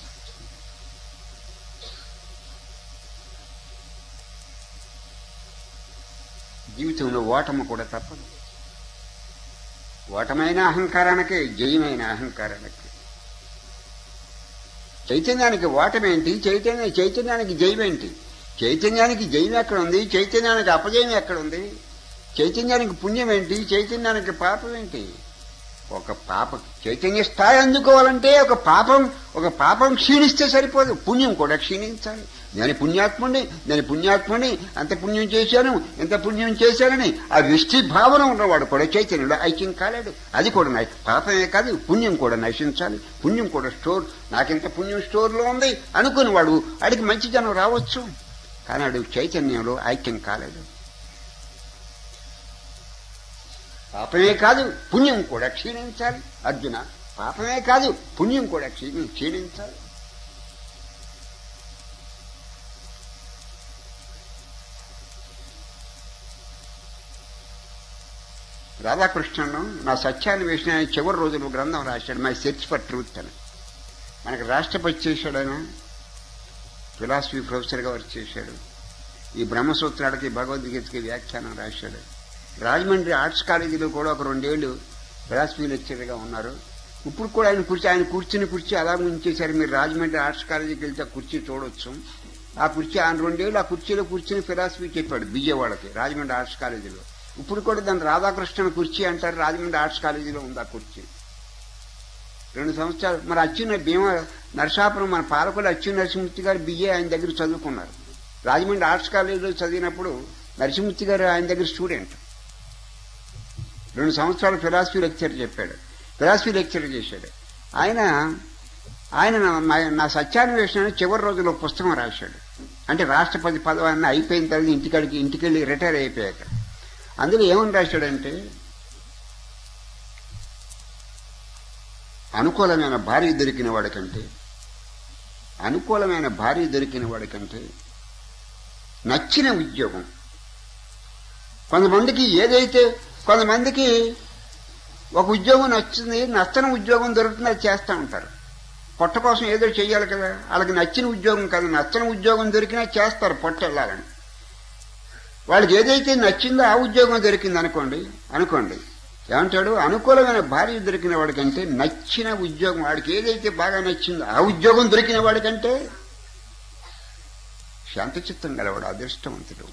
జీవితంలో ఓటము కూడా తప్పదు ఓటమైన అహంకారానికి జయమైన అహంకారానికి చైతన్యానికి ఓటమేంటి చైతన్య చైతన్యానికి జయమేంటి చైతన్యానికి జయం ఎక్కడ ఉంది చైతన్యానికి అపజయం ఎక్కడ ఉంది చైతన్యానికి పుణ్యం ఏంటి చైతన్యానికి పాపం ఏంటి ఒక పాపం చైతన్య స్థాయి అందుకోవాలంటే ఒక పాపం ఒక పాపం క్షీణిస్తే సరిపోదు పుణ్యం కూడా క్షీణించాలి నేను పుణ్యాత్ముడిని నేను పుణ్యాత్ముడిని అంత పుణ్యం చేశాను ఎంత పుణ్యం చేశానని ఆ విష్టి భావన ఉన్నవాడు కూడా చైతన్యుడు ఐక్యం కాలేడు అది కూడా నా పాపమే కాదు పుణ్యం కూడా నశించాలి పుణ్యం కూడా స్టోర్ నాకింత పుణ్యం స్టోర్లో ఉంది అనుకునేవాడు అడిగి మంచి జనం రావచ్చు కానీ వాడు చైతన్యంలో ఐక్యం కాలేడు పాపమే కాదు పుణ్యం కూడా క్షీణించాలి అర్జున పాపమే కాదు పుణ్యం కూడా క్షీణి క్షీణించాలి రాధాకృష్ణను నా సత్యాన్వేషణ అనే చివరి రోజులు గ్రంథం రాశాడు మై సెర్చ్ ఫర్ ట్రూత్ అని మనకి రాష్ట్రపతి చేశాడు ఆయన ఫిలాసఫీ ప్రొఫెసర్గా వర్క్ చేశాడు ఈ బ్రహ్మసూత్రాలకి భగవద్గీతకి వ్యాఖ్యానం రాశాడు రాజమండ్రి ఆర్ట్స్ కాలేజీలో కూడా ఒక రెండేళ్లు ఫిలాసఫీ లెక్చరర్గా ఉన్నారు ఇప్పుడు కూడా ఆయన కుర్చీ ఆయన కుర్చీని కుర్చీ అలా ఉంచేశారు మీరు రాజమండ్రి ఆర్ట్స్ కాలేజీకి వెళ్తే ఆ కుర్చీ చూడొచ్చు ఆ కుర్చీ ఆయన రెండేళ్ళు ఆ కుర్చీలో కూర్చుని ఫిలాసఫీ చెప్పాడు విజయవాడకి రాజమండ్రి ఆర్ట్స్ కాలేజీలో ఇప్పుడు కూడా దాన్ని రాధాకృష్ణ కుర్చీ అంటారు రాజమండ్రి ఆర్ట్స్ కాలేజీలో ఉంది ఆ కుర్చీ రెండు సంవత్సరాలు మరి అచ్యున భీమ నరసాపురం మన పాలకులు అచ్యు నరసింహూర్తి గారు బిఏ ఆయన దగ్గర చదువుకున్నారు రాజమండ్రి ఆర్ట్స్ కాలేజీలో చదివినప్పుడు నరసింహూర్తి గారు ఆయన దగ్గర స్టూడెంట్ రెండు సంవత్సరాలు ఫిలాసఫీ లెక్చర్ చెప్పాడు ఫిలాసఫీ లెక్చర్ చేశాడు ఆయన ఆయన నా- నా సత్యాన్వేషణ చివరి రోజుల్లో పుస్తకం రాశాడు అంటే రాష్ట్రపతి పదవాన్ని అయిపోయిన తర్వాత ఇంటికాడికి ఇంటికెళ్ళి రిటైర్ అయిపోయాక అందులో ఏమని రాశాడంటే అనుకూలమైన భార్య దొరికిన వాడికంటే అనుకూలమైన భార్య దొరికిన వాడికంటే నచ్చిన ఉద్యోగం కొంతమందికి ఏదైతే కొంతమందికి ఒక ఉద్యోగం నచ్చింది నచ్చని ఉద్యోగం దొరుకుతుంది అది చేస్తూ ఉంటారు పొట్ట కోసం ఏదో చెయ్యాలి కదా వాళ్ళకి నచ్చిన ఉద్యోగం కాదు నచ్చని ఉద్యోగం దొరికినా చేస్తారు పొట్ట వెళ్ళాలని వాళ్ళకి ఏదైతే నచ్చిందో ఆ ఉద్యోగం దొరికింది అనుకోండి అనుకోండి ఏమంటాడు అనుకూలమైన భార్య దొరికిన వాడికంటే నచ్చిన ఉద్యోగం వాడికి ఏదైతే బాగా నచ్చిందో ఆ ఉద్యోగం దొరికిన వాడికంటే శాంతచిత్తం గలవాడు అదృష్టవంతుడు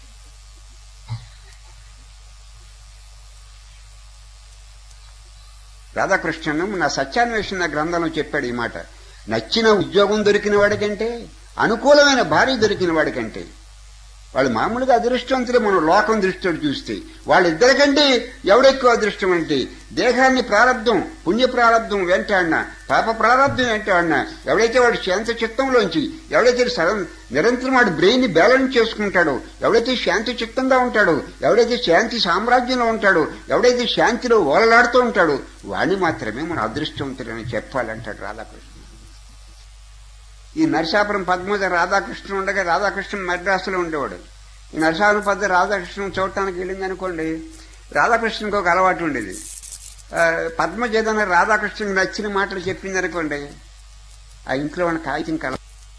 రాధాకృష్ణను నా సత్యాన్వేషణ గ్రంథంలో చెప్పాడు ఈ మాట నచ్చిన ఉద్యోగం దొరికిన వాడికంటే అనుకూలమైన భార్య దొరికిన వాడికంటే వాళ్ళు మామూలుగా అదృష్టవంతులే మనం లోకం దృష్టితో చూస్తే వాళ్ళిద్దరికంటే ఎవడెక్కువ అదృష్టం అంటే దేహాన్ని ప్రారంధం పుణ్య ప్రారంధం వెంటాడినా పాప ప్రారంధం వెంటాడినా ఎవడైతే వాడు శాంత చిత్తంలోంచి ఎవడైతే సర- నిరంతరం వాడు బ్రెయిన్ బ్యాలెన్స్ చేసుకుంటాడో ఎవడైతే శాంతి చిత్తంగా ఉంటాడో ఎవడైతే శాంతి సామ్రాజ్యంలో ఉంటాడో ఎవడైతే శాంతిలో ఓలలాడుతూ ఉంటాడో వాడిని మాత్రమే మన అదృష్టవంతులని చెప్పాలంటాడు రాధాకృష్ణ ఈ నరసాపురం పద్మజ రాధాకృష్ణ ఉండగా రాధాకృష్ణ మద్రాసులో ఉండేవాడు ఈ నరసాపురం పద్మ రాధాకృష్ణ చూడటానికి వెళ్ళింది అనుకోండి రాధాకృష్ణకి ఒక అలవాటు ఉండేది ఆ, పద్మజ ఏదైనా రాధాకృష్ణకి నచ్చిన మాటలు చెప్పింది అనుకోండి ఆ ఇంట్లో ఉన్న కాగితం కల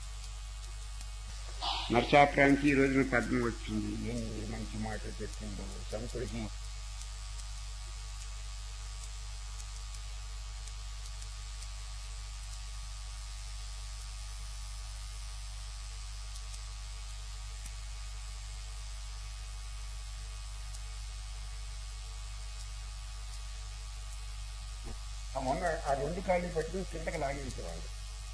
నరసాపురానికి ఈ రోజున పద్మ వచ్చింది ఏం మంచి మాటలు చెప్పిందో సంతోషం ఆ మొన్న ఆ రెండు కాళ్ళు పట్టుకుని కిందకి లాగేసేవాళ్ళు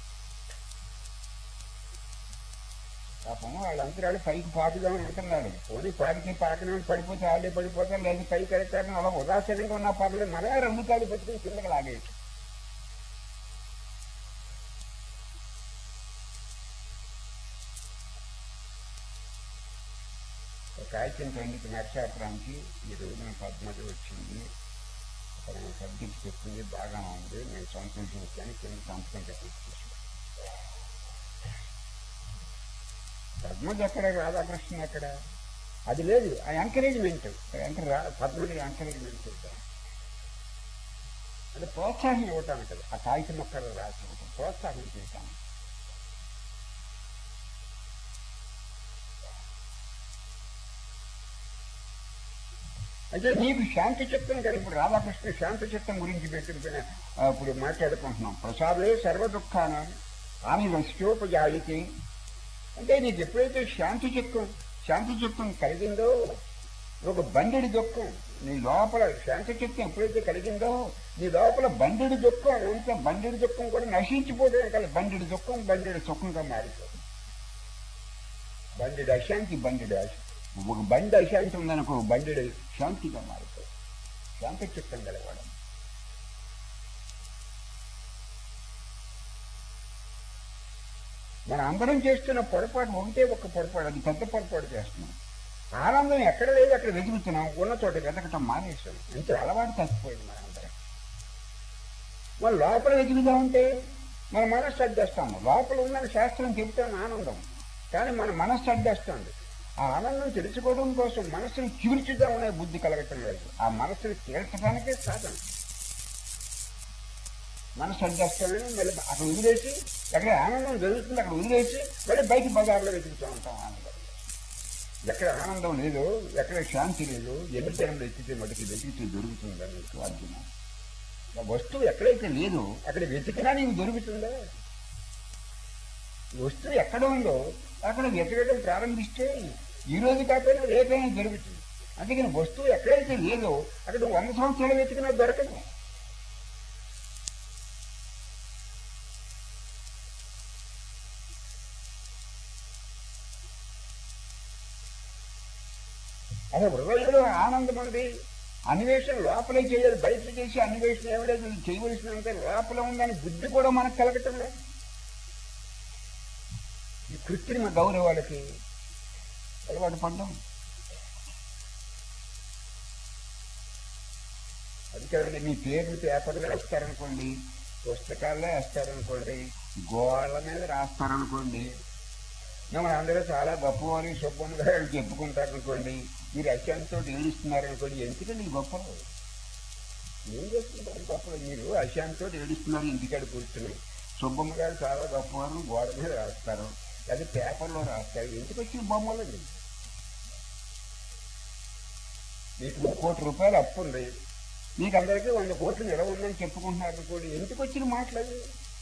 పాపం వాళ్ళంతరాలు పైకి పాటుదామని అనుకున్నాడు పోనీ పాటికి పాకనే పడిపోతే వాళ్ళే పడిపోతారు లేదా పైకి వెళ్తారని అలా ఉదాసీనంగా ఉన్న పర్లేదు మరే రెండు కాళ్ళు పట్టుకుని కిందకి లాగేసి కాగితం పండిత నరసాపురానికి ఈ రోజున పద్మతి వచ్చింది అక్కడ సబ్జెక్ట్ చెప్పింది బాగా ఉంది నేను సంతోషించాను కింద సంతకం పెట్టించేసి పద్మతి ఎక్కడ రాధాకృష్ణ ఎక్కడ అది లేదు ఆ ఎంకరేజ్మెంట్ ఎంకర్ పద్మతి ఎంకరేజ్మెంట్ అది ప్రోత్సాహం ఇవ్వటానికి అది ఆ కాగితం మొక్కలు రాసి ఇవ్వటం, ప్రోత్సాహం చేయటానికి అయితే నీకు శాంతి చిత్తం కదా ఇప్పుడు రాధాకృష్ణ శాంతి చిత్తం గురించి పెట్టిన ఆ, ఇప్పుడు మాట్లాడుకుంటున్నాం ప్రసాదే సర్వ దుఃఖాన ఆమె వశ్యోపజాయితి అంటే నీకు ఎప్పుడైతే శాంతి చిత్తం శాంతి చిత్తం కలిగిందో ఒక బండెడి దుఃఖం నీ లోపల శాంతి చిత్తం ఎప్పుడైతే కలిగిందో నీ లోపల బండెడి దుఃఖం అంత బండెడి దుఃఖం కూడా నశించిపోతే కదా బండెడి దుఃఖం బండెడి సుఖంగా మారిపోతుంది బండెడి అశాంతి బండెడి అశాంతి ఒక బండి అశాంతి ఉందనుకో బండెడి శాంతిగా మారిపోతుంది శాంతి చిత్తం కలగడం మన అందరం చేస్తున్న పొరపాటు ఒకటే ఒక పొరపాటు అది పెద్ద పొరపాటు చేస్తున్నాం ఆనందం ఎక్కడ లేదు అక్కడ వెతుకుతున్నాం ఉన్న చోట వెతకటం మానేసాం ఇంత అలవాటు తప్పిపోయింది మన అందరం మన లోపల వెతుకుతా ఉంటే మన మనస్సు అడ్డేస్తాము లోపల ఉందని శాస్త్రం చెబుతాను ఆనందం కానీ మన మనస్సు అడ్డేస్తుంది ఆ ఆనందం తెలుసుకోవడం కోసం మనస్సును చిగుర్చుదామనే బుద్ధి కలగటం లేదు ఆ మనస్సును తీర్చడానికే సాధన మనసు అడ్జస్టమని మళ్ళీ అక్కడ వదిలేసి ఎక్కడ ఆనందం జరుగుతుంది అక్కడ వదిలేసి మళ్ళీ బయట బజార్లో వెతుకుతూ ఉంటాం ఆనందం ఎక్కడ ఆనందం లేదు ఎక్కడ శాంతి లేదు ఎన్ని జనంలో ఎత్తితే మటుకు వెతికితే దొరుకుతుందని నీకు అర్జున ఆ వస్తువు ఎక్కడైతే లేదో అక్కడ వెతికినా నీకు దొరుకుతుందా ఈ వస్తువు ఎక్కడ ఉందో అక్కడ వెతకడం ప్రారంభిస్తే ఈ రోజు కాకపోయినా రేపైనా దొరుకుతుంది అందుకని వస్తువు ఎక్కడైతే లేదో అక్కడ వంద సంవత్సరాలు వెతికినా దొరకదు అసలు హృదయంలో ఆనందం ఉంది అన్వేషణ లోపలే చేయాలి బయట చేసి అన్వేషణ ఏమిలేదు చేయవలసినంత లోపల ఉందని బుద్ధి కూడా మనకు కలగటం లేదు ఈ కృత్రిమ గౌరవాలకి అలవాటు పడ్డాం అది కదండి మీ పేర్లు పేపర్లు వేస్తారనుకోండి పుస్తకాల్లో వేస్తారనుకోండి గోళ్ళ మీద రాస్తారనుకోండి మిమ్మల్ని అందరూ చాలా గొప్పవారు సుబ్బమ్మ గారు చెప్పుకుంటారనుకోండి మీరు అశాంతితో ఏడుస్తున్నారనుకోండి ఎందుకండి ఈ గొప్పలు ఏం చేస్తుంటారు గొప్పలు మీరు అశాంతితో ఏడుస్తున్నారు ఇంటికాడ కూర్చుని సుబ్బమ్మ గారు చాలా గొప్పవారు గోడ మీద రాస్తారు అది పేపర్లో రాస్తారు ఎందుకు వచ్చిన బొమ్మలు ఇవి? మీకు కోటి రూపాయలు అప్పు ఉంది మీకు అందరికీ వంద కోట్లు నిలవ ఉందని చెప్పుకుంటున్నారు అనుకోండి ఎందుకు వచ్చిన మాటలు అవి?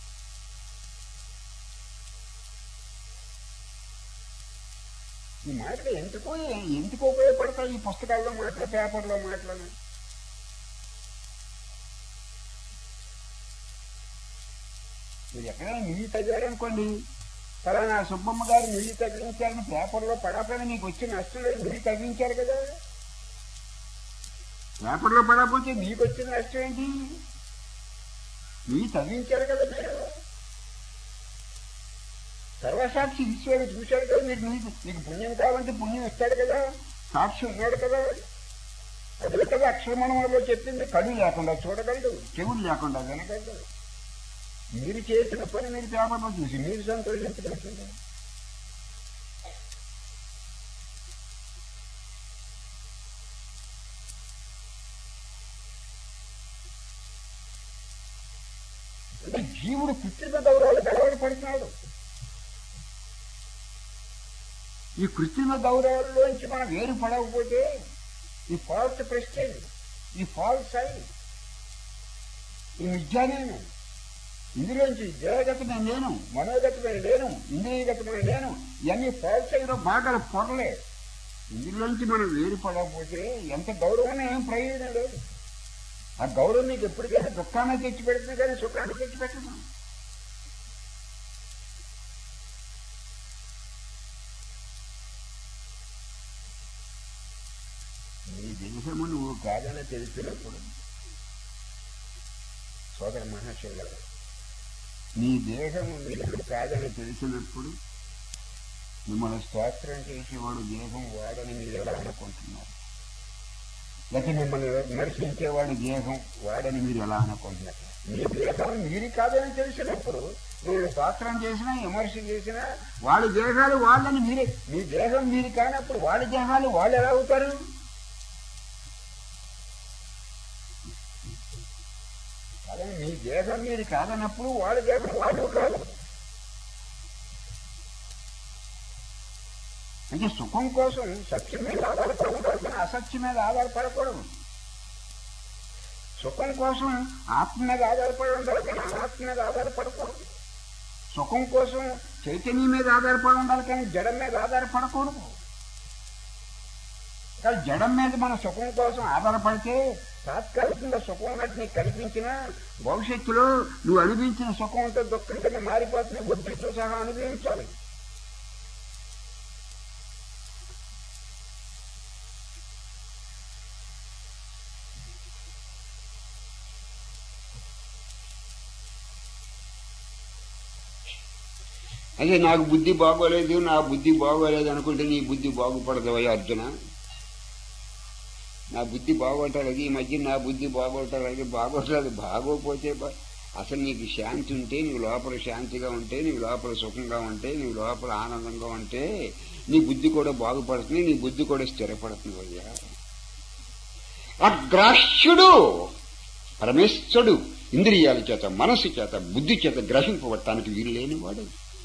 ఈ మాటలు ఎందుకో ఎందుకు ఉపయోగపడతాయి ఈ పుస్తకాల్లో మాటలు పేపర్లో మాటలను మీరు ఎక్కడైనా మిల్లి తగ్గారనుకోండి ఫలానా సుబ్బమ్మ గారు మిల్లి తగ్గించారని పేపర్లో పడకపోయినా మీకు వచ్చే నష్టం లేదు మిల్లి తగ్గించారు కదా పేపర్లో పడకపోతే మీకు వచ్చిన నష్టం ఏంటి మీరు తగ్గించారు కదా మీరు సర్వసాక్షి ఈశ్వరుడు చూశాడు కదా మీకు మీకు మీకు పుణ్యం కావాలంటే పుణ్యం ఇస్తాడు కదా సాక్షి ఉన్నాడు కదా అదే కదా అక్షరమణంలో చెప్పింది కళ్ళు లేకుండా చూడగలడు చెవులు లేకుండా వినగలడు మీరు చేసిన పని మీరు పేపర్లో చూసి మీరు సంతోషించగలుగుతుంది అంటే జీవుడు కృత్రిమ గౌరవాలు గడవలు పడుతున్నాడు ఈ కృత్రిమ గౌరవాల్లోంచి మనం వేరు పడకపోతే ఈ ఫాల్స్ ప్రెస్టేజ్ ఈ ఫాల్స్ సైడ్ ఈ మిథ్యానేను ఇందులోంచి దేహగతమైన నేను మనోగతమైన నేను ఇంద్రియగతమైన నేను ఇవన్నీ ఫాల్స్ అయిన బాగా పొరలే ఇందులోంచి మనం వేరు పడకపోతే ఎంత గౌరవం ఏం ప్రయోజనం లేదు ఆ గౌరవం నీకు ఎప్పటికైనా దుఃఖాన్ని తెచ్చి పెడుతుంది కానీ సుఖాన్ని తెచ్చి పెట్టదు నీ దేశము నువ్వు కాదని తెలిసినప్పుడు సోదర మహాశివ నీ దేహము నీకు కాదని తెలిసినప్పుడు మిమ్మల్ని స్తోత్రం చేసేవాడు దేహం వాడని మీరు ఎలా అనుకుంటున్నారు లేకపోతే మిమ్మల్ని విమర్శించేవాడు దేహం వాడని మీరు ఎలా అనుకుంటున్నారు మీ దేహం మీరు కాదని తెలిసినప్పుడు మీరు స్తోత్రం చేసినా విమర్శ చేసినా వాళ్ళ దేహాలు వాళ్ళని మీరే మీ దేహం మీరు కానప్పుడు వాళ్ళ దేహాలు వాళ్ళు ఎలా అవుతారు కాదని మీ దేహం మీరు కాదన్నప్పుడు వాళ్ళ దేహం వాళ్ళు కాదు అంటే సుఖం కోసం సత్యం మీద ఆధారపడకూడదు అసత్యం మీద ఆధారపడకూడదు సుఖం కోసం ఆత్మ మీద ఆధారపడి ఉండాలి కానీ అనాత్మ మీద ఆధారపడకూడదు సుఖం కోసం చైతన్యం మీద ఆధారపడి ఉండాలి కానీ జడం మీద ఆధారపడకూడదు కానీ జడం మీద మన సుఖం కోసం ఆధారపడితే తాత్కాలికంగా సుఖం ఉన్నట్టు నీకు కనిపించినా భవిష్యత్తులో నువ్వు అనుభవించిన సుఖం అంతా దుఃఖం కింద మారిపోతుంది బుద్ధితో సహా అనుభవించాలి అదే నాకు బుద్ధి బాగోలేదు నా బుద్ధి బాగోలేదు అనుకుంటే నీ బుద్ధి బాగుపడదు అయ్యా అర్జున నా బుద్ధి బాగోటలేదు ఈ మధ్య నా బుద్ధి బాగోటలేదు బాగోట్లేదు బాగోపోతే బా- అసలు నీకు శాంతి ఉంటే నీవు లోపల శాంతిగా ఉంటే నీవు లోపల సుఖంగా ఉంటే నీవు లోపల ఆనందంగా ఉంటే నీ బుద్ధి కూడా బాగుపడుతుంది నీ బుద్ధి కూడా స్థిరపడుతుంది అయ్యా అగ్రాహ్యుడు పరమేశ్వరుడు ఇంద్రియాల చేత మనసు చేత బుద్ధి చేత గ్రహింపబడటానికి వీలు లేనివాడు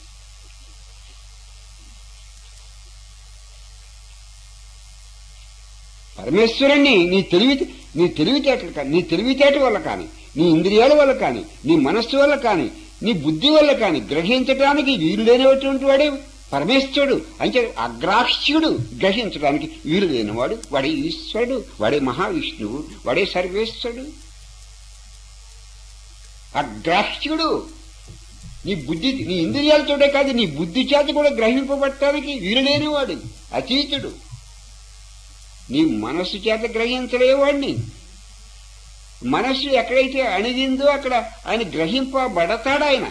పరమేశ్వరుణ్ణి నీ తెలివి నీ తెలివితేటలు కానీ నీ తెలివితేట వల్ల కానీ నీ ఇంద్రియాల వల్ల కానీ నీ మనస్సు వల్ల కానీ నీ బుద్ధి వల్ల కానీ గ్రహించడానికి వీలు లేనటువంటి వాడే పరమేశ్వరుడు అంటే అగ్రాహ్యుడు గ్రహించడానికి వీలు లేనివాడు వాడే ఈశ్వరుడు వాడే మహావిష్ణువు వాడే సర్వేశ్వరుడు అగ్రాహ్యుడు నీ బుద్ధి నీ ఇంద్రియాలతోటే కాదు నీ బుద్ధి చేత కూడా గ్రహింపబట్టడానికి వీలు లేనివాడు అతీతుడు నీ మనస్సు చేత గ్రహించలేవాడిని మనస్సు ఎక్కడైతే అణిగిందో అక్కడ ఆయన గ్రహింపబడతాడు ఆయన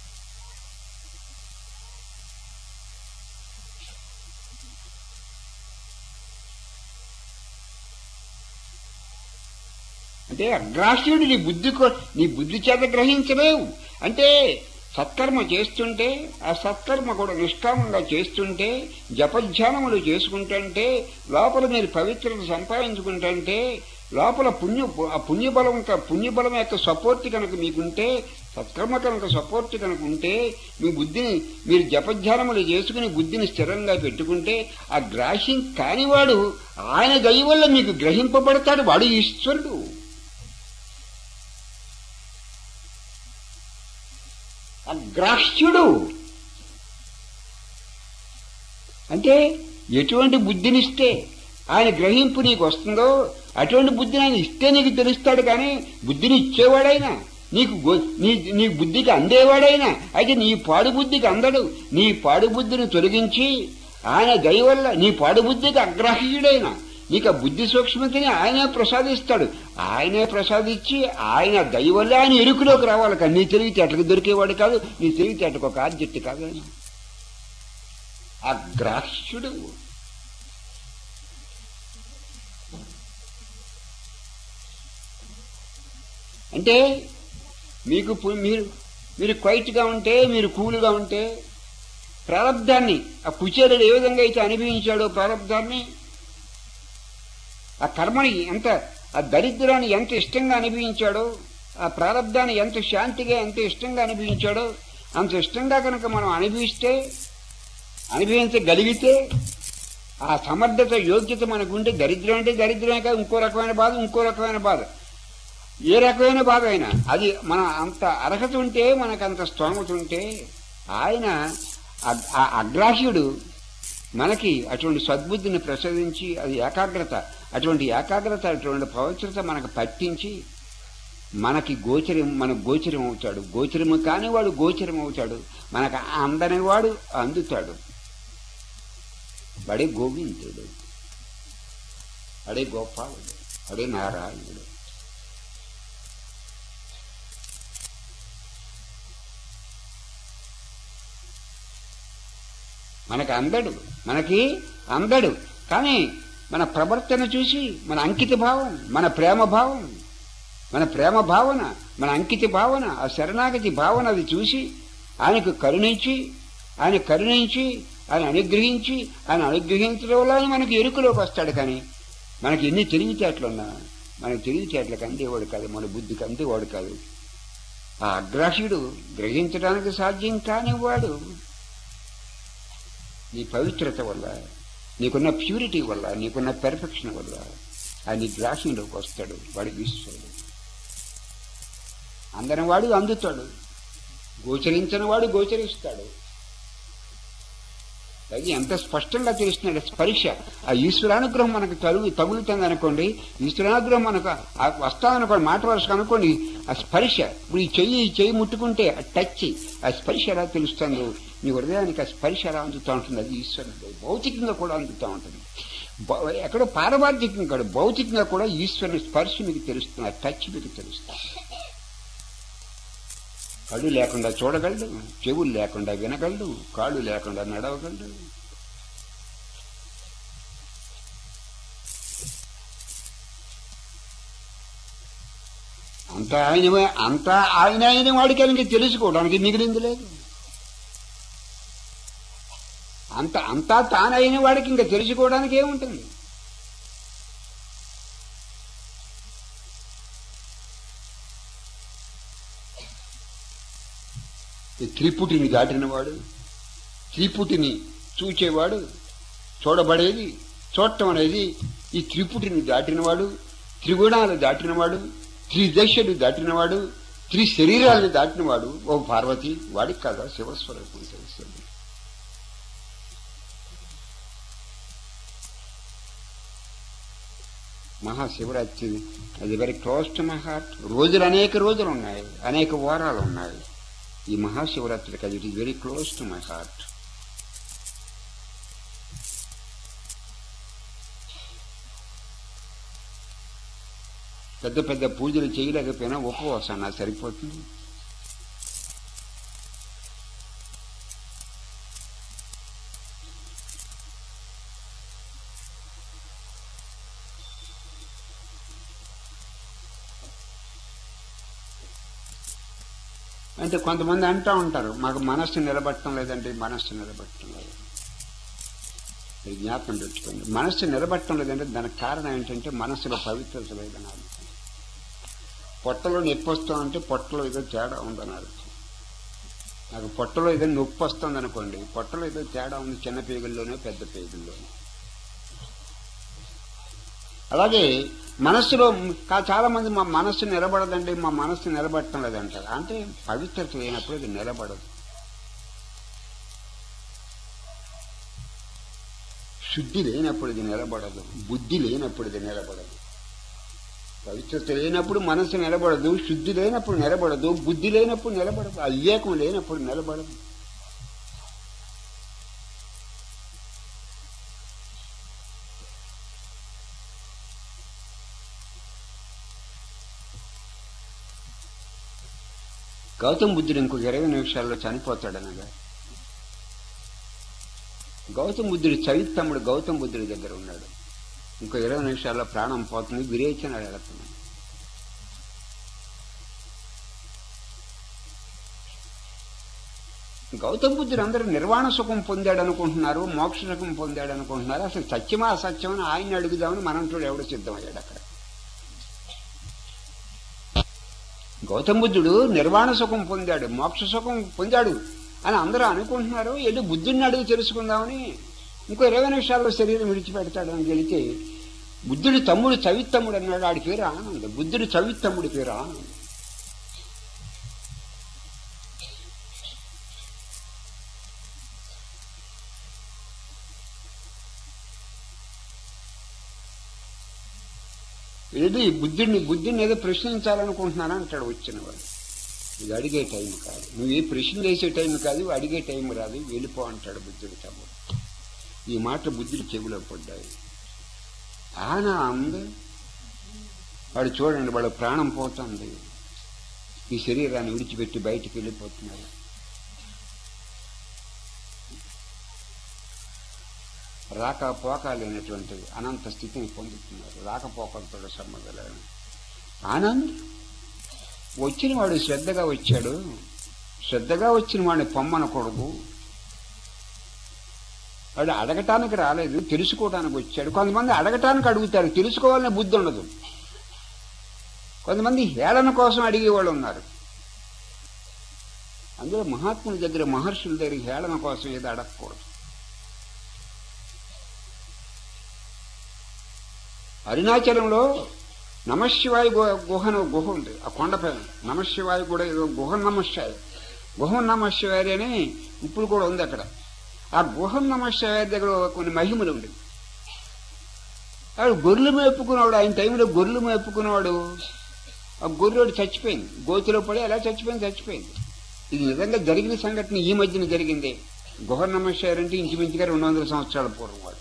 అంటే అగ్రాహ్యుడు నీ బుద్ధి కో- నీ బుద్ధి చేత గ్రహించలేవు అంటే సత్కర్మ చేస్తుంటే ఆ సత్కర్మ కూడా నిష్కామంగా చేస్తుంటే జపధ్యానములు చేసుకుంటుంటే లోపల మీరు పవిత్రత సంపాదించుకుంటుంటే లోపల పుణ్య ఆ పుణ్యబలం క- పుణ్యబలం యొక్క సపోర్ట్ కనుక మీకుంటే సత్కర్మ కనుక సపోర్ట్ కనుక ఉంటే మీ బుద్ధిని మీరు జపధ్యానములు చేసుకుని బుద్ధిని స్థిరంగా పెట్టుకుంటే ఆ గ్రాహ్యం కానివాడు ఆయన దయ వల్ల మీకు గ్రహింపబడతాడు వాడు ఈశ్వరుడు అగ్రాహ్యుడు అంటే ఎటువంటి బుద్ధినిస్తే ఆయన గ్రహింపు నీకు వస్తుందో అటువంటి బుద్ధిని ఆయన ఇస్తే నీకు తెలుస్తాడు కానీ బుద్ధిని ఇచ్చేవాడైనా నీకు గో- నీ నీ బుద్ధికి అందేవాడైనా అయితే నీ పాడు బుద్ధికి అందడు నీ పాడు బుద్ధిని తొలగించి ఆయన దయ వల్ల నీ పాడు బుద్ధికి అగ్రాహ్యుడైనా నీకు ఆ బుద్ధి సూక్ష్మతని ఆయనే ప్రసాదిస్తాడు ఆయనే ప్రసాదించి ఆయన దయ వల్ల ఆయన ఎరుకులోకి రావాలి కానీ నీ తెలివితేటకు దొరికేవాడు కాదు నీ తెలివితేటకు ఒక ఆబ్జెక్ట్ కాదు ఆయన అగ్రాహ్యుడు అంటే మీకు పు- మీరు మీరు క్వైట్గా ఉంటే మీరు కూల్గా ఉంటే ప్రారంధాన్ని ఆ కుచేరుడు ఏ విధంగా అయితే అనుభవించాడో ప్రారంధాన్ని ఆ కర్మని ఎంత ఆ దరిద్రాన్ని ఎంత ఇష్టంగా అనుభవించాడో ఆ ప్రారంధాన్ని ఎంత శాంతిగా ఎంత ఇష్టంగా అనుభవించాడో అంత ఇష్టంగా కనుక మనం అనుభవిస్తే అనుభవించగలిగితే ఆ సమర్థత యోగ్యత మనకుంటే దరిద్రం అంటే దరిద్రమే కాదు ఇంకో రకమైన బాధ ఇంకో రకమైన బాధ ఏ రకమైన బాధ అయినా అది మన అంత అర్హత ఉంటే మనకు అంత స్తోమత ఉంటే ఆయన అగ్- ఆ అగ్రాహ్యుడు మనకి అటువంటి సద్బుద్ధిని ప్రసాదించి అది ఏకాగ్రత అటువంటి ఏకాగ్రత అటువంటి పవిత్రత మనకు పట్టించి మనకి గోచరం మన గోచరం అవుతాడు గోచరము కాని వాడు గోచరం అవుతాడు మనకు అందని వాడు అందుతాడు వాడే గోవిందుడు అడే గోపాలుడు అడే నారాయణుడు మనకి అందడు మనకి అందడు కానీ మన ప్రవర్తన చూసి మన అంకిత భావం మన ప్రేమ భావం మన ప్రేమ భావన మన అంకిత భావన ఆ శరణాగతి భావన అది చూసి ఆయనకు కరుణించి ఆయన కరుణించి ఆయన అనుగ్రహించి ఆయన అనుగ్రహించడం వల్ల ఆయన మనకి ఎరుకలోకి వస్తాడు కానీ మనకి ఎన్ని తెలివితేటలున్నా మనకి తెలివితేటలకు అందేవాడు కాదు మన బుద్ధికి అందేవాడు కాదు ఆ అగ్రాహ్యుడు గ్రహించడానికి సాధ్యం కానివాడు నీ పవిత్రత వల్ల నీకున్న ప్యూరిటీ వల్ల నీకున్న పెర్ఫెక్షన్ వల్ల ఆ నీ గ్రాహ్యంలోకి వస్తాడు వాడి ఈశ్వరుడు అందరం వాడు అందుతాడు గోచరించని వాడు గోచరిస్తాడు అది ఎంత స్పష్టంగా తెలుస్తున్నాడు స్పర్శ ఆ ఈశ్వరానుగ్రహం మనకు తగులు తగులుతుంది అనుకోండి ఈశ్వరానుగ్రహం మనకు ఆ వస్తామనుకోండి మాట వరుసకు అనుకోండి ఆ స్పర్శ ఇప్పుడు ఈ చెయ్యి ఈ చెయ్యి ముట్టుకుంటే ఆ టచ్ ఆ స్పర్శ ఎలా తెలుస్తుందో నీ హృదయానికి ఆ స్పర్శ ఎలా అందుతూ ఉంటుంది అది ఈశ్వరుడు భౌతికంగా కూడా అందుతూ ఉంటుంది భౌ- ఎక్కడో పారమార్థికంగా కాదు భౌతికంగా కూడా ఈశ్వరుని స్పర్శ మీకు తెలుస్తుంది ఆ టచ్ మీకు తెలుస్తుంది కళ్ళు లేకుండా చూడగలడు చెవులు లేకుండా వినగలడు కాళ్ళు లేకుండా నడవగలడు అంతా ఆయనమే అంతా ఆయన ఆయన వాడికి ఆయనకి తెలుసుకోవడానికి మిగిలింది లేదు అంత అంతా తానైన వాడికి ఇంకా తెలుసుకోవడానికి ఏముంటుంది ఈ త్రిపుటిని దాటినవాడు త్రిపుటిని చూచేవాడు చూడబడేది చూడటం అనేది ఈ త్రిపుటిని దాటినవాడు త్రిగుణాలు దాటినవాడు త్రిదశలు దాటినవాడు త్రి శరీరాలను దాటినవాడు ఓ పార్వతి వాడికి కాదా శివస్వరూపం తెలుస్తుంది మహాశివరాత్రి అది very close to my heart రోజులు అనేక రోజులు ఉన్నాయి అనేక వారాలు ఉన్నాయి ఈ మహాశివరాత్రికి అది it is very close to my heart పెద్ద పెద్ద పూజలు చేయలేకపోయినా ఉపవాసం నాకు సరిపోతుంది అంటే కొంతమంది అంటూ ఉంటారు మాకు మనస్సు నిలబట్టడం లేదంటే మనస్సు నిలబట్టడం లేదు మీరు జ్ఞాపకం పెట్టుకోండి మనస్సు నిలబట్టడం లేదంటే దానికి కారణం ఏంటంటే మనస్సులో పవిత్రత లేదని అర్థం పొట్టలో నొప్పి వస్తుందంటే పొట్టలో ఏదో తేడా ఉందని అర్థం నాకు పొట్టలో ఏదో నొప్పి వస్తుంది అనుకోండి పొట్టలో ఏదో తేడా ఉంది చిన్న పేగుల్లోనే పెద్ద పేగుల్లోనే అలాగే మనస్సులో కా- చాలా మంది మా మనస్సు నిలబడదండి మా మనస్సు నిలబడటం లేదంటారు అంటే పవిత్రత లేనప్పుడు ఇది నిలబడదు శుద్ధి లేనప్పుడు ఇది నిలబడదు బుద్ధి లేనప్పుడు ఇది నిలబడదు పవిత్రత లేనప్పుడు మనస్సు నిలబడదు శుద్ధి లేనప్పుడు నిలబడదు బుద్ధి లేనప్పుడు నిలబడదు అవివేకం లేనప్పుడు నిలబడదు గౌతమ్ బుద్ధుడు ఇంకొక ఇరవై నిమిషాల్లో చనిపోతాడనగా గౌతమ్ బుద్ధుడు చరితమ్ముడు గౌతమ్ బుద్ధుడి దగ్గర ఉన్నాడు ఇంకో ఇరవై నిమిషాల్లో ప్రాణం పోతుంది విరేచన వెళుతున్నాడు గౌతమ్ బుద్ధుడు అందరూ నిర్వాణ సుఖం పొందాడు అనుకుంటున్నారు మోక్ష సుఖం పొందాడు అనుకుంటున్నారు అసలు సత్యమా అసత్యమని ఆయన్ని అడుగుదామని మనం చూడు ఎవడు సిద్ధమయ్యాడు అక్కడ గౌతమ్ బుద్ధుడు నిర్వాణ సుఖం పొందాడు మోక్ష సుఖం పొందాడు అని అందరూ అనుకుంటున్నారు వెళ్ళి బుద్ధుడిని అడిగి తెలుసుకుందామని ఇంకో ఇరవై నిమిషాల్లో శరీరం విడిచిపెడతాడు అని గెలితే బుద్ధుడి తమ్ముడు చవిత్తమ్ముడు అన్నాడు ఆడి పేరు ఆనంద్ బుద్ధుడి చవిత్తమ్ముడి పేరు ఆనంద్ ఏదో ఈ బుద్ధుడిని బుద్ధిని ఏదో ప్రశ్నించాలనుకుంటున్నాను అంటాడు వచ్చిన వాడు ఇది అడిగే టైం కాదు నువ్వు ఏ ప్రశ్న వేసే టైం కాదు అడిగే టైం రాదు వెళ్ళిపో అంటాడు బుద్ధుడి తమ్ముడు ఈ మాట బుద్ధుడి చెవిలో పడ్డాయి ఆనంద్ వాడు చూడండి వాడు ప్రాణం పోతుంది ఈ శరీరాన్ని విడిచిపెట్టి బయటికి వెళ్ళిపోతున్నాడు రాకపోక లేనటువంటి అనంత స్థితిని పొందుతున్నారు రాకపోకలతో సంబంధం లేదు ఆనంద్ వచ్చిన వాడు శ్రద్ధగా వచ్చాడు శ్రద్ధగా వచ్చిన వాడిని పొమ్మనకూడదు వాడు అడగటానికి రాలేదు తెలుసుకోవడానికి వచ్చాడు కొంతమంది అడగటానికి అడుగుతారు తెలుసుకోవాలనే బుద్ధి ఉండదు కొంతమంది హేళన కోసం అడిగేవాళ్ళు ఉన్నారు అందులో మహాత్ముల దగ్గర మహర్షుల దగ్గర హేళన కోసం ఏదో అడగకూడదు అరుణాచలంలో నమశివాయి గుహన గుహ ఉంది ఆ కొండపైన నమశివాయి కూడా ఏదో గుహ నమశివాయి గుహ నమశివారి అని ఇప్పుడు కూడా ఉంది అక్కడ ఆ గుహ నమశివారి దగ్గర కొన్ని మహిమలు ఉంది ఆడు గొర్రెలు మేపుకున్నాడు ఆయన టైంలో గొర్రెలు మేపుకున్నాడు ఆ గొర్రెడు చచ్చిపోయింది గోతిలో పడి ఎలా చచ్చిపోయింది చచ్చిపోయింది ఇది నిజంగా జరిగిన సంఘటన ఈ మధ్యన జరిగింది గుహ నమశివారి అంటే ఇంచుమించుగా రెండు వందల సంవత్సరాల పూర్వం వాడు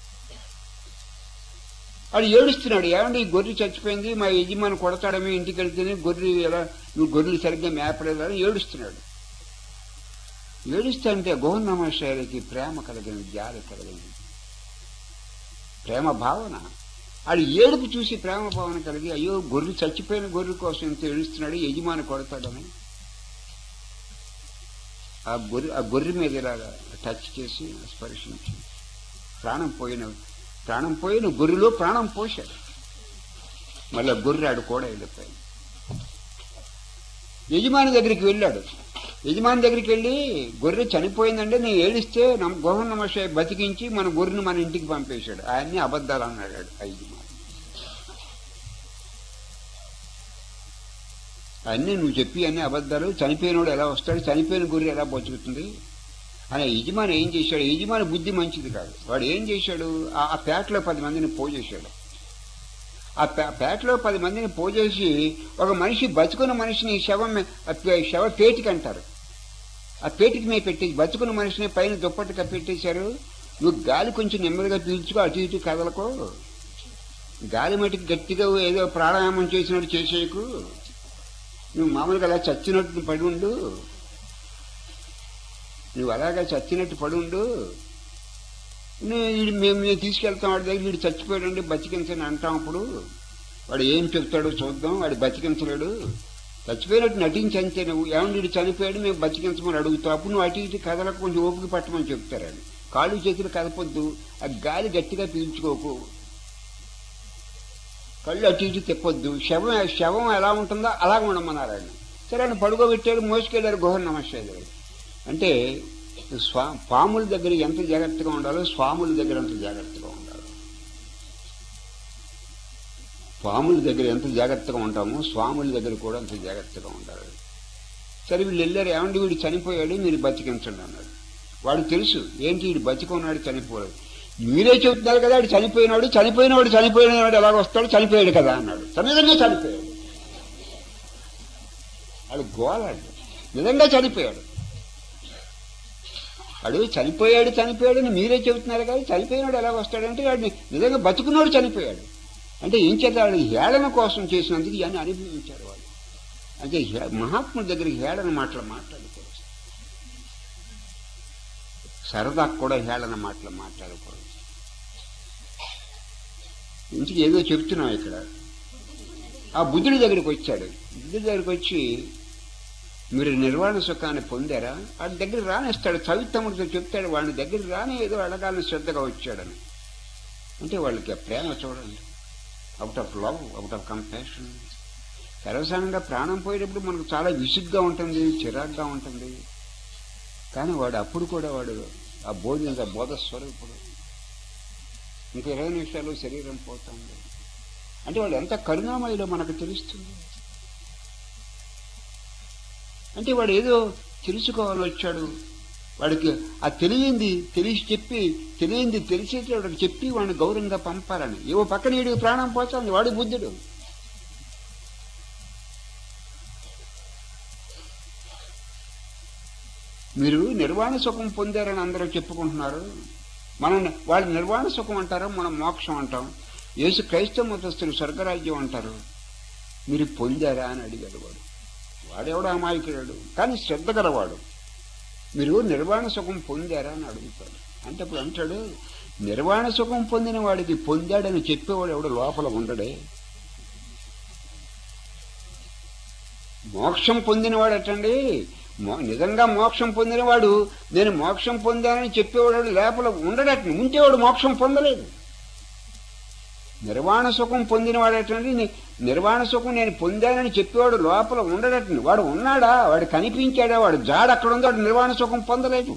వాడు ఏడుస్తున్నాడు ఏమండి ఈ గొర్రె చచ్చిపోయింది మా యజమాని కొడతాడమే ఇంటికి వెళ్తేనే గొర్రె ఎలా నువ్వు గొర్రెలు సరిగ్గా మేపలేదు అని ఏడుస్తున్నాడు ఏడుస్తుంటే గోహన్నమాచార్యకి ప్రేమ కలిగింది జాలి కలిగింది ప్రేమ భావన ఆడు ఏడుపు చూసి ప్రేమ భావన కలిగి అయ్యో గొర్రె చచ్చిపోయిన గొర్రె కోసం ఎంత ఏడుస్తున్నాడు యజమాని కొడతాడని ఆ గొర్రె ఆ గొర్రె మీద ఇలాగా టచ్ చేసి స్పర్శించి ప్రాణం పోయిన ప్రాణం పోయిన గొర్రెలో ప్రాణం పోశాడు మళ్ళీ గొర్రె ఆడు కూడా వెళ్ళిపోయింది యజమాని దగ్గరికి వెళ్ళాడు యజమాని దగ్గరికి వెళ్ళి గొర్రె చనిపోయిందంటే నేను ఏడిస్తే గోహ నమశ బతికించి మన గొర్రెను మన ఇంటికి పంపేశాడు ఆయన్ని అబద్ధాలు అన్నాడు ఆ యజమాని అన్నీ నువ్వు చెప్పి అన్ని అబద్ధాలు చనిపోయినోడు ఎలా వస్తాడు చనిపోయిన గొర్రె ఎలా బతుకుతుంది అని యజమాని ఏం చేశాడు యజమాని బుద్ధి మంచిది కాదు వాడు ఏం చేశాడు ఆ పేటలో పది మందిని పోజేశాడు ఆ పేటలో పది మందిని పోజేసి ఒక మనిషి బతుకున్న మనిషిని శవం శవ పేటికి అంటారు ఆ పేటికి మీద పెట్టేసి బతుకున్న మనిషిని పైన దుప్పటి కప్పెట్టేశారు నువ్వు గాలి కొంచెం నెమ్మదిగా పీల్చుకో అటు ఇటు కదలకో గాలి మటుకు గట్టిగా ఏదో ప్రాణాయామం చేసినట్టు చేసేయకు నువ్వు మామూలుగా అలా చచ్చినట్టు పడి ఉండు నువ్వు అలాగా చచ్చినట్టు పడుండు వీడు మేము మేము తీసుకెళ్తాం వాడి దగ్గర వీడు చచ్చిపోయాడండి బతికించని అంటాం అప్పుడు వాడు ఏం చెప్తాడో చూద్దాం వాడు బతికించలేడు చచ్చిపోయినట్టు నటించంతే నువ్వు ఏమన్నా వీడు చనిపోయాడు మేము బతికించమని అడుగుతావు అప్పుడు నువ్వు అటు ఇటు కథలకు కొంచెం ఓపిక పట్టమని చెప్తారండి కాళ్ళు చేతులు కదపొద్దు ఆ గాలి గట్టిగా పీల్చుకోకు కళ్ళు అటు ఇటు తిప్పొద్దు శవం శవం ఎలా ఉంటుందో అలాగ ఉండమన్నారు ఆయన సరే ఆయన పడుకోబెట్టాడు మోసుకెళ్ళారు గుహ నమస్తే అంటే స్వా పాముల దగ్గర ఎంత జాగ్రత్తగా ఉండాలో స్వాముల దగ్గర అంత జాగ్రత్తగా ఉండాలి పాముల దగ్గర ఎంత జాగ్రత్తగా ఉంటామో స్వాముల దగ్గర కూడా అంత జాగ్రత్తగా ఉండాలి సరే వీళ్ళు వెళ్ళారు ఏమండి వీడు చనిపోయాడు మీరు బతికించండి అన్నాడు వాడు తెలుసు ఏంటి వీడు బతికి ఉన్నాడు చనిపోయాడు మీరే చెబుతున్నారు కదా వాడు చనిపోయినాడు చనిపోయినవాడు చనిపోయినవాడు ఎలాగ వస్తాడు చనిపోయాడు కదా అన్నాడు నిజంగా చనిపోయాడు వాడు గోలాడు నిజంగా చనిపోయాడు వాడు చనిపోయాడు చనిపోయాడు అని మీరే చెబుతున్నారు కానీ చనిపోయినాడు ఎలా వస్తాడంటే వాడిని నిజంగా బతుకున్నాడు చనిపోయాడు అంటే ఏం చేత వాడు హేళన కోసం చేసినందుకు ఇవన్నీ అనుభవించారు వాళ్ళు అంటే మహాత్ముల దగ్గరికి హేళన మాటలు మాట్లాడకూడదు సరదాకు కూడా హేళన మాటలు మాట్లాడకూడదు ఇంటికి ఏదో చెప్తున్నాం ఇక్కడ ఆ బుద్ధుడి దగ్గరికి వచ్చాడు బుద్ధుడి దగ్గరికి వచ్చి మీరు నిర్వాణ సుఖాన్ని పొందారా వాడి దగ్గర రానిస్తాడు చవితమ్ముడితో చెప్తాడు వాడి దగ్గర రాని ఏదో అడగాలని శ్రద్ధగా వచ్చాడని అంటే వాళ్ళకి ప్రేమ చూడండి out of love out of compassion సర్వసాధారణంగా ప్రాణం పోయేటప్పుడు మనకు చాలా విసుగ్గా ఉంటుంది చిరాగ్గా ఉంటుంది కానీ వాడు అప్పుడు కూడా వాడు ఆ బోధ బోధ స్వరూపుడు ఇంకా ఇరవై నిమిషాలు శరీరం పోతుంది అంటే వాడు ఎంత కరుణామయులో మనకు తెలుస్తుంది అంటే వాడు ఏదో తెలుసుకోవాలని వచ్చాడు వాడికి ఆ తెలియంది తెలిసి చెప్పి తెలియంది తెలిసేటి వాడికి చెప్పి వాడిని గౌరవంగా పంపాలని ఏవో పక్కన వీడికి ప్రాణం పోతుంది వాడు బుద్ధుడు మీరు నిర్వాణ సుఖం పొందారని అందరూ చెప్పుకుంటున్నారు మనం వాళ్ళు నిర్వాణ సుఖం అంటారు మనం మోక్షం అంటాం యేసు క్రైస్తవ మతస్థులు స్వర్గరాజ్యం అంటారు మీరు పొందారా అని అడిగాడు వాడు వాడెవడో అమాయకుడు కానీ శ్రద్ధ గలవాడు మీరు నిర్వాణ సుఖం పొందారా అని అడుగుతాడు అంటే అప్పుడు అంటాడు నిర్వాణ సుఖం పొందిన వాడికి పొందాడని చెప్పేవాడు ఎవడు లోపల ఉండడే మోక్షం పొందినవాడటండి మో- నిజంగా మోక్షం పొందినవాడు నేను మోక్షం పొందానని చెప్పేవాడు లోపల ఉండడట ఉంటేవాడు మోక్షం పొందలేదు నిర్వాణ సుఖం పొందినవాడటండి ని- నిర్వాణ సుఖం నేను పొందానని చెప్పేవాడు లోపల ఉండడటండి వాడు ఉన్నాడా వాడు కనిపించాడా వాడు జాడ అక్కడ ఉందో వాడు నిర్వాణ సుఖం పొందలేదు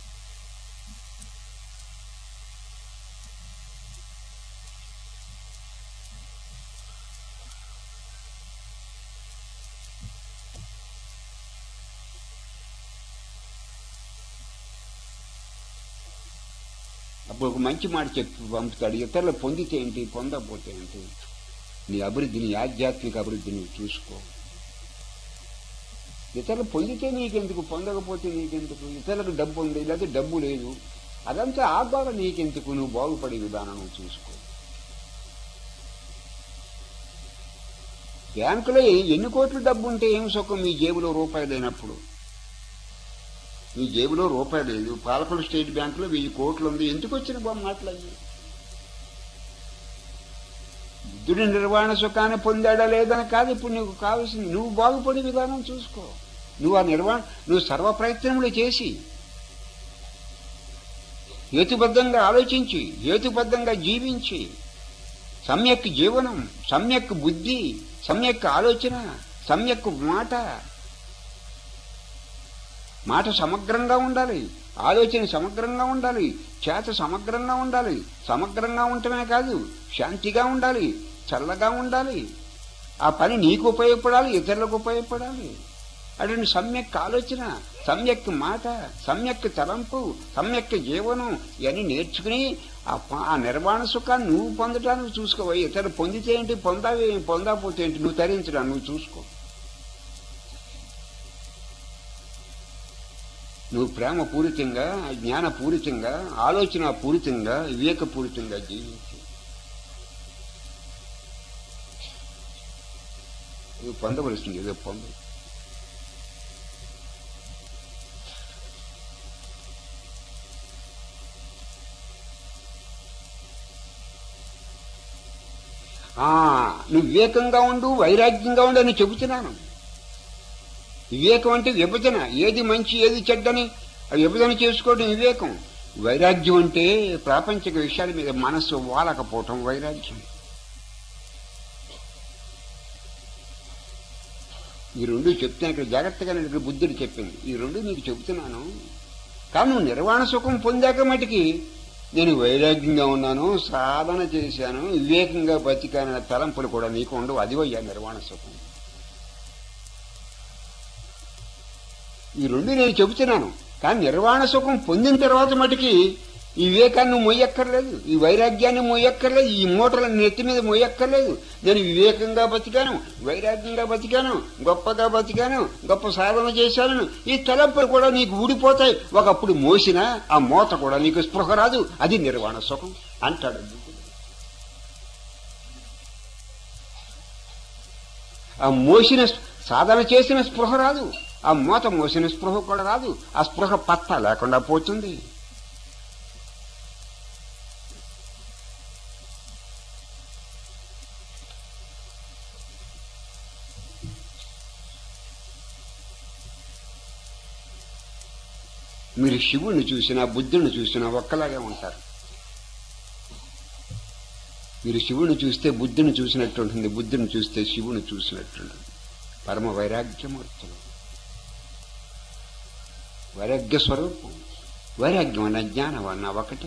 అప్పుడు ఒక మంచి మాట చెప్పి పంపుతాడు ఇతరులు పొందితే ఏంటి పొందకపోతే ఏంటి నీ అభివృద్ధి నీ ఆధ్యాత్మిక అభివృద్ధి నువ్వు చూసుకో ఇతరులు పొందితే నీకెందుకు పొందకపోతే నీకెందుకు ఇతరులకు డబ్బు ఉంది లేదా డబ్బు లేదు అదంతా ఆ బాగా నీకెందుకు నువ్వు బాగుపడే విధానం నువ్వు చూసుకో బ్యాంకులో ఎన్ని కోట్ల డబ్బు ఉంటే ఏం సుఖం మీ జేబులో రూపాయి లేనప్పుడు మీ జేబులో రూపాయి లేదు పాలకొల స్టేట్ బ్యాంకులో వెయ్యి కోట్లు ఉంది ఎందుకు వచ్చిన బొమ్మ మాట్లాడి బుద్ధుడి నిర్వహణ సుఖాన్ని పొందాడా లేదని కాదు ఇప్పుడు నీకు కావాల్సింది నువ్వు బాగుపడే విధానం చూసుకో నువ్వు ఆ నిర్వహణ నువ్వు సర్వ ప్రయత్నములు చేసి హేతుబద్ధంగా ఆలోచించి హేతుబద్ధంగా జీవించి సమ్యక్ జీవనం సమ్యక్ బుద్ధి సమ్యక్ ఆలోచన సమ్యక్ మాట మాట సమగ్రంగా ఉండాలి ఆలోచన సమగ్రంగా ఉండాలి చేత సమగ్రంగా ఉండాలి సమగ్రంగా ఉండటమే కాదు శాంతిగా ఉండాలి చల్లగా ఉండాలి ఆ పని నీకు ఉపయోగపడాలి ఇతరులకు ఉపయోగపడాలి అటువంటి సమ్యక్ ఆలోచన సమ్యక్ మాట సమ్యక్ తలంపు సమ్యక్ జీవనం ఇవన్నీ నేర్చుకుని ఆ ప- ఆ నిర్వాణ సుఖాన్ని నువ్వు పొందడానికి చూసుకోవాలి ఇతరులు పొందితే ఏంటి పొందావి పొందకపోతే ఏంటి నువ్వు తరించడా నువ్వు చూసుకో నువ్వు ప్రేమ పూరితంగా జ్ఞాన పూరితంగా ఆలోచన పూరితంగా వివేక పూరితంగా జీవించు నువ్వు పొందవలసింది ఏదో పొందు ఆ, నువ్వు వివేకంగా ఉండు వైరాగ్యంగా ఉండు అని చెబుతున్నాను వివేకం అంటే విభజన ఏది మంచి ఏది చెడ్డని ఆ విభజన చేసుకోవడం వివేకం వైరాగ్యం అంటే ప్రాపంచిక విషయాల మీద మనస్సు వాలకపోవటం వైరాగ్యం ఈ రెండు చెప్తాను ఇక్కడ జాగ్రత్తగా నేను ఇక్కడ బుద్ధుడు చెప్పింది ఈ రెండు నీకు చెబుతున్నాను కానీ నువ్వు నిర్వాణ సుఖం పొందాక మటుకి నేను వైరాగ్యంగా ఉన్నాను సాధన చేశాను వివేకంగా బతికానన్న తలంపులు కూడా నీకు ఉండవు అది అయ్యా నిర్వాణ సుఖం ఈ రెండు నేను చెబుతున్నాను కానీ నిర్వాణ సుఖం పొందిన తర్వాత మటుకి ఈ వివేకాన్ని మొయ్యక్కర్లేదు ఈ వైరాగ్యాన్ని మొయ్యక్కర్లేదు ఈ మూటలను నెత్తి మీద మొయ్యక్కర్లేదు నేను వివేకంగా బతికాను వైరాగ్యంగా బతికాను గొప్పగా బతికాను గొప్ప సాధన చేశాను ఈ తలంపులు కూడా నీకు ఊడిపోతాయి ఒకప్పుడు మోసిన ఆ మూత కూడా నీకు స్పృహ రాదు అది నిర్వాణ సుఖం అంటాడు బుద్ధుడు. ఆ మోసిన సాధన చేసిన స్పృహ రాదు ఆ మూత మోసిన స్పృహ కూడా రాదు ఆ స్పృహ పత్తా లేకుండా పోతుంది మీరు శివుణ్ణి చూసినా బుద్ధుడిని చూసినా ఒక్కలాగే ఉంటారు మీరు శివుని చూస్తే బుద్ధుని చూసినట్టు ఉంటుంది బుద్ధుని చూస్తే శివుని చూసినట్టు ఉంటుంది పరమ వైరాగ్యమూర్తులు వైరాగ్య స్వరూపం వైరాగ్యం అన్న జ్ఞానం అన్న ఒకటే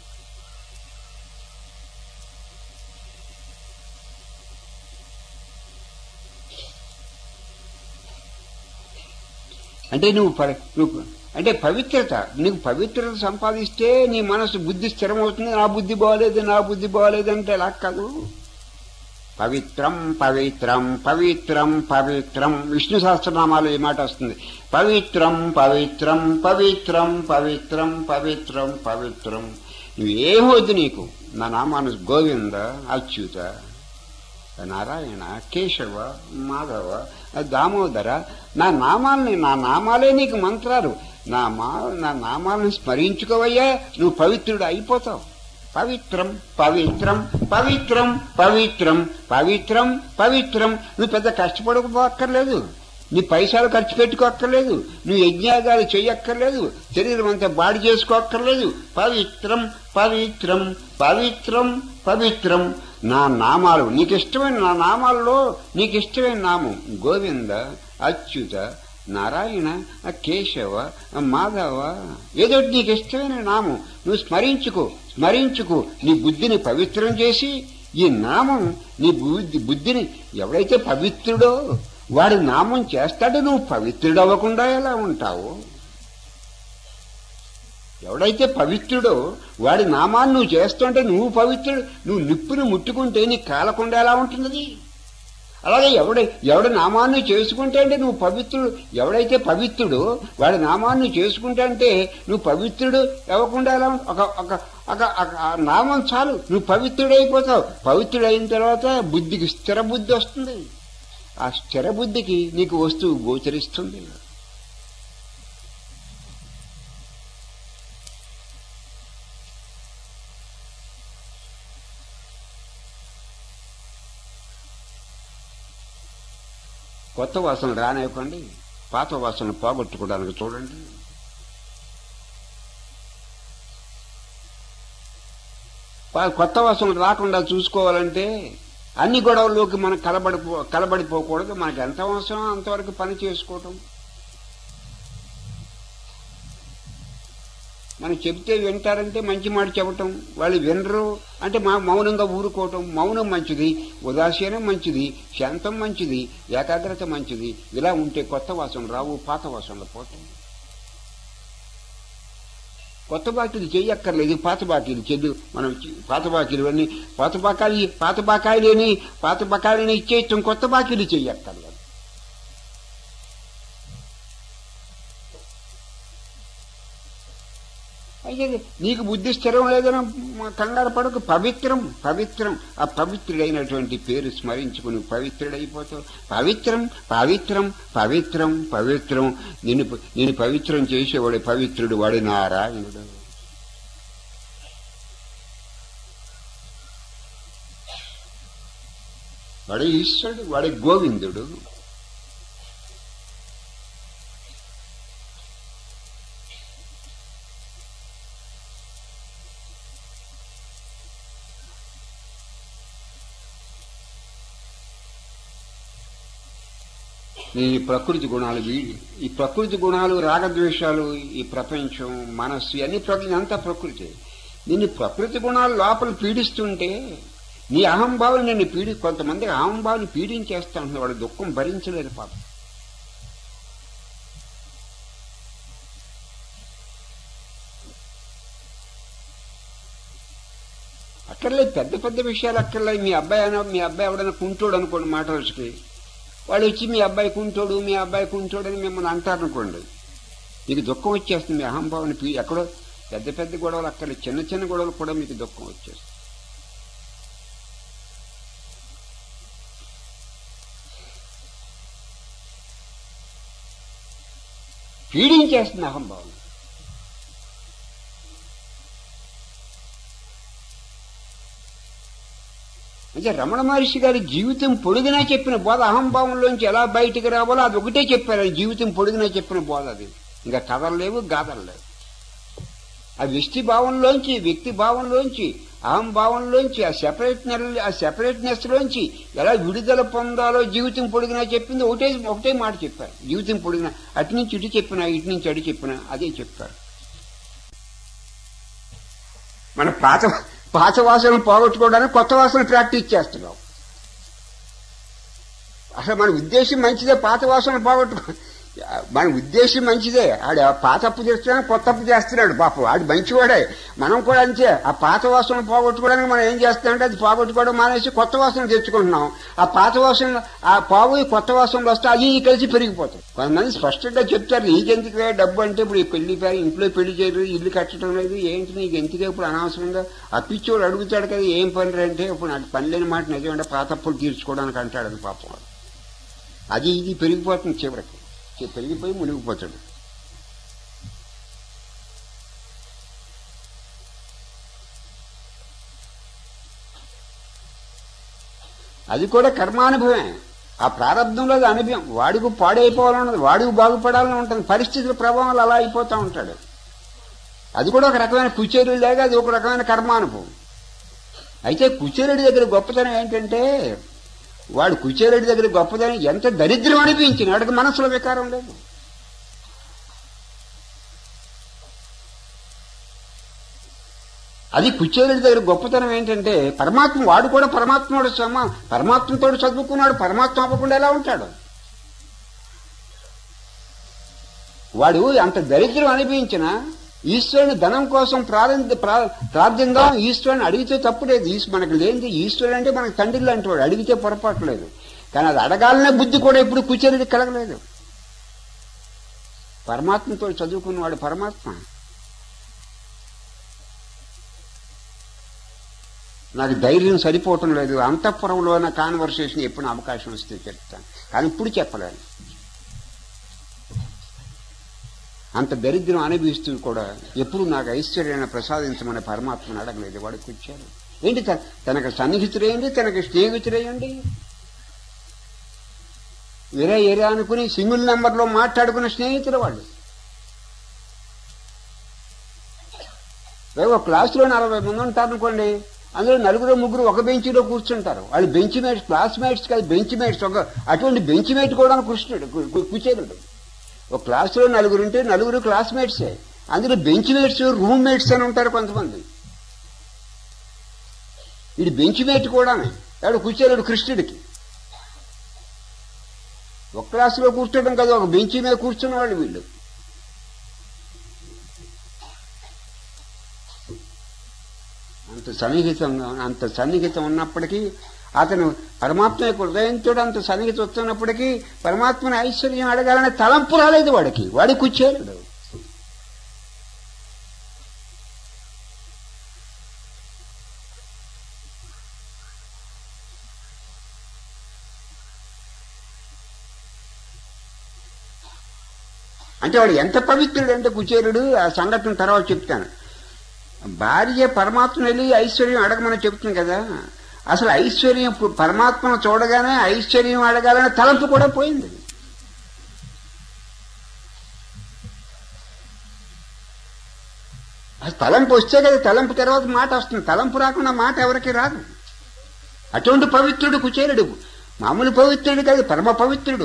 అంటే నువ్వు ప- నువ్వు అంటే పవిత్రత నీకు పవిత్రత సంపాదిస్తే నీ మనసు బుద్ధి స్థిరమవుతుంది నా బుద్ధి బాగలేదు నా బుద్ధి బాగలేదు అంటే అలా కాదు పవిత్రం పవిత్రం పవిత్రం పవిత్రం విష్ణు సహస్రనామాలు ఈ మాట వస్తుంది పవిత్రం పవిత్రం పవిత్రం పవిత్రం పవిత్రం పవిత్రం నువ్వేమొద్దు నీకు నా నామాను గోవింద అచ్యుత నారాయణ కేశవ మాధవ దామోదర నా నామాల్ని నా నామాలే నీకు మంత్రాలు నా మా నా నామాలను స్మరించుకోవయ్యా నువ్వు పవిత్రుడు అయిపోతావు పవిత్రం పవిత్రం పవిత్రం పవిత్రం పవిత్రం పవిత్రం నువ్వు పెద్ద కష్టపడకపోక్కర్లేదు నీ పైసలు ఖర్చు పెట్టుకోక్కర్లేదు నువ్వు యజ్ఞాగాలు చెయ్యక్కర్లేదు శరీరం అంతా బాడి చేసుకోక్కర్లేదు పవిత్రం పవిత్రం పవిత్రం పవిత్రం నా నామాలు నీకు ఇష్టమైన నా నామాల్లో నీకు ఇష్టమైన నామం గోవింద అచ్యుత నారాయణ కేశవ మాధవ ఏదో నీకు ఇష్టమైన నామం నువ్వు స్మరించుకో స్మరించుకో నీ బుద్ధిని పవిత్రం చేసి ఈ నామం నీ బుద్ధి బుద్ధిని ఎవడైతే పవిత్రుడో వాడి నామం చేస్తాడో నువ్వు పవిత్రుడు అవ్వకుండా ఎలా ఉంటావు ఎవడైతే పవిత్రుడో వాడి నామాన్ని నువ్వు చేస్తుంటే నువ్వు పవిత్రుడు నువ్వు నిప్పుని ముట్టుకుంటే నీకు కాలకుండా ఎలా ఉంటున్నది అలాగే ఎవడ ఎవడి నామాన్ని చేసుకుంటే అంటే నువ్వు పవిత్రుడు ఎవడైతే పవిత్రుడు వాడి నామాన్ని చేసుకుంటే అంటే నువ్వు పవిత్రుడు అవ్వకుండా ఎలా ఒక ఒక ఒక ఆ నామం చాలు నువ్వు పవిత్రుడైపోతావు పవిత్రుడైన తర్వాత బుద్ధికి స్థిర బుద్ధి వస్తుంది ఆ స్థిర బుద్ధికి నీకు వస్తువు గోచరిస్తుంది కొత్త వాసన రానివ్వకండి పాత వాసన పోగొట్టుకోవడానికి చూడండి కొత్త వాసన రాకుండా చూసుకోవాలంటే అన్ని గొడవల్లోకి మనం కలబడిపో కలబడిపోకూడదు మనకి ఎంత అవసరం అంతవరకు పని చేసుకోవటం మనం చెప్తే వింటారంటే మంచి మాట చెప్పటం వాళ్ళు వినరు అంటే మా మౌనంగా ఊరుకోవటం మౌనం మంచిది ఉదాసీనం మంచిది శాంతం మంచిది ఏకాగ్రత మంచిది ఇలా ఉంటే కొత్త వాసన రావు పాత వాసనలు పోతాం కొత్త బాకీలు చెయ్యక్కర్లేదు పాత బాకీలు చెల్లు మనం పాత బాకీలు అన్ని పాత బకాయి పాత బకాయిలేని పాత బకాయిలని ఇచ్చేయటం కొత్త బాకీలు చెయ్యక్కర్లేదు అయితే నీకు బుద్ధి స్థిరం లేదని కంగారు పడకు పవిత్రం పవిత్రం ఆ పవిత్రుడైనటువంటి పేరు స్మరించుకుని పవిత్రుడైపోతావు పవిత్రం పవిత్రం పవిత్రం పవిత్రం నిన్ను నేను పవిత్రం చేసేవాడు పవిత్రుడు వాడు నారాయణుడు వాడు ఈశ్వరుడు వాడి గోవిందుడు ఈ ప్రకృతి గుణాలు వీడి ఈ ప్రకృతి గుణాలు రాగద్వేషాలు ఈ ప్రపంచం మనస్సు అన్ని ప్రకృతి అంతా ప్రకృతి నిన్ను ప్రకృతి గుణాలు లోపల పీడిస్తుంటే నీ అహంభావం నిన్ను పీడి కొంతమంది అహంభావం పీడించేస్తా ఉంటుంది వాడు దుఃఖం భరించలేదు పాపం అక్కర్లేదు పెద్ద పెద్ద విషయాలు అక్కర్లేదు మీ అబ్బాయి అయినా మీ అబ్బాయి ఎవడైనా కుంటోడు అనుకోండి మాట రోజుకి వాళ్ళు వచ్చి మీ అబ్బాయి కుంటోడు మీ అబ్బాయి కుంటోడు అని మిమ్మల్ని అంటారనుకోండి మీకు దుఃఖం వచ్చేస్తుంది మీ అహంభావన పీ ఎక్కడో పెద్ద పెద్ద గొడవలు అక్కడ చిన్న చిన్న గొడవలు కూడా మీకు దుఃఖం వచ్చేస్తుంది పీడించేస్తుంది అహంభావన అంటే రమణ మహర్షి గారి జీవితం పొడుగునా చెప్పిన బోధ అహంభావంలోంచి ఎలా బయటికి రావాలో అది ఒకటే చెప్పారు అది జీవితం పొడుగునా చెప్పిన బోధ అది ఇంకా కథలు లేవు గాథలు లేవు ఆ వ్యక్తి భావంలోంచి వ్యక్తి భావంలోంచి అహంభావంలోంచి ఆ సెపరేట్నెస్ ఆ సెపరేట్నెస్ లోంచి ఎలా విడుదల పొందాలో జీవితం పొడిగినా చెప్పింది ఒకటే ఒకటే మాట చెప్పారు జీవితం పొడిగిన అటు నుంచి ఇటు చెప్పినా ఇటు నుంచి అటు చెప్పినా అదే చెప్పారు మన పాత పాత వాసనలు పోగొట్టుకోవడానికి కొత్త వాసనలు ప్రాక్టీస్ చేస్తున్నాం అసలు మన ఉద్దేశం మంచిదే పాత వాసనలు పోగొట్టుకో మన ఉద్దేశం మంచిదే ఆడు పాత అప్పు చేస్తున్నాడు కొత్త అప్పు చేస్తున్నాడు పాపం ఆడు మంచివాడే మనం కూడా అంతే ఆ పాత వాసన పోగొట్టుకోవడానికి మనం ఏం చేస్తామంటే అది పోగొట్టుకోవడం మానేసి కొత్త వాసన తెచ్చుకుంటున్నాం ఆ పాత వాసన ఆ పావు కొత్త వాసనలు వస్తే అవి కలిసి పెరిగిపోతాయి కొంతమంది స్పష్టంగా చెప్తారు నీకెందుకు డబ్బు అంటే ఇప్పుడు పెళ్లి ఇంట్లో పెళ్లి చేయరు ఇల్లు కట్టడం లేదు ఏంటి నీకు ఎందుకే ఇప్పుడు అనవసరంగా అప్పిచ్చోడు అడుగుతాడు కదా ఏం పని అంటే ఇప్పుడు నాకు పని లేని మాట నిజమంటే పాత అప్పులు తీర్చుకోవడానికి అంటాడు అది పాపం అది ఇది పెరిగిపోతుంది చివరికి పెరిగిపోయి మునిగిపోతాడు అది కూడా కర్మానుభవమే ఆ ప్రారంభంలో అది అనుభవం వాడికి పాడైపోవాలన్నది వాడికి బాగుపడాలని ఉంటుంది పరిస్థితుల ప్రభావం అలా అయిపోతూ ఉంటాడు అది కూడా ఒక రకమైన కుచేరుడు లేక అది ఒక రకమైన కర్మానుభవం అయితే కుచేరుడి దగ్గర గొప్పతనం ఏంటంటే వాడు కుచేరుడి దగ్గర గొప్పతనం ఎంత దరిద్రం అనిపించింది వాడికి మనసులో వికారం లేదు అది కుచేరుడి దగ్గర గొప్పతనం ఏంటంటే పరమాత్మ వాడు కూడా పరమాత్ముడు సమ పరమాత్మతో చదువుకున్నాడు పరమాత్మ అవ్వకుండా ఎలా ఉంటాడు వాడు అంత దరిద్రం అనిపించిన ఈశ్వరుని ధనం కోసం ప్రారంభ ప్రార్థిందాం ఈశ్వరుని అడిగితే తప్పులేదు ఈశ్ మనకు లేనిది ఈశ్వరుడు అంటే మనకు తండ్రి లాంటి వాడు అడిగితే పొరపాటు లేదు కానీ అది అడగాలనే బుద్ధి కూడా ఇప్పుడు కుచేరుడి కలగలేదు పరమాత్మతో చదువుకున్నవాడు పరమాత్మ నాకు ధైర్యం సరిపోవటం లేదు అంతఃపురంలో నా కాన్వర్సేషన్ ఎప్పుడు అవకాశం వస్తే చెప్తాను కానీ ఇప్పుడు చెప్పలేను అంత దరిద్రం అనుభవిస్తూ కూడా ఎప్పుడు నాకు ఐశ్వర్యాన్ని ప్రసాదించమని పరమాత్మను అడగలేదు వాడికి వచ్చారు ఏంటి త- తనకు సన్నిహితుడేయండి తనకు స్నేహితుడేయండి వేరే ఏరే అనుకుని సింగిల్ నెంబర్లో మాట్లాడుకున్న స్నేహితులు వాళ్ళు రేపు ఒక క్లాసులో నలభై మంది ఉంటారు అనుకోండి అందులో నలుగురు ముగ్గురు ఒక బెంచీలో కూర్చుంటారు వాళ్ళు బెంచ్ మేట్స్ క్లాస్ మేట్స్ కాదు బెంచ్ మేట్స్ ఒక అటువంటి బెంచ్ మేట్ కూడా కృష్ణుడు కు- కు- కూర్చేరుడు ఒక క్లాసులో నలుగురు ఉంటే నలుగురు క్లాస్మేట్సే అందులో బెంచ్ మేట్స్ రూమ్ మేట్స్ అని ఉంటారు కొంతమంది ఇది బెంచ్ మేట్ కూడానే ఎవడు కూర్చోలేడు కృష్ణుడికి ఒక క్లాసులో కూర్చోవడం కదా ఒక బెంచ్ మీద కూర్చున్న వాళ్ళు వీళ్ళు అంత సన్నిహితంగా అంత సన్నిహితం ఉన్నప్పటికీ అతను పరమాత్మ యొక్క హృదయంతో అంత సన్నిహితం వస్తున్నప్పటికీ పరమాత్మని ఐశ్వర్యం అడగాలనే తలంపు రాలేదు వాడికి వాడి కూర్చోలేడు అంటే వాడు ఎంత పవిత్రుడు అంటే కుచేరుడు ఆ సంఘటన తర్వాత చెప్తాను భార్య పరమాత్మ వెళ్ళి ఐశ్వర్యం అడగమని చెప్తుంది కదా అసలు ఐశ్వర్యం పు- పరమాత్మను చూడగానే ఐశ్వర్యం అడగాలనే తలంపు కూడా పోయింది ఆ తలంపు వస్తే కదా తలంపు తర్వాత మాట వస్తుంది తలంపు రాకుండా మాట ఎవరికి రాదు అటువంటి పవిత్రుడు కుచేరుడు మామూలు పవిత్రుడు కాదు పరమ పవిత్రుడు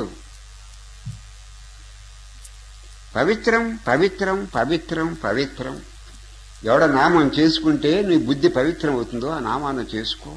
పవిత్రం పవిత్రం పవిత్రం పవిత్రం ఎవడ నామం చేసుకుంటే నీ బుద్ధి పవిత్రం అవుతుందో ఆ నామాన్ని చేసుకో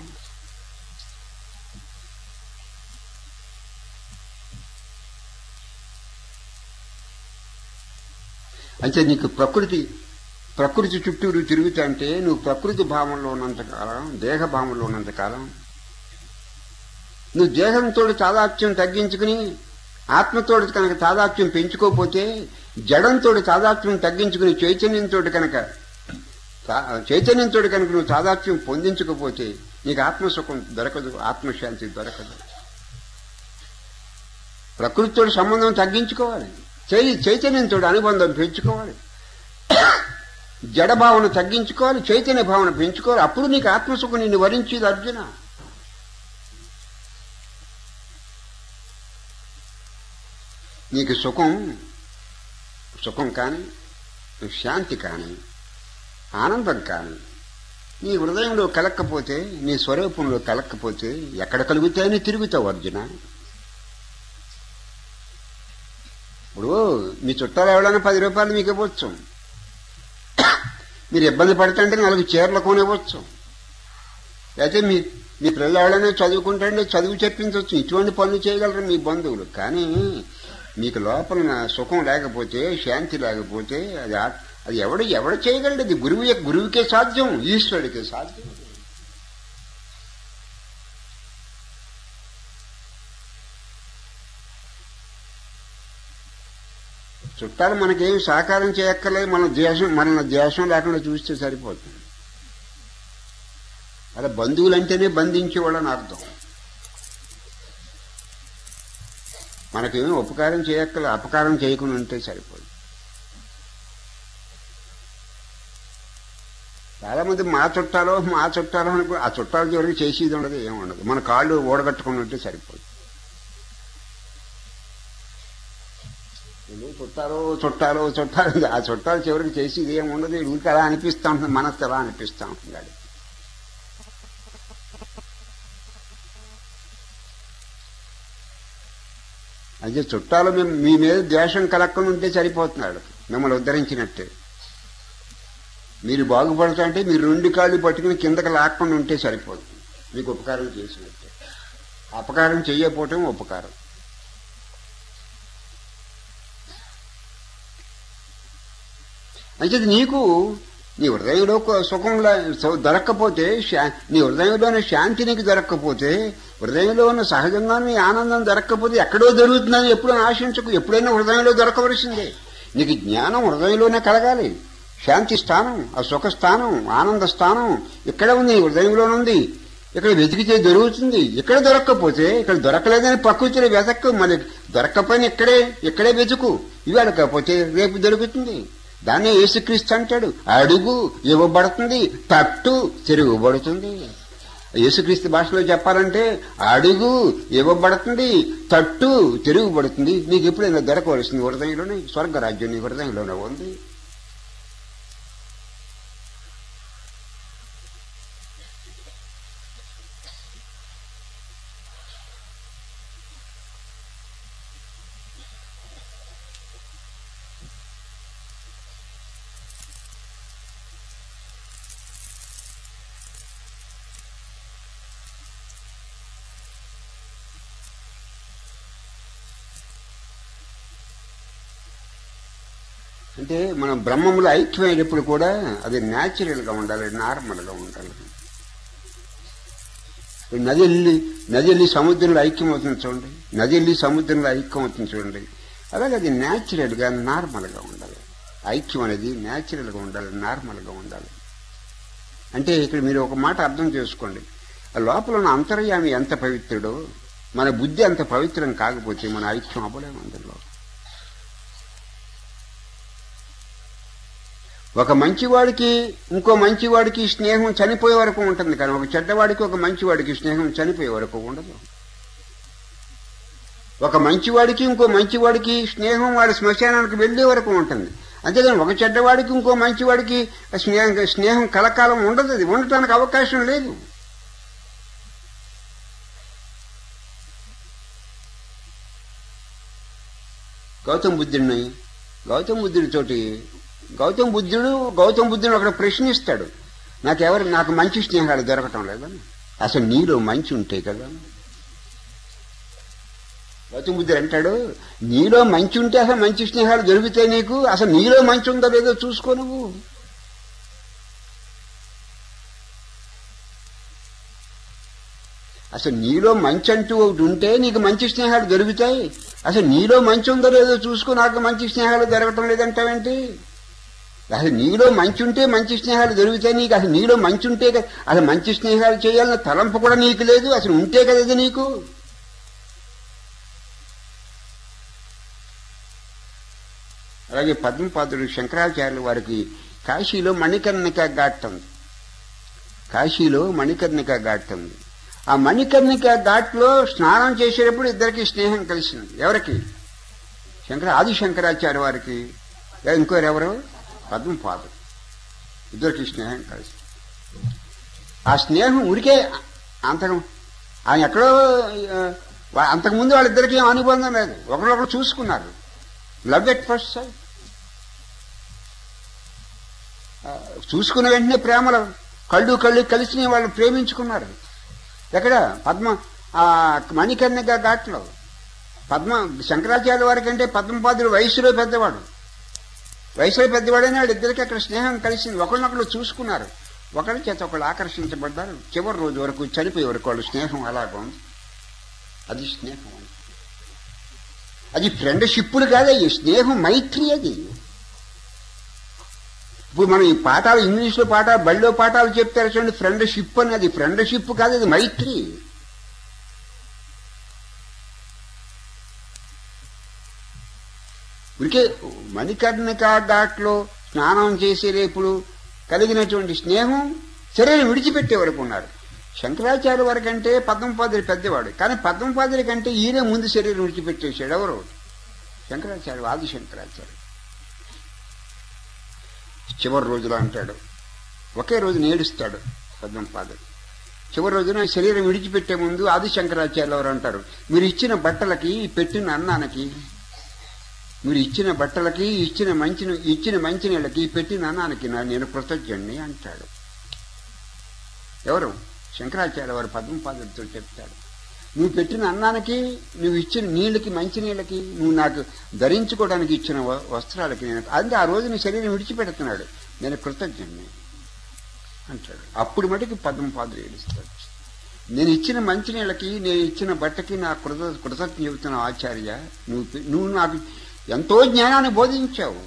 అంటే నీకు ప్రకృతి ప్రకృతి చుట్టూరు తిరుగుతుంటే నువ్వు ప్రకృతి భావంలో ఉన్నంతకాలం దేహ భావంలో ఉన్నంతకాలం నువ్వు దేహంతో తాదాత్యం తగ్గించుకుని ఆత్మతో కనుక తాదాత్యం పెంచుకోకపోతే జడంతో తాదాత్యం తగ్గించుకుని చైతన్యంతో కనుక తా- చైతన్యంతో కనుక నువ్వు తాదాత్మ్యం పొందించకపోతే నీకు ఆత్మసుఖం దొరకదు ఆత్మశాంతి దొరకదు ప్రకృతితో సంబంధం తగ్గించుకోవాలి చై- చైతన్యంతో అనుబంధం పెంచుకోవాలి జడ భావన తగ్గించుకోవాలి చైతన్య భావన పెంచుకోవాలి అప్పుడు నీకు ఆత్మసుఖం నిన్ను వరించేది అర్జున నీకు సుఖం సుఖం కానీ శాంతి కానీ ఆనందం కానీ నీ హృదయంలో కలక్కపోతే నీ స్వరూపంలో కలక్కపోతే ఎక్కడ కలుగుతాయని తిరుగుతావు అర్జున ఇప్పుడు మీ చుట్టాలు ఎవరైనా పది రూపాయలు మీకు ఇవ్వచ్చు మీరు ఇబ్బంది పడుతుంటే నాలుగు చీరలు కొనివ్వచ్చు అయితే మీ మీ పిల్లలు ఎవరైనా చదువుకుంటే చదువు చెప్పించవచ్చు ఇటువంటి పనులు చేయగలరు మీ బంధువులు కానీ మీకు లోపల నా సుఖం లేకపోతే శాంతి లేకపోతే అది ఆ- అది ఎవడు ఎవడు చేయగలడు అది గురువు యొక్క- గురువుకే సాధ్యం ఈశ్వరుడికే సాధ్యం చుట్టాలు మనకేం సహకారం చేయక్కర్లేదు మన ద్వేషం మన ద్వేషం లేకుండా చూస్తే సరిపోతుంది అలా బంధువులంటేనే బంధించేవాళ్ళని అర్థం మనకేమీ ఉపకారం చేయక్కల అపకారం చేయకుండా ఉంటే సరిపోదు చాలా మంది మా చుట్టాలో మా చుట్టాలో అనుకో ఆ చుట్టాల చివరికి చేసేది ఉండదు ఏమి ఉండదు మన కాళ్ళు ఓడగట్టుకుని ఉంటే సరిపోదు వీళ్ళు చుట్టాలు చుట్టాలు చుట్టాలు ఆ చుట్టాలు చివరికి చేసేది ఏమి ఉండదు వీళ్ళకి అలా అనిపిస్తూ ఉంటుంది మనసు అలా అనిపిస్తూ ఉంటుంది అది అయితే చుట్టాలు మేము మీ మీద ద్వేషం కలక్కని ఉంటే సరిపోతున్నాడు మిమ్మల్ని ఉద్ధరించినట్టే మీరు బాగుపడతా అంటే మీరు రెండు కాళ్ళు పట్టుకుని కిందకి లాక్కుండా ఉంటే సరిపోతుంది మీకు ఉపకారం చేసినట్టే అపకారం చెయ్యకపోవటం ఉపకారం అంటే నీకు నీ హృదయంలో ఒక సుఖం లా- సు- దొరక్కపోతే శా- నీ హృదయంలోని శాంతి నీకు దొరక్కపోతే హృదయంలో ఉన్న సహజంగా నీ ఆనందం దొరక్కపోతే ఎక్కడో దొరుకుతుందని ఎప్పుడూ ఆశించకు ఎప్పుడైనా హృదయంలో దొరకవలసిందే నీకు జ్ఞానం హృదయంలోనే కలగాలి శాంతి స్థానం ఆ సుఖ స్థానం ఆనంద స్థానం ఇక్కడ ఉంది నీ హృదయంలోనే ఉంది ఇక్కడ వెతికితే దొరుకుతుంది ఇక్కడ దొరక్కపోతే ఇక్కడ దొరకలేదని ప్రకృతిలో వెతక్కు మళ్ళీ దొరక్కపోయినా ఇక్కడే ఇక్కడే వెతుకు ఇవాళ కాకపోతే రేపు దొరుకుతుంది దాన్నే యేసుక్రీస్తు అంటాడు అడుగు ఇవ్వబడుతుంది తట్టు తిరుగుబడుతుంది యేసుక్రీస్తు భాషలో చెప్పాలంటే అడుగు ఇవ్వబడుతుంది తట్టు తిరుగుబడుతుంది నీకు ఎప్పుడైనా దొరకవలసింది హృదయంలోనే స్వర్గరాజ్యం నీ హృదయంలోనే ఉంది అంటే మనం బ్రహ్మములో ఐక్యమైనప్పుడు కూడా అది న్యాచురల్ గా ఉండాలి నార్మల్ గా ఉండాలి ఇప్పుడు నది వెళ్ళి నది వెళ్ళి సముద్రంలో ఐక్యం అవుతుంది చూడండి నది వెళ్ళి సముద్రంలో ఐక్యం అవుతుంది చూడండి అలాగే అది న్యాచురల్ గా నార్మల్ గా ఉండాలి ఐక్యం అనేది న్యాచురల్ గా ఉండాలి నార్మల్ గా ఉండాలి అంటే ఇక్కడ మీరు ఒక మాట అర్థం చేసుకోండి ఆ లోపల ఉన్న అంతర్యామి ఎంత పవిత్రుడో మన బుద్ధి అంత పవిత్రం కాకపోతే మన ఐక్యం అవ్వలేము అందులో ఒక మంచివాడికి ఇంకో మంచివాడికి స్నేహం చనిపోయే వరకు ఉంటుంది కానీ ఒక చెడ్డవాడికి ఒక మంచివాడికి స్నేహం చనిపోయే వరకు ఉండదు ఒక మంచివాడికి ఇంకో మంచివాడికి స్నేహం వాడి శ్మశానానికి వెళ్ళే వరకు ఉంటుంది అంతేగాని ఒక చెడ్డవాడికి ఇంకో మంచివాడికి స్నేహం స్నేహం కలకాలం ఉండదు అది ఉండటానికి అవకాశం లేదు గౌతమ బుద్ధుడిని గౌతమ బుద్ధుడితోటి గౌతమ బుద్ధుడు గౌతమ బుద్ధుడు అక్కడ ప్రశ్నిస్తాడు నాకెవరు నాకు మంచి స్నేహాలు దొరకటం లేదని అసలు నీలో మంచి ఉంటాయి కదా గౌతమ బుద్ధుడు అంటాడు నీలో మంచి ఉంటే అసలు మంచి స్నేహాలు దొరుకుతాయి నీకు అసలు నీలో మంచి ఉందో లేదో చూసుకో నువ్వు అసలు నీలో మంచి అంటూ ఒకటి ఉంటే నీకు మంచి స్నేహాలు దొరుకుతాయి అసలు నీలో మంచి ఉందో లేదో చూసుకో నాకు మంచి స్నేహాలు దొరకటం లేదంటావేంటి అసలు నీలో మంచి ఉంటే మంచి స్నేహాలు దొరుకుతాయి నీకు అసలు నీలో మంచి ఉంటే కదా అసలు మంచి స్నేహాలు చేయాలన్న తలంపు కూడా నీకు లేదు అసలు ఉంటే కదా ఇది నీకు అలాగే పద్మపాదుడు శంకరాచార్యులు వారికి కాశీలో మణికర్ణిక ఘాట్ ఉంది కాశీలో మణికర్ణిక ఘాట్ ఉంది ఆ మణికర్ణిక ఘాట్లో స్నానం చేసేటప్పుడు ఇద్దరికి స్నేహం కలిసింది ఎవరికి శంకర ఆది శంకరాచార్య వారికి ఇంకోరు ఎవరు పద్మపాదు ఇద్దరికి స్నేహం కలిసి ఆ స్నేహం ఉరికే అంతకు ఆయన ఎక్కడో ఆ, వా- అంతకుముందు వాళ్ళిద్దరికి ఏం అనుబంధం లేదు ఒకరొకరు చూసుకున్నారు లవ్ ఎట్ ఫస్ట్ సైడ్ చూసుకున్న వెంటనే ప్రేమలో కళ్ళు కళ్ళు కలిసి వాళ్ళు ప్రేమించుకున్నారు ఎక్కడ పద్మ ఆ మణికర్ణిక ఘాట్లో పద్మ శంకరాచార్య వారి కంటే పద్మపాదుడు వయసులో పెద్దవాడు వయసులో పెద్దవాడైనా వాళ్ళిద్దరికి అక్కడ స్నేహం కలిసింది ఒకరినొకరు చూసుకున్నారు ఒకరి చేత ఒకళ్ళు ఆకర్షించబడ్డారు చివరి రోజు వరకు చనిపోయే వరకు వాళ్ళు స్నేహం అలాగ ఉంది అది స్నేహం అంటే. అది ఫ్రెండ్షిప్పులు కాదు ఈ స్నేహం మైత్రి అది ఇప్పుడు మనం ఈ పాఠాలు ఇంగ్లీష్లో పాఠాలు బడిలో పాఠాలు చెప్తారు చూడండి ఫ్రెండ్షిప్ అని అది ఫ్రెండ్షిప్ కాదు అది మైత్రి ఉరికే మణికర్ణిక ఘాట్లో స్నానం చేసేటప్పుడు కలిగినటువంటి స్నేహం శరీరం విడిచిపెట్టే వరకు ఉన్నారు శంకరాచార్య వారి కంటే పద్మపాదులు పెద్దవాడు కానీ పద్మపాదుల కంటే ఈయనే ముందు శరీరం విడిచిపెట్టేశాడు ఎవరు శంకరాచార్య ఆది శంకరాచార్య చివరి రోజులో అంటాడు ఒకే రోజు నేడుస్తాడు పద్మపాదుడు చివరి రోజున శరీరం విడిచిపెట్టే ముందు ఆది శంకరాచార్యులు ఎవరు అంటారు మీరు ఇచ్చిన బట్టలకి పెట్టిన అన్నానికి మీరు ఇచ్చిన బట్టలకి ఇచ్చిన మంచి ఇచ్చిన మంచినీళ్ళకి పెట్టిన అన్నానికి నా నేను కృతజ్ఞుణ్ణి అంటాడు ఎవరు శంకరాచార్య వారు పద్మపాదుడితో చెప్తాడు నువ్వు పెట్టిన అన్నానికి నువ్వు ఇచ్చిన నీళ్ళకి మంచి నీళ్ళకి నువ్వు నాకు ధరించుకోవడానికి ఇచ్చిన వ- వస్త్రాలకి నేను అది ఆ రోజు నీ శరీరం విడిచిపెడుతున్నాడు నేను కృతజ్ఞుణ్ణి అంటాడు అప్పుడు మటుకు పద్మపాదుడు ఏడుస్తాడు నేను ఇచ్చిన మంచినీళ్ళకి నేను ఇచ్చిన బట్టకి నా కృత కృతజ్ఞ చెబుతున్న ఆచార్య నువ్వు పె- నువ్వు నాకు ఎంతో జ్ఞానాన్ని బోధించావు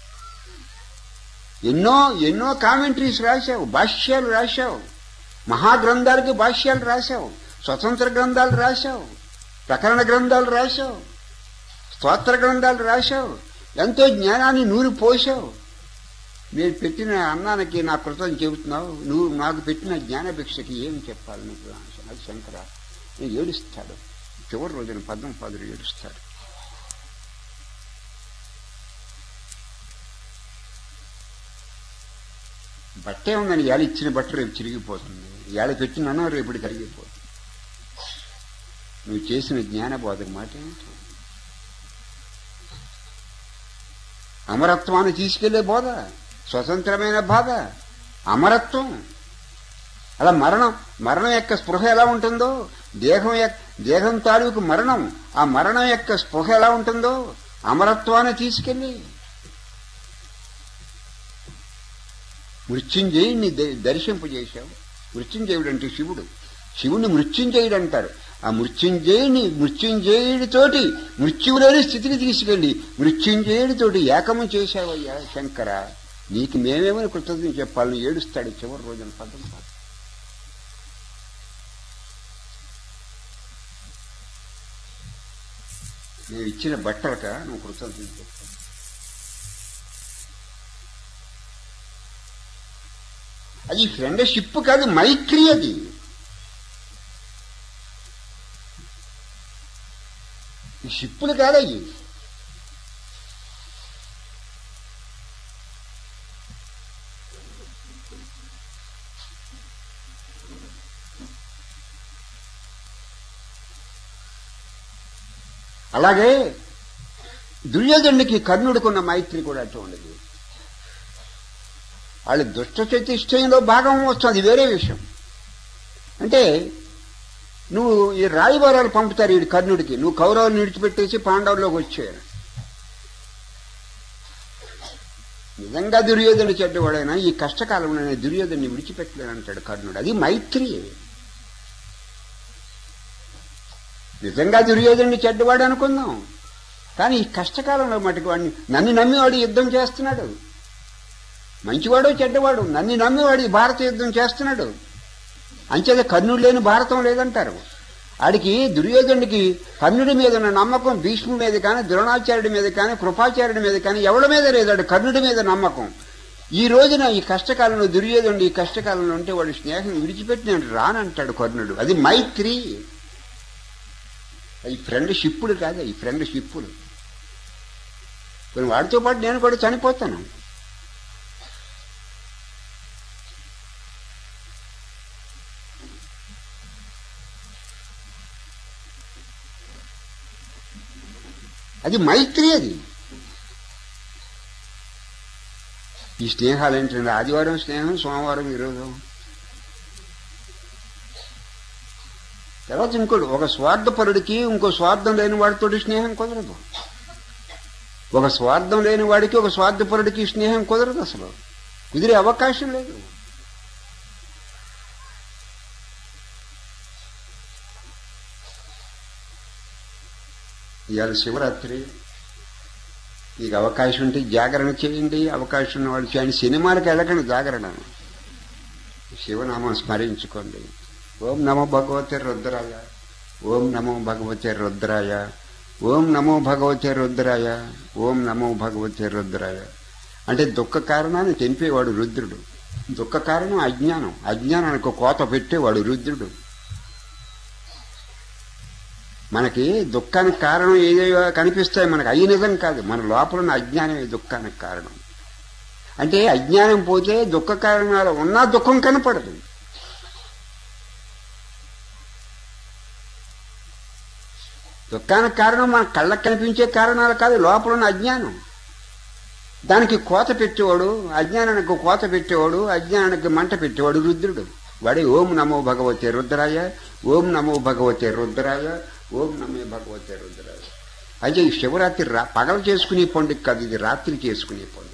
ఎన్నో ఎన్నో కామెంటరీస్ రాశావు భాష్యాలు రాశావు మహాగ్రంథాలకి భాష్యాలు రాశావు స్వతంత్ర గ్రంథాలు రాశావు ప్రకరణ గ్రంథాలు రాశావు స్తోత్ర గ్రంథాలు రాశావు ఎంతో జ్ఞానాన్ని నూరు పోసావు నేను పెట్టిన అన్నానికి నా కృతం చెబుతున్నావు నువ్వు నాకు పెట్టిన జ్ఞానభిక్షకి ఏం చెప్పాలి నీకు అది శంకర నేను ఏడుస్తాడు చివరి రోజున పద్మపాదుడు ఏడుస్తాడు బట్టే ఉందని ఇవాళ ఇచ్చిన బట్ట రేపు చిరిగిపోతుంది ఇవాళ పెట్టిన అన్నం రేపటి కరిగిపోతుంది నువ్వు చేసిన జ్ఞాన బోధక మాట ఏంటి అమరత్వాన్ని తీసుకెళ్లే బోధ స్వతంత్రమైన బాధ అమరత్వం అలా మరణం మరణం యొక్క స్పృహ ఎలా ఉంటుందో దేహం యొక్క దేహం తాలూకు మరణం ఆ మరణం యొక్క స్పృహ ఎలా ఉంటుందో అమరత్వాన్ని తీసుకెళ్ళి మృత్యుంజయుడిని ద- దర్శింపజేశావు మృత్యుంజయుడు అంటే శివుడు శివుణ్ణి మృత్యుంజయుడు అంటారు ఆ మృత్యుంజయుని మృత్యుంజయుడితోటి మృత్యువులేని స్థితిని తీసుకెళ్ళి మృత్యుంజయుడితోటి ఏకము చేశావయ్యా శంకర నీకు మేమేమని కృతజ్ఞత చెప్పాలని ఏడుస్తాడు చివరి రోజున పదం పాట నేను ఇచ్చిన బట్టలక నువ్వు కృతజ్ఞత చెప్పాలి అది ఫ్రెండ్షిప్ కాదు మైత్రి అది ఈ షిప్పులు కాదయ్యి అలాగే దుర్యోధనుడికి కర్ణుడికున్న మైత్రి కూడా అటువంటిది వాళ్ళు దుష్ట చతుష్టయంలో భాగం వస్తుంది అది వేరే విషయం అంటే నువ్వు ఈ రాయబారాలు పంపుతారు ఈ కర్ణుడికి నువ్వు కౌరవులు విడిచిపెట్టేసి పాండవుల్లోకి వచ్చారు నిజంగా దుర్యోధనుడు చెడ్డవాడైనా ఈ కష్టకాలంలో నేను దుర్యోధన్ని విడిచిపెట్టలేనంటాడు కర్ణుడు అది మైత్రి నిజంగా దుర్యోధనుడు చెడ్డవాడు అనుకుందాం కానీ ఈ కష్టకాలంలో మటుకు వాడిని నన్ను నమ్మి వాడు యుద్ధం చేస్తున్నాడు మంచివాడు చెడ్డవాడు నన్ను నమ్మి వాడు ఈ భారత యుద్ధం చేస్తున్నాడు అంచేత కర్ణుడు లేని భారతం లేదంటారు ఆడికి దుర్యోధనుడికి కర్ణుడి మీద ఉన్న నమ్మకం భీష్ముడి మీద కానీ ద్రోణాచార్యుడి మీద కానీ కృపాచార్యుడి మీద కానీ ఎవడి మీద లేదాడు కర్ణుడి మీద నమ్మకం ఈ రోజున ఈ కష్టకాలంలో దుర్యోధనుడు ఈ కష్టకాలంలో ఉంటే వాడు స్నేహం విడిచిపెట్టి నేను రానంటాడు కర్ణుడు అది మైత్రి ఈ ఫ్రెండ్ షిప్పులు కాదు ఈ ఫ్రెండ్ షిప్పులు కొన్ని వాడితో పాటు నేను కూడా చనిపోతాను అది మైత్రి అది ఈ స్నేహాలు ఏంటంటే ఆదివారం స్నేహం సోమవారం విరోధం తర్వాత ఇంకోటి ఒక స్వార్థపరుడికి ఇంకో స్వార్థం లేని వాడితో స్నేహం కుదరదు ఒక స్వార్థం లేని వాడికి ఒక స్వార్థపరుడికి స్నేహం కుదరదు అసలు కుదిరే అవకాశం లేదు ఇవాళ శివరాత్రి మీకు అవకాశం ఉంటే జాగరణ చేయండి అవకాశం ఉన్న వాళ్ళు చేయండి సినిమాలకు వెళ్ళకండి జాగరణ శివనామం స్మరించుకోండి ఓం నమో భగవతే రుద్రాయ ఓం నమో భగవతే రుద్రాయ ఓం నమో భగవతే రుద్రాయ ఓం నమో భగవతే రుద్రాయ అంటే దుఃఖ కారణాన్ని తెంపేవాడు రుద్రుడు దుఃఖ కారణం అజ్ఞానం అజ్ఞానానికి ఒక కోత పెట్టేవాడు రుద్రుడు మనకి దుఃఖానికి కారణం ఏదేవో కనిపిస్తాయి మనకు అయ్యి నిజం కాదు మన లోపల ఉన్న అజ్ఞానమే దుఃఖానికి కారణం అంటే అజ్ఞానం పోతే దుఃఖ కారణాలు ఉన్నా దుఃఖం కనపడదు దుఃఖానికి కారణం మన కళ్ళకు కనిపించే కారణాలు కాదు లోపల ఉన్న అజ్ఞానం దానికి కోత పెట్టేవాడు అజ్ఞానానికి కోత పెట్టేవాడు అజ్ఞానానికి మంట పెట్టేవాడు రుద్రుడు వాడే ఓం నమో భగవతే రుద్రాయ ఓం నమో భగవతే రుద్రాయ ఓం నమే భగవతే రుద్రాయ అయితే ఈ శివరాత్రి రా పగలు చేసుకునే పండుగ కాదు ఇది రాత్రి చేసుకునే పండుగ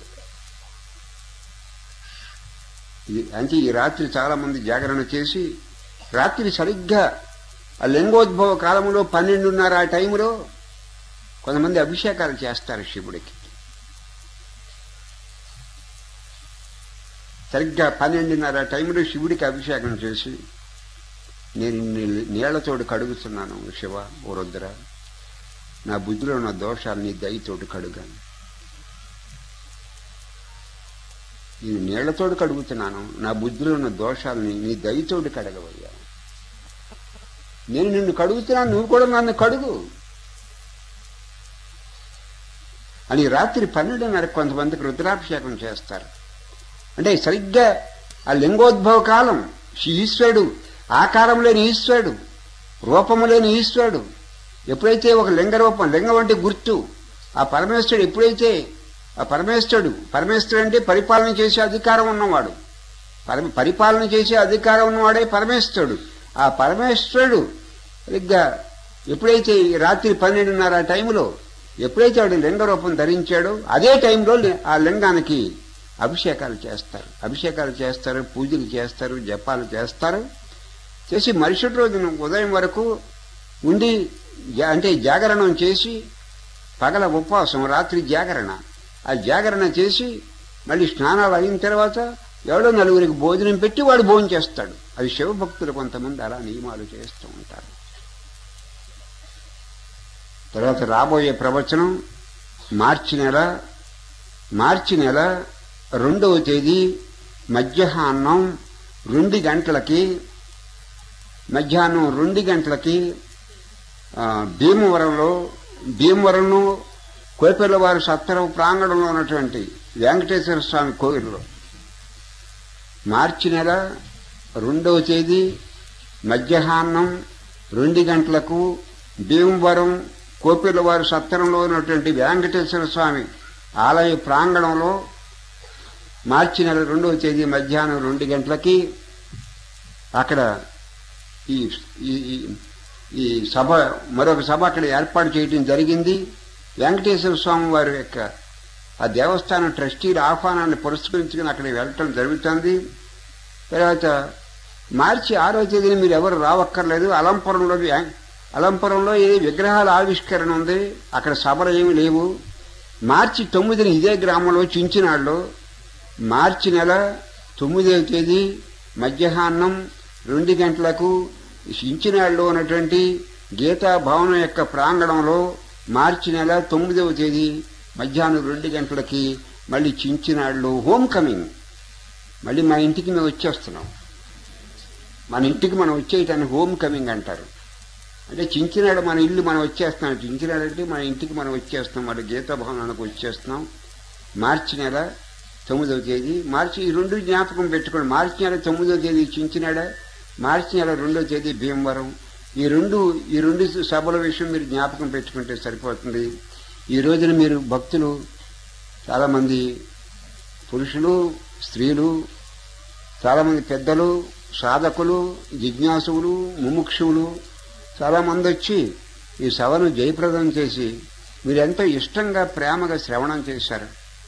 ఇది అంటే ఈ రాత్రి చాలా మంది జాగరణ చేసి రాత్రి సరిగ్గా ఆ లింగోద్భవ కాలంలో పన్నెండున్నర ఆ టైంలో కొంతమంది అభిషేకాలు చేస్తారు శివుడికి సరిగ్గా పన్నెండున్నర టైంలో శివుడికి అభిషేకం చేసి నేను ఇన్ని నీళ్లతోటి కడుగుతున్నాను శివ ఓ రుద్ర నా బుద్ధిలో ఉన్న దోషాలు నీ దయతోటి కడుగాను నేను నీళ్లతోటి కడుగుతున్నాను నా బుద్ధిలో ఉన్న దోషాలని నీ దయతోటి కడగవయ్యా నేను నిన్ను కడుగుతున్నాను నువ్వు కూడా నన్ను కడుగు అని రాత్రి పన్నెండున్నర కొంతమందికి రుద్రాభిషేకం చేస్తారు అంటే సరిగ్గా ఆ లింగోద్భవ కాలం ఈశ్వరుడు ఆకారం లేని ఈశ్వరుడు రూపము లేని ఈశ్వరుడు ఎప్పుడైతే ఒక లింగ రూపం లింగం అంటే గుర్తు ఆ పరమేశ్వరుడు ఎప్పుడైతే ఆ పరమేశ్వరుడు పరమేశ్వరుడు అంటే పరిపాలన చేసే అధికారం ఉన్నవాడు పరమ పరిపాలన చేసే అధికారం ఉన్నవాడే పరమేశ్వరుడు ఆ పరమేశ్వరుడు సరిగ్గా ఎప్పుడైతే ఈ రాత్రి పన్నెండున్నర టైంలో ఎప్పుడైతే వాడు లింగ రూపం ధరించాడో అదే టైంలో ఆ లింగానికి అభిషేకాలు చేస్తారు అభిషేకాలు చేస్తారు పూజలు చేస్తారు జపాలు చేస్తారు చేసి మరుసటి రోజున ఉదయం వరకు ఉండి జా- అంటే జాగరణం చేసి పగల ఉపవాసం రాత్రి జాగరణ ఆ జాగరణ చేసి మళ్ళీ స్నానాలు అయిన తర్వాత ఎవడో నలుగురికి భోజనం పెట్టి వాడు భోజనం చేస్తాడు అది శివభక్తులు కొంతమంది అలా నియమాలు చేస్తూ ఉంటారు తర్వాత రాబోయే ప్రవచనం మార్చి నెల మార్చి నెల రెండవ తేదీ మధ్యాహ్నం రెండు గంటలకి మధ్యాహ్నం రెండు గంటలకి ఆ, భీమవరంలో భీమవరంలో కోపెల్లవారి సత్తరం ప్రాంగణంలో ఉన్నటువంటి వెంకటేశ్వర స్వామి కోవిల్లో మార్చి నెల రెండవ తేదీ మధ్యాహ్నం రెండు గంటలకు భీమవరం కోపిల్లవారి సత్తరంలో ఉన్నటువంటి వెంకటేశ్వర స్వామి ఆలయ ప్రాంగణంలో మార్చి నెల రెండవ తేదీ మధ్యాహ్నం రెండు గంటలకి అక్కడ ఈ ఈ- ఈ- ఈ సభ మరొక సభ అక్కడ ఏర్పాటు చేయడం జరిగింది వెంకటేశ్వర స్వామి వారి యొక్క ఆ దేవస్థానం ట్రస్టీల ఆహ్వానాన్ని పురస్కరించుకుని అక్కడికి వెళ్ళటం జరుగుతుంది తర్వాత మార్చి ఆరో తేదీన మీరు ఎవరు రావక్కర్లేదు అలంపురంలో వ్యా- అలంపురంలో ఏ విగ్రహాల ఆవిష్కరణ ఉంది అక్కడ సభలు ఏమి లేవు మార్చి తొమ్మిదిని ఇదే గ్రామంలో చించినాడులో మార్చి నెల తొమ్మిదవ తేదీ మధ్యాహ్నం రెండు గంటలకు చించినాడులో ఉన్నటువంటి గీతా భవనం యొక్క ప్రాంగణంలో మార్చి నెల తొమ్మిదవ తేదీ మధ్యాహ్నం రెండు గంటలకి మళ్ళీ చించినాడులో హోమ్ కమింగ్ మళ్ళీ మా ఇంటికి మేము వచ్చేస్తున్నాం మన ఇంటికి మనం వచ్చేయటానికి హోమ్ కమింగ్ అంటారు అంటే చించినాడు మన ఇల్లు మనం వచ్చేస్తున్నాం చించినాడు అంటే మన ఇంటికి మనం వచ్చేస్తున్నాం మన గీతా భవనానికి వచ్చేస్తున్నాం మార్చి నెల తొమ్మిదవ తేదీ మార్చి ఈ రెండు జ్ఞాపకం పెట్టుకోండి మార్చి నెల తొమ్మిదవ తేదీ చించినాడ మార్చి నెల రెండవ తేదీ భీమవరం ఈ రెండు ఈ రెండు సభల విషయం మీరు జ్ఞాపకం పెట్టుకుంటే సరిపోతుంది ఈ రోజున మీరు భక్తులు చాలామంది పురుషులు స్త్రీలు చాలామంది పెద్దలు సాధకులు జిజ్ఞాసువులు ముముక్షువులు చాలామంది వచ్చి ఈ సభను జయప్రదం చేసి మీరు ఎంతో ఇష్టంగా ప్రేమగా శ్రవణం చేశారు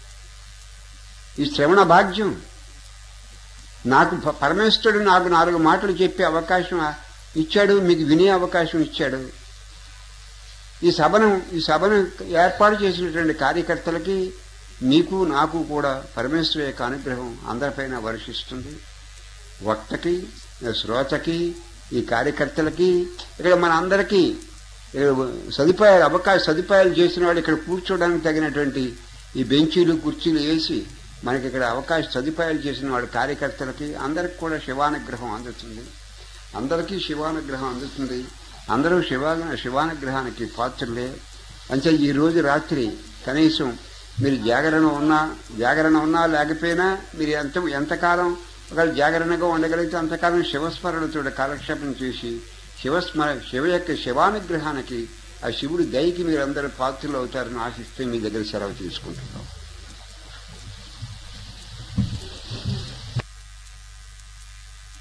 ఈ శ్రవణ భాగ్యం నాకు ప- పరమేశ్వరుడు నాకు నాలుగు మాటలు చెప్పే అవకాశం ఇచ్చాడు మీకు వినే అవకాశం ఇచ్చాడు ఈ సభను ఈ సభను ఏర్పాటు చేసినటువంటి కార్యకర్తలకి మీకు నాకు కూడా పరమేశ్వరు యొక్క అనుగ్రహం అందరిపైన వర్షిస్తుంది వక్తకి శ్రోతకి ఈ కార్యకర్తలకి ఇక్కడ మన అందరికీ ఇక్కడ సదుపాయాలు అవకాశ సదుపాయాలు చేసిన వాళ్ళు ఇక్కడ కూర్చోవడానికి తగినటువంటి ఈ బెంచీలు కుర్చీలు వేసి మనకి ఇక్కడ అవకాశ సదుపాయాలు చేసిన వాడి కార్యకర్తలకి అందరికి కూడా శివానుగ్రహం అందుతుంది అందరికీ శివానుగ్రహం అందుతుంది అందరూ శివా శివానుగ్రహానికి పాత్రలే అంటే ఈ రోజు రాత్రి కనీసం మీరు జాగరణ ఉన్నా జాగరణ ఉన్నా లేకపోయినా మీరు ఎంత ఎంతకాలం ఒకవేళ జాగరణగా ఉండగలిగితే అంతకాలం శివస్మరణతో కాలక్షేపం చేసి శివస్మర శివ యొక్క శివానుగ్రహానికి ఆ శివుడి దయకి మీరందరూ పాత్రలు అవుతారని ఆశిస్తే మీ దగ్గర సెలవు తీసుకుంటున్నాం